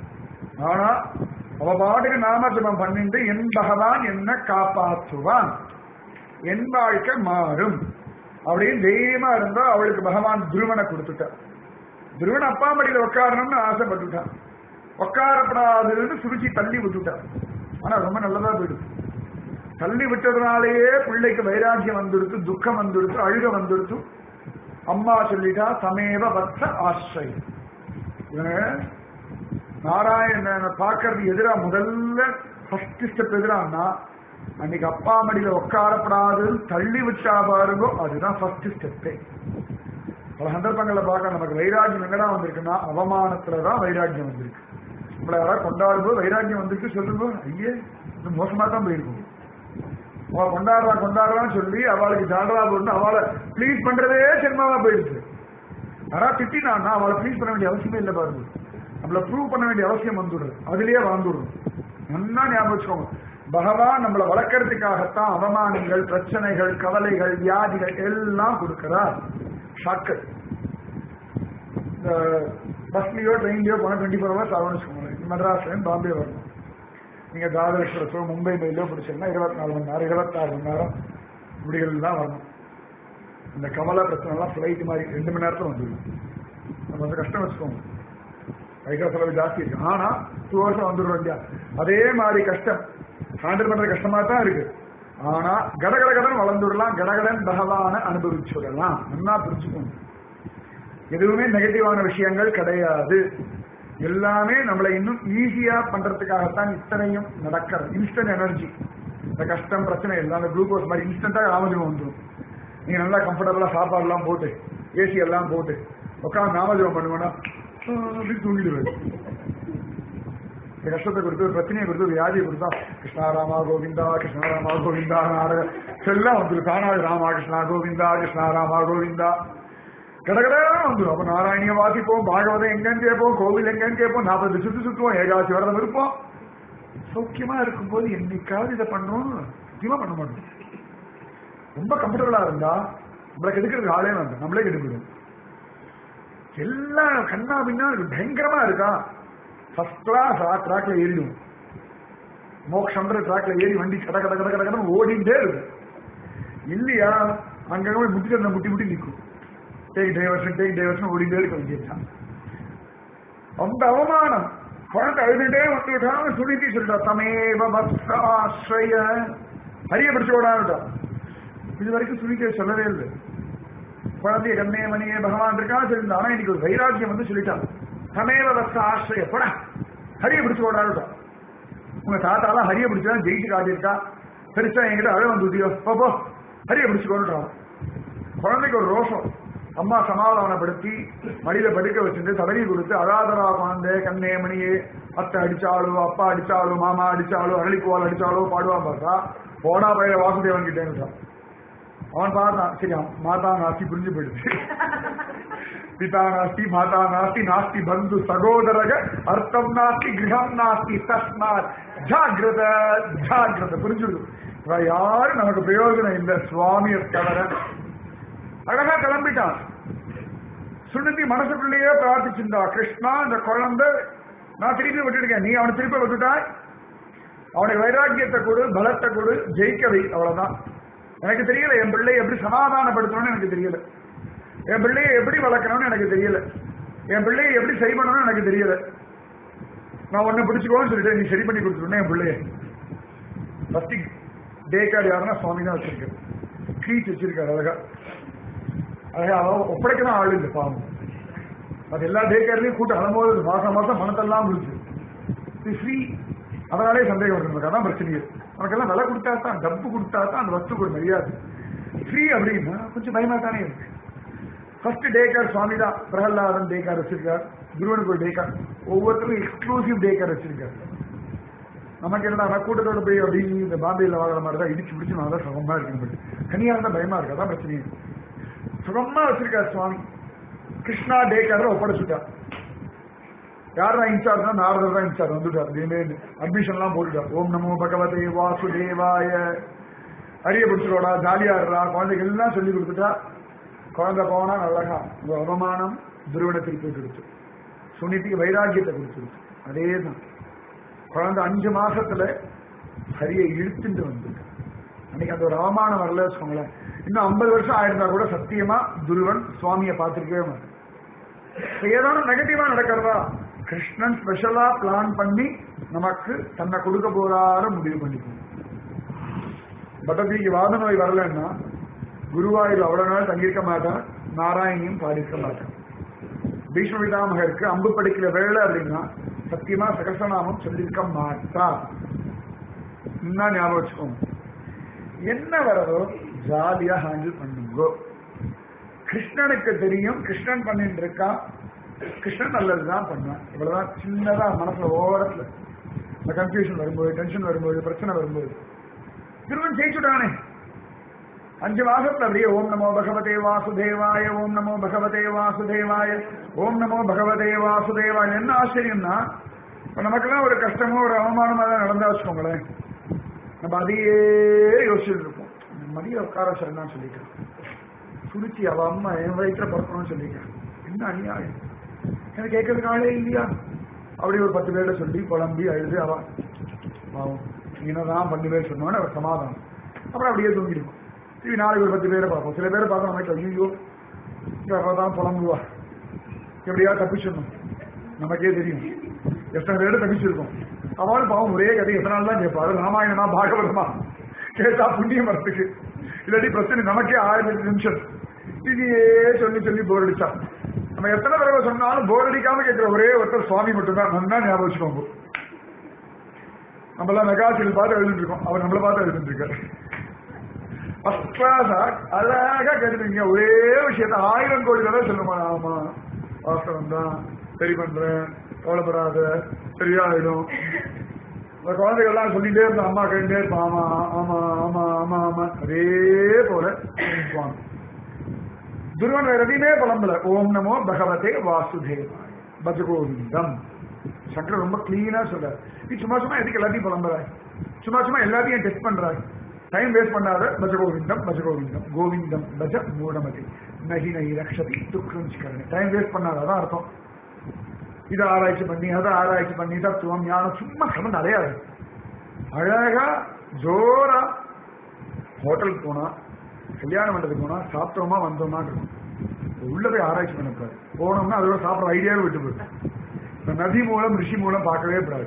ஆனா அவ பாட்டுக்கு நாமஜபம் பண்ணிட்டு என் பகவான் என்ன காப்பாற்றுவான் என் வாழ்க்கை மாறும் அப்படின்னு தைரியமா இருந்தா அவளுக்கு பகவான் துருவனை கொடுத்துட்டார் துருவன் அப்பா மடியில உட்காரணும்னு ஆசைப்பட்டுட்டான் உட்காரப்படாதுன்னு சுருச்சி தள்ளி விட்டுட்டார் ஆனா ரொம்ப நல்லதா போயிடுது தள்ளி விட்டதுனாலேயே பிள்ளைக்கு வைராக்கியம் வந்துடுத்து துக்கம் வந்துடுத்து அழுக வந்துடுத்து அம்மா சொல்லிட்டா சமேவ வத்ச ஆசிரியம் இவங்க நாராயணனை பார்க்கறது எதிரா முதல்ல ஃபர்ஸ்ட் ஸ்டெப் எதிரான்னா அன்னைக்கு அப்பா மடியில உட்காரப்படாதுன்னு தள்ளி விட்டா பாருங்கோ அதுதான் ஃபர்ஸ்ட் ஸ்டெப்பே பல சந்தர்ப்பங்களை பார்க்க நமக்கு வைராக்கியம் எங்கடா வந்திருக்குன்னா அவமானத்துலதான் வைராக்கியம் வந்திருக்கு நம்மள யாராவது கொண்டாடும்போது வைராக்கியம் வந்திருக்கு சொல்லுங்க ஐயே இது மோசமா தான் போயிருக்கும் அவ கொண்டாடுறா கொண்டாடுறான்னு சொல்லி அவளுக்கு ஜாடரா போட்டு அவளை ப்ளீஸ் பண்றதே ஜென்மாவா போயிடுச்சு யாராவது திட்டினான்னா அவளை ப்ளீஸ் பண்ண வேண்டிய அவசியமே இல்லை பாருங்க நம்மளை ப்ரூவ் பண்ண வேண்டிய அவசியம் வந்துடுது அதுலயே வாழ்ந்துடுது நல்லா ஞாபகம் வச்சுக்கோங்க பகவான் நம்மளை வளர்க்கறதுக்காகத்தான் அவமானங்கள் பிரச்சனைகள் கவலைகள் வியாதிகள் எல்லாம் கொடுக்கிறார் ஷார்ட்கட் இந்த பஸ்லயோ ட்ரெயின்லயோ போனா டுவெண்ட்டி ஃபோர் ஹவர்ஸ் ஆகும்னு வச்சுக்கோங்க மெட்ராஸ்ல பாம்பே வரணும் நீங்க தாதர் எக்ஸ்பிரஸோ மும்பை மெயிலோ பிடிச்சீங்கன்னா இருபத்தி நாலு மணி நேரம் இருபத்தாறு மணி நேரம் இப்படிகள் தான் வரணும் இந்த கமலா பிரச்சனை எல்லாம் ஃபிளைட் மாதிரி ரெண்டு மணி நேரத்துல வந்துடும் நம்ம வந்து கஷ்டம் வச்சுக்கோங்க பைசா செலவு ஜாஸ்தி இருக்கு ஆனா டூ ஹவர்ஸ் வந்துடுறோம் இல்லையா அதே மாதிரி கஷ்டம் ஹேண்டில் பண்றது கஷ்டமா தான் இருக்கு ஆனா கடகட கடன் வளர்ந்துடலாம் கடகடன் பகவான அனுபவிச்சுடலாம் நல்லா புரிஞ்சுக்கணும் எதுவுமே நெகட்டிவான விஷயங்கள் கிடையாது எல்லாமே நம்மளை இன்னும் ஈஸியா பண்றதுக்காகத்தான் இத்தனையும் நடக்கிறது இன்ஸ்டன்ட் எனர்ஜி இந்த கஷ்டம் பிரச்சனை எல்லாம் அந்த குளுக்கோஸ் மாதிரி இன்ஸ்டன்டா ராமஜபம் வந்துடும் நீங்க நல்லா கம்ஃபர்டபுளா சாப்பாடு எல்லாம் போட்டு ஏசி எல்லாம் போட்டு உட்காந்து நாமஜபம் பண்ணுவோம்னா அப்படின்னு தூங்கிடுவேன் இந்த கஷ்டத்தை கொடுத்து ஒரு பிரச்சனையை கொடுத்து ஒரு வியாதியை கொடுத்தா கிருஷ்ணாராமா கோவிந்தா கிருஷ்ணாராமா கோவிந்தா நாடக எல்லாம் வந்துடும் தானாக ராமா கிருஷ்ணா கோவிந்தா கிருஷ்ணாராமா கோவிந்தா கடகடா வந்துடும் அப்ப நாராயணிய வாசிப்போம் பாகவதம் எங்கன்னு கேட்போம் கோவில் எங்கன்னு கேட்போம் நாற்பது சுத்து சுத்துவோம் ஏகாசி விரதம் இருப்போம் சௌக்கியமா இருக்கும்போது என்னைக்காவது இதை பண்ணோம் சத்தியமா பண்ண மாட்டோம் ரொம்ப கம்ஃபர்டபுளா இருந்தா நம்மளை கெடுக்கிறதுக்கு ஆளே வேண்டாம் நம்மளே கெடுக்கிடும் எல்லாம் கண்ணா பின்னா பயங்கரமா இருக்கா ஃபர்ஸ்ட் கிளாஸ் ஆ ட்ராக்ல ஏறிடும் மோக்ஷன்ற ட்ராக்ல ஏறி வண்டி கட கட கட கட கடன்னு ஓடிட்டே இருக்கு இல்லையா அங்கங்க போய் முட்டி தந்த முட்டி முட்டி நிற்கும் டேக் டைவர்ஷன் டேக் டைவர்ஷன் ஓடிட்டே இருக்க வேண்டியதுதான் அந்த அவமானம் குழந்தை அழுதுட்டே வந்துட்டாங்க சுனிதி சொல்லிட்டா தமேவ பக்தாஸ்ரய ஹரிய பிடிச்சு ஓடான்ட்டா இது வரைக்கும் சுனிதியை சொல்லவே இல்லை குழந்தைய கண்ணே மணியே பகவான் இருக்கா சொல்லியிருந்தா ஆனா இன்னைக்கு ஒரு வைராக்கியம் வந்து சொல்லிட்டான் தமேவ பக்த ஆசிரிய போடா ஹரிய பிடிச்சு ஓடான்ட்டா உங்க தாத்தாலாம் ஹரிய பிடிச்சா ஜெயிச்சு காட்டியிருக்கா பெருசா என்கிட்ட அழ வந்து போ போ ஹரிய பிடிச்சுக்கோன்றான் குழந்தைக்கு ஒரு ரோஷம் அம்மா சமாதானப்படுத்தி மடியில படுக்க வச்சுட்டு தடவி கொடுத்து அழாதரா குழந்தை கண்ணே மணியே அத்தை அடிச்சாலோ அப்பா அடிச்சாலோ மாமா அடிச்சாலோ அரளிக்குவால் அடிச்சாலோ பாடுவான் பார்த்தா போடா பயிர வாசுதேவன் கிட்டேன்னுட்டான் அவன் பார்த்தான் சரி மாதா நாஸ்தி புரிஞ்சு போயிடுச்சு பிதா நாஸ்தி மாதா நாஸ்தி நாஸ்தி பந்து சகோதரக அர்த்தம் நாஸ்தி கிரகம் நாஸ்தி தஸ்மாத் ஜாகிரத ஜாகிரத புரிஞ்சுடுது இவன் யாரும் நமக்கு பிரயோஜனம் இல்லை சுவாமியை தவிர அழகா கிளம்பிட்டான் சுனிதி மனசுக்குள்ளேயே பிரார்த்திச்சிருந்தா கிருஷ்ணா இந்த குழந்தை நான் திருப்பி விட்டுருக்கேன் நீ அவனை திருப்பி விட்டுட்டாய் அவனுக்கு வைராக்கியத்தை கொடு பலத்தை கொடு ஜெயிக்க வை அவ்வளவுதான் எனக்கு தெரியல என் பிள்ளையை எப்படி சமாதானப்படுத்தணும்னு எனக்கு தெரியல என் பிள்ளையை எப்படி வளர்க்கணும்னு எனக்கு தெரியல என் பிள்ளையை எப்படி சரி பண்ணணும்னு எனக்கு தெரியல நான் உன்னை பிடிச்சுக்கோன்னு சொல்லிட்டு நீ சரி பண்ணி கொடுத்துருந்தேன் என் பிள்ளைய ஃபர்ஸ்ட் டே கார்டு யாருன்னா சுவாமி தான் வச்சிருக்கேன் ட்ரீட் வச்சிருக்காரு அழகா அழகா அவன் ஒப்படைக்கணும் ஆள் இல்லை பாவம் அது எல்லா டே கேர்லயும் கூட்டம் அனும்போது மாசம் மாசம் பணத்தெல்லாம் முடிச்சு இது ஃப்ரீ அதனாலே சந்தேகம் வருது நமக்கு அதான் பிரச்சனையே நமக்கெல்லாம் விலை கொடுத்தா தான் டப்பு கொடுத்தா தான் அந்த வஸ்துக்கு ஒரு மரியாதை ஃப்ரீ அப்படின்னா கொஞ்சம் பயமா தானே இருக்கு ஃபர்ஸ்ட் டே கார் சுவாமி தான் பிரகலாதன் டே கார் வச்சிருக்கார் குருவனுக்கு ஒரு டே கார் ஒவ்வொருத்தரும் எக்ஸ்க்ளூசிவ் டே கார் வச்சிருக்காரு நமக்கு என்னடா கூட்டத்தோட போய் அப்படி இந்த பாம்பேல வாங்குற மாதிரி தான் இடிச்சு பிடிச்சு நான் தான் சுகமா இருக்கு தனியா இருந்தா பயமா இருக்கு அதான் பிரச்சனையே சுகமா வச்சிருக்காரு சுவாமி கிருஷ்ணா டே கார்ல ஒப்படைச்சுட்டார் யார் தான் இன்சார்ஜ் நாரதர் தான் இன்சார்ஜ் வந்துட்டார் திடீர்னு அட்மிஷன் எல்லாம் போட்டுட்டார் ஓம் நமோ பகவதே வாசுதேவாய அரிய பிடிச்சிரோடா ஜாலியா இருடா குழந்தைகள் எல்லாம் சொல்லி கொடுத்துட்டா குழந்தை போனா நல்லகா உங்க அவமானம் துருவனை திருப்பி கொடுத்து சுனிதிக்கு வைராக்கியத்தை கொடுத்துருச்சு அதே தான் குழந்தை அஞ்சு மாசத்துல சரியை இழுத்துட்டு வந்து அன்னைக்கு அந்த ஒரு அவமானம் வரல வச்சுக்கோங்களேன் இன்னும் ஐம்பது வருஷம் ஆயிருந்தா கூட சத்தியமா துருவன் சுவாமியை பார்த்திருக்கவே மாட்டேன் ஏதாவது நெகட்டிவா நடக்கிறதா கிருஷ்ணன் ஸ்பெஷலா பிளான் பண்ணி நமக்கு தன்னை கொடுக்க போறார முடிவு பண்ணிக்கும் பட்டத்திரிக்கு வாத நோய் வரலன்னா குருவாயூர் அவ்வளவு நாள் தங்கியிருக்க மாட்டான் நாராயணியும் பாடியிருக்க மாட்டான் பீஷ்ம பிதாமகருக்கு அம்பு படிக்கிற வேலை அப்படின்னா சத்தியமா சகசநாமம் சொல்லியிருக்க மாட்டா இன்னும் ஞாபகம் வச்சுக்கோங்க என்ன வரதோ ஜாலியா ஹேண்டில் பண்ணுங்கோ கிருஷ்ணனுக்கு தெரியும் கிருஷ்ணன் பண்ணிட்டு இருக்கான் கிருஷ்ணன் நல்லதுதான் பண்ணான் இவ்வளவுதான் சின்னதா மனசுல ஓரத்துல இந்த கன்ஃபியூஷன் வரும்போது டென்ஷன் வரும்போது பிரச்சனை வரும்போது திருவன் ஜெயிச்சுட்டானே அஞ்சு மாசத்துல அப்படியே ஓம் நமோ பகவதே வாசுதேவாய ஓம் நமோ பகவதே வாசுதேவாய ஓம் நமோ பகவதே வாசுதேவாய என்ன ஆச்சரியம்னா இப்ப நமக்கெல்லாம் ஒரு கஷ்டமோ ஒரு அவமானமா தான் நடந்தா வச்சுக்கோங்களேன் நம்ம அதையே யோசிச்சுட்டு இருப்போம் மதிய உட்கார சரிதான் சொல்லிட்டேன் சுருச்சி அவ அம்மா என் வயிற்றுல பிறக்கணும்னு சொல்லிட்டேன் என்ன அநியாயம் எனக்கு கேட்கறதுக்கு ஆளே இல்லையா அப்படி ஒரு பத்து பேர்ட்ட சொல்லி புலம்பி அழுது அவ பாவம் என்னதான் பண்ணி பேர் சொன்னோன்னு அவர் சமாதானம் அப்புறம் அப்படியே தூங்கிடுவோம் திரும்பி நாளைக்கு ஒரு பத்து பேரை பார்ப்போம் சில பேரை பார்க்க நமக்கு ஐயோ தான் புலம்புவா எப்படியா தப்பிச்சிடணும் நமக்கே தெரியும் எத்தனை பேர் தப்பிச்சிருக்கோம் அவளும் பாவம் ஒரே கதை எத்தனை நாள் தான் கேட்பா அது ராமாயணமா பாகவதமா கேட்டா புண்ணியம் வரத்துக்கு இல்லாட்டி பிரச்சனை நமக்கே ஆயிரத்தி நிமிஷம் இதையே சொல்லி சொல்லி போர் அடிச்சா நம்ம எத்தனை தடவை சொன்னாலும் போர் அடிக்காம கேட்கிற ஒரே ஒருத்தர் சுவாமி மட்டும்தான் நல்லா ஞாபகம் வச்சுக்கோங்க நம்மளாம் மெகாசில் பார்த்து எழுதிட்டு இருக்கோம் அவர் நம்மளை பார்த்து எழுதிட்டு இருக்காரு ஃபர்ஸ்ட் கிளாஸா அழகா கேட்டுருக்கீங்க ஒரே விஷயத்த ஆயிரம் கோடி தடவை சொல்லுமா ஆமா வாஸ்தவம் தான் சரி பண்றேன் கவலைப்படாத சரியாயிடும் இந்த குழந்தைகள்லாம் சொல்லிட்டே இருந்தோம் அம்மா கேட்டுட்டே இருப்பான் ஆமா ஆமா ஆமா ஆமா ஆமா அதே போல சுவாமி துருவன் வேற எதையுமே புலம்பல ஓம் நமோ பகவதே வாசுதேவாய பஜகோவிந்தம் சங்கர் ரொம்ப கிளீனா சொல்றாரு நீ சும்மா சும்மா எதுக்கு எல்லாத்தையும் புலம்புறாய் சும்மா சும்மா எல்லாத்தையும் டெஸ்ட் பண்றாய் டைம் வேஸ்ட் பண்ணாத பஜகோவிந்தம் பஜகோவிந்தம் கோவிந்தம் பஜ மூடமதி நகி நகி ரக்ஷதி துக்கரஞ்சிக்கரணி டைம் வேஸ்ட் பண்ணாத அதான் அர்த்தம் இதை ஆராய்ச்சி பண்ணி அதை ஆராய்ச்சி பண்ணி தத்துவம் ஞானம் சும்மா கலந்து அலையாது அழகா ஜோரா ஹோட்டலுக்கு போனா கல்யாண மண்டபத்துக்கு போனா சாப்பிட்டோமா வந்தோமா இருக்கும் உள்ள போய் ஆராய்ச்சி பண்ணக்கூடாது போனோம்னா அதோட சாப்பிட்ற ஐடியாவே விட்டு போயிடும் இந்த நதி மூலம் ரிஷி மூலம் பார்க்கவே கூடாது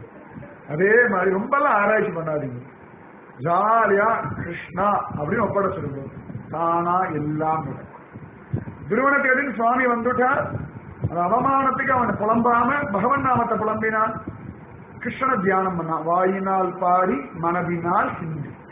அதே மாதிரி ரொம்பலாம் ஆராய்ச்சி பண்ணாதீங்க ஜாலியா கிருஷ்ணா அப்படின்னு ஒப்பட சொல்லுங்க தானா எல்லாம் நடக்கும் திருவனத்தேடின் சுவாமி வந்துட்டார் அந்த அவமானத்துக்கு அவனை புலம்பாம பகவன் நாமத்தை புலம்பினான் கிருஷ்ண தியானம் பண்ணான் வாயினால் பாடி மனதினால் சிந்திக்க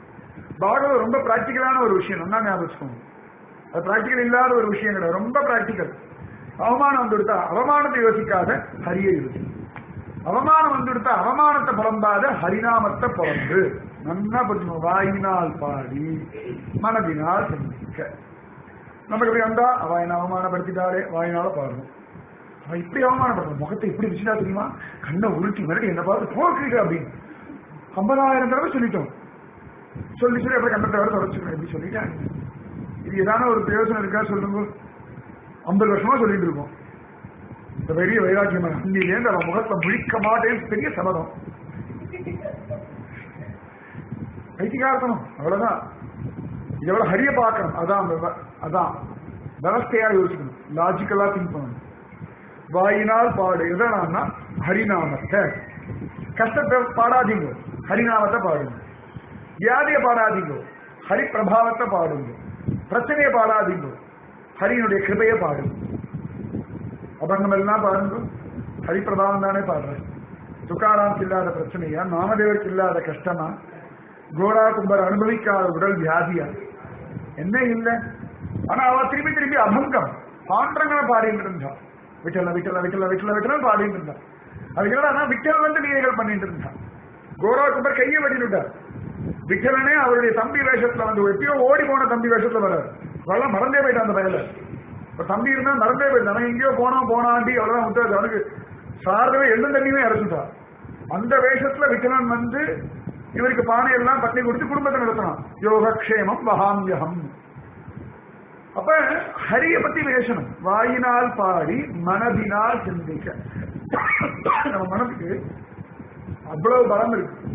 பாகவத் ரொம்ப பிராக்டிக்கலான ஒரு விஷயம் நல்லா ஞாபகம் வச்சுக்கோங்க அது பிராக்டிக்கல் இல்லாத ஒரு விஷயம் கிடையாது ரொம்ப பிராக்டிக்கல் அவமானம் வந்துடுத்தா அவமானத்தை யோசிக்காத ஹரியை யோசி அவமானம் வந்துடுத்தா அவமானத்தை புலம்பாத ஹரிநாமத்தை புலம்பு நல்லா புரிஞ்சுக்கணும் வாயினால் பாடி மனதினால் சிந்திக்க நமக்கு எப்படி வந்தா அவ என்ன அவமானப்படுத்திட்டாலே வாயினால பாடணும் அவன் இப்படி அவமானப்படுறான் முகத்தை இப்படி வச்சுட்டா தெரியுமா கண்ணை உருட்டி மிரட்டி என்ன பார்த்து போக்குறீங்க அப்படின்னு ஐம்பதாயிரம் தடவை சொல்லிட்டோம் சொல்லி சொல்லி அப்படியே கண்ணத்தை வர தொடச்சுக்கணும் எப்படி சொல்லிட்டாங்க இது ஏதான ஒரு பிரயோஜனம் இருக்கா சொல்லுங்க ஐம்பது வருஷமா சொல்லிட்டு இருக்கோம் இந்த பெரிய வைராக்கியமான ஹிந்தியிலேருந்து அவன் முகத்தை முழிக்க மாட்டேன்னு பெரிய சபதம் வைத்திகார்த்தனம் அவ்வளவுதான் இதெவ்வளவு ஹரிய பார்க்கணும் அதான் விவ- அதான் விவஸ்தையா யோசிக்கணும் லாஜிக்கலா திங்க் பண்ணணும் வாயினால் பாடு எதனா ஹரிநாமத்தை கஷ்டத்தை பாடாதீங்க ஹரிநாமத்தை பாடுங்க வியாதியை பாடாதீங்க ஹரி பிரபாவத்தை பாடுங்க பிரச்சனையை பாடாதீங்க ஹரியினுடைய கிருபையை பாடுங்க அபங்கம் எல்லாம் பாருங்க ஹரி பிரபாவம் தானே பாடுறேன் துக்காராமுக்கு இல்லாத பிரச்சனையா நாமதேவருக்கு இல்லாத கஷ்டமா கோரா கும்பர் அனுபவிக்காத உடல் வியாதியா என்ன இல்லை ஆனா அவ திரும்பி திரும்பி அபங்கம் பாண்டங்களை பாடிட்டு இருந்தா விட்டல விட்டல விட்டல விட்டல விட்டல பாடிட்டு இருந்தா அது என்னடா விட்டல் வந்து லீலைகள் பண்ணிட்டு இருந்தா கோரா கும்பர் கையை வெட்டிட்டார் விட்டலனே அவருடைய தம்பி வேஷத்துல வந்து எப்பயோ ஓடி போன தம்பி வேஷத்துல வர்றாரு அதெல்லாம் மறந்தே போயிட்டான் அந்த வயல இப்ப தம்பி இருந்தா மறந்தே போயிட்டான் அவன் எங்கேயோ போனோம் போனாண்டி அவ்வளவுதான் விட்டாரு அவனுக்கு சாரதவே எள்ளும் தண்ணியுமே இறந்துட்டான் அந்த வேஷத்துல விட்டலன் வந்து இவருக்கு பானையெல்லாம் தண்ணி கொடுத்து குடும்பத்தை நடத்தணும் யோகக்ஷேமம் வகாமியகம் அப்ப ஹரிய பத்தி பேசணும் வாயினால் பாடி மனதினால் சிந்திக்க நம்ம மனதுக்கு அவ்வளவு பலம் இருக்கு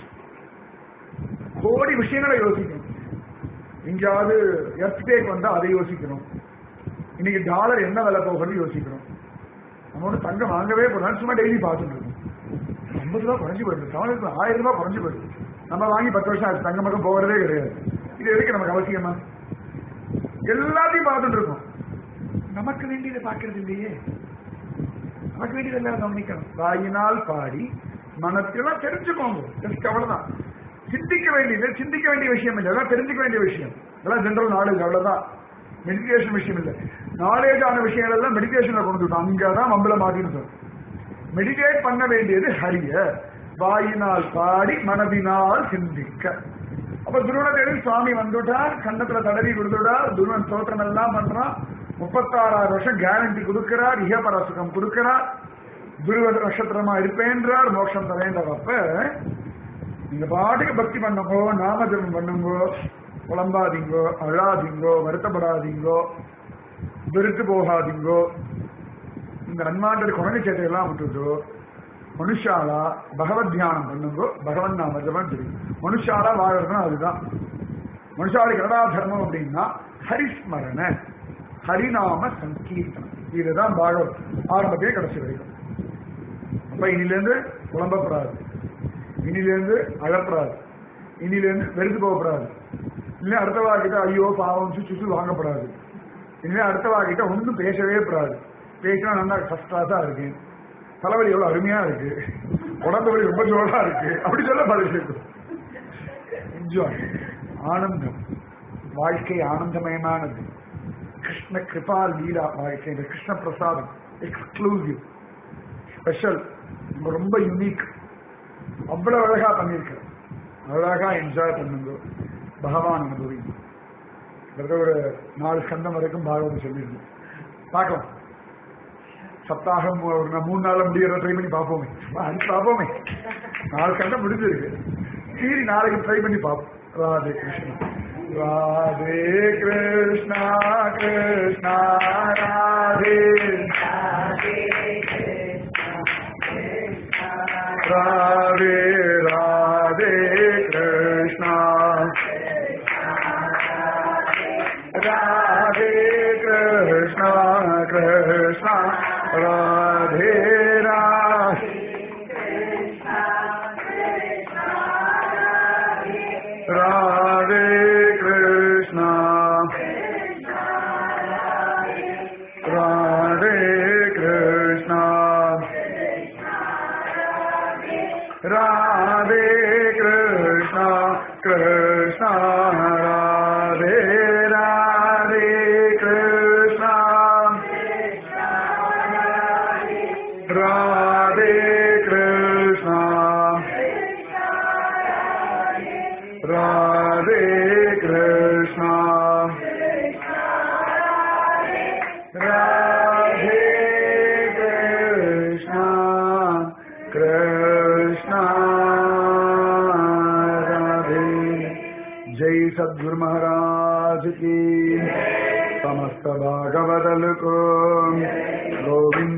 கோடி விஷயங்களை யோசிக்கணும் எங்கேயாவது எர்த்டேக் வந்தா அதை யோசிக்கணும் இன்னைக்கு டாலர் என்ன விலை போகுதுன்னு யோசிக்கணும் நம்ம ஒண்ணு தங்கம் வாங்கவே போறோம் சும்மா டெய்லி பார்த்துட்டு இருக்கோம் ஐம்பது ரூபாய் குறைஞ்சு போயிடுது சவனுக்கு ஆயிரம் ரூபாய் குறைஞ்சு போயிடுது நம்ம வாங்கி பத்து வருஷம் ஆச்சு தங்க பக்கம் போகிறதே கிடையாது இது எதுக்கு நமக்கு அவசியமா எல்லாத்தையும் பார்த்துட்டு இருக்கோம் நமக்கு வேண்டியதை பார்க்கறது இல்லையே நமக்கு வேண்டியது எல்லாம் கவனிக்கணும் வாயினால் பாடி மனத்திலாம் தெரிஞ்சுக்கோங்க ஜஸ்ட் அவ்வளவுதான் சிந்திக்க வேண்டியது சிந்திக்க வேண்டிய விஷயம் இல்லை அதெல்லாம் தெரிஞ்சுக்க வேண்டிய விஷயம் இதெல்லாம் ஜென்ரல் நாலேஜ் அவ்வளவுதான் மெடிடேஷன் விஷயம் இல்லை நாலேஜ் ஆன விஷயங்கள் எல்லாம் மெடிடேஷன்ல கொண்டு விட்டோம் அங்கதான் மம்பள மாட்டின்னு மெடிடேட் பண்ண வேண்டியது ஹரிய வாயினால் பாடி மனதினால் சிந்திக்க அப்ப துருவனதேவி சுவாமி வந்துட்டார் கண்ணத்துல தடவி கொடுத்துட்டார் துருவன் தோற்றம் எல்லாம் பண்றான் முப்பத்தாறாயிரம் வருஷம் கேரண்டி கொடுக்கிறார் இகபரசுகம் கொடுக்கிறார் துருவ நட்சத்திரமா இருப்பேன்றார் மோட்சம் தரேன்றார் அப்ப நீங்க பாட்டுக்கு பக்தி பண்ணுங்கோ நாமஜபம் பண்ணுங்கோ புலம்பாதீங்கோ அழாதீங்கோ வருத்தப்படாதீங்கோ வெறுத்து போகாதீங்கோ இந்த அன்மாண்டது குழந்தை சேட்டையெல்லாம் விட்டுட்டு மனுஷாலா பகவத் தியானம் பண்ணுங்கோ பகவன் நாம ஜபம் தெரியும் மனுஷாலா வாழறதுன்னா அதுதான் மனுஷாளுக்கு என்னடா தர்மம் அப்படின்னா ஹரிஸ்மரண ஹரிநாம சங்கீர்த்தனம் இதுதான் பாகவத் ஆரம்பத்தையே கடைசி வரைக்கும் அப்ப இனிலேருந்து புலம்பப்படாது இனிலேருந்து அழப்படாது இனிலேருந்து வெறுத்து போகப்படாது இல்லை அடுத்த வாக்கிட்ட ஐயோ பாவம் சுச்சு வாங்கப்படாது இனிமே அடுத்த வாக்கிட்ட ஒன்றும் பேசவே கூடாது பேசினா நல்லா ஃபர்ஸ்ட் கிளாஸா இருக்கு தலைவலி எவ்வளவு அருமையா இருக்கு உடம்பு வலி ரொம்ப ஜோரா இருக்கு அப்படி சொல்ல பதில் என்ஜாய் ஆனந்தம் வாழ்க்கை ஆனந்தமயமானது கிருஷ்ண கிருபா லீலா வாழ்க்கை இந்த கிருஷ்ண பிரசாதம் எக்ஸ்க்ளூசிவ் ஸ்பெஷல் ரொம்ப யுனிக் அவ்வளவு அழகா பண்ணிருக்க அழகா என்ஜாய் பண்ணுங்க பகவான் அனுபவி கிட்டத்தட்ட ஒரு நாலு ஸ்கந்தம் வரைக்கும் பாகவதம் சொல்லியிருந்தோம் பார்க்கலாம் சப்தாகம் ஒரு நா- மூணு நாள்ல முடியறத ட்ரை பண்ணி பார்ப்போமே வா, அன்னைக்கு பார்ப்போமே நாலு கண்டம் முடிஞ்சிருக்கு சரி நாளைக்கு ட்ரை பண்ணி பார்ப்போம் ராதே கிருஷ்ணா ராதே கிருஷ்ணா கிருஷ்ணா ராதே ராதே ராதே கிருஷ்ணா ராதே கிருஷ்ணா கிருஷ்ணா ராதே ராதே ராதே கிருஷ்ணா ராதே கிருஷ்ணா ராதே கிருஷ்ணா கிருஷ்ணா ராதே ராதே கிருஷ்ணா ராதே கிருஷ்ணா ராதே கிருஷ்ணா ராதே கிருஷ்ணா கிருஷ்ணா ராதே जय सद्गुरु महाराज की समस्त भागवदल को गोविंद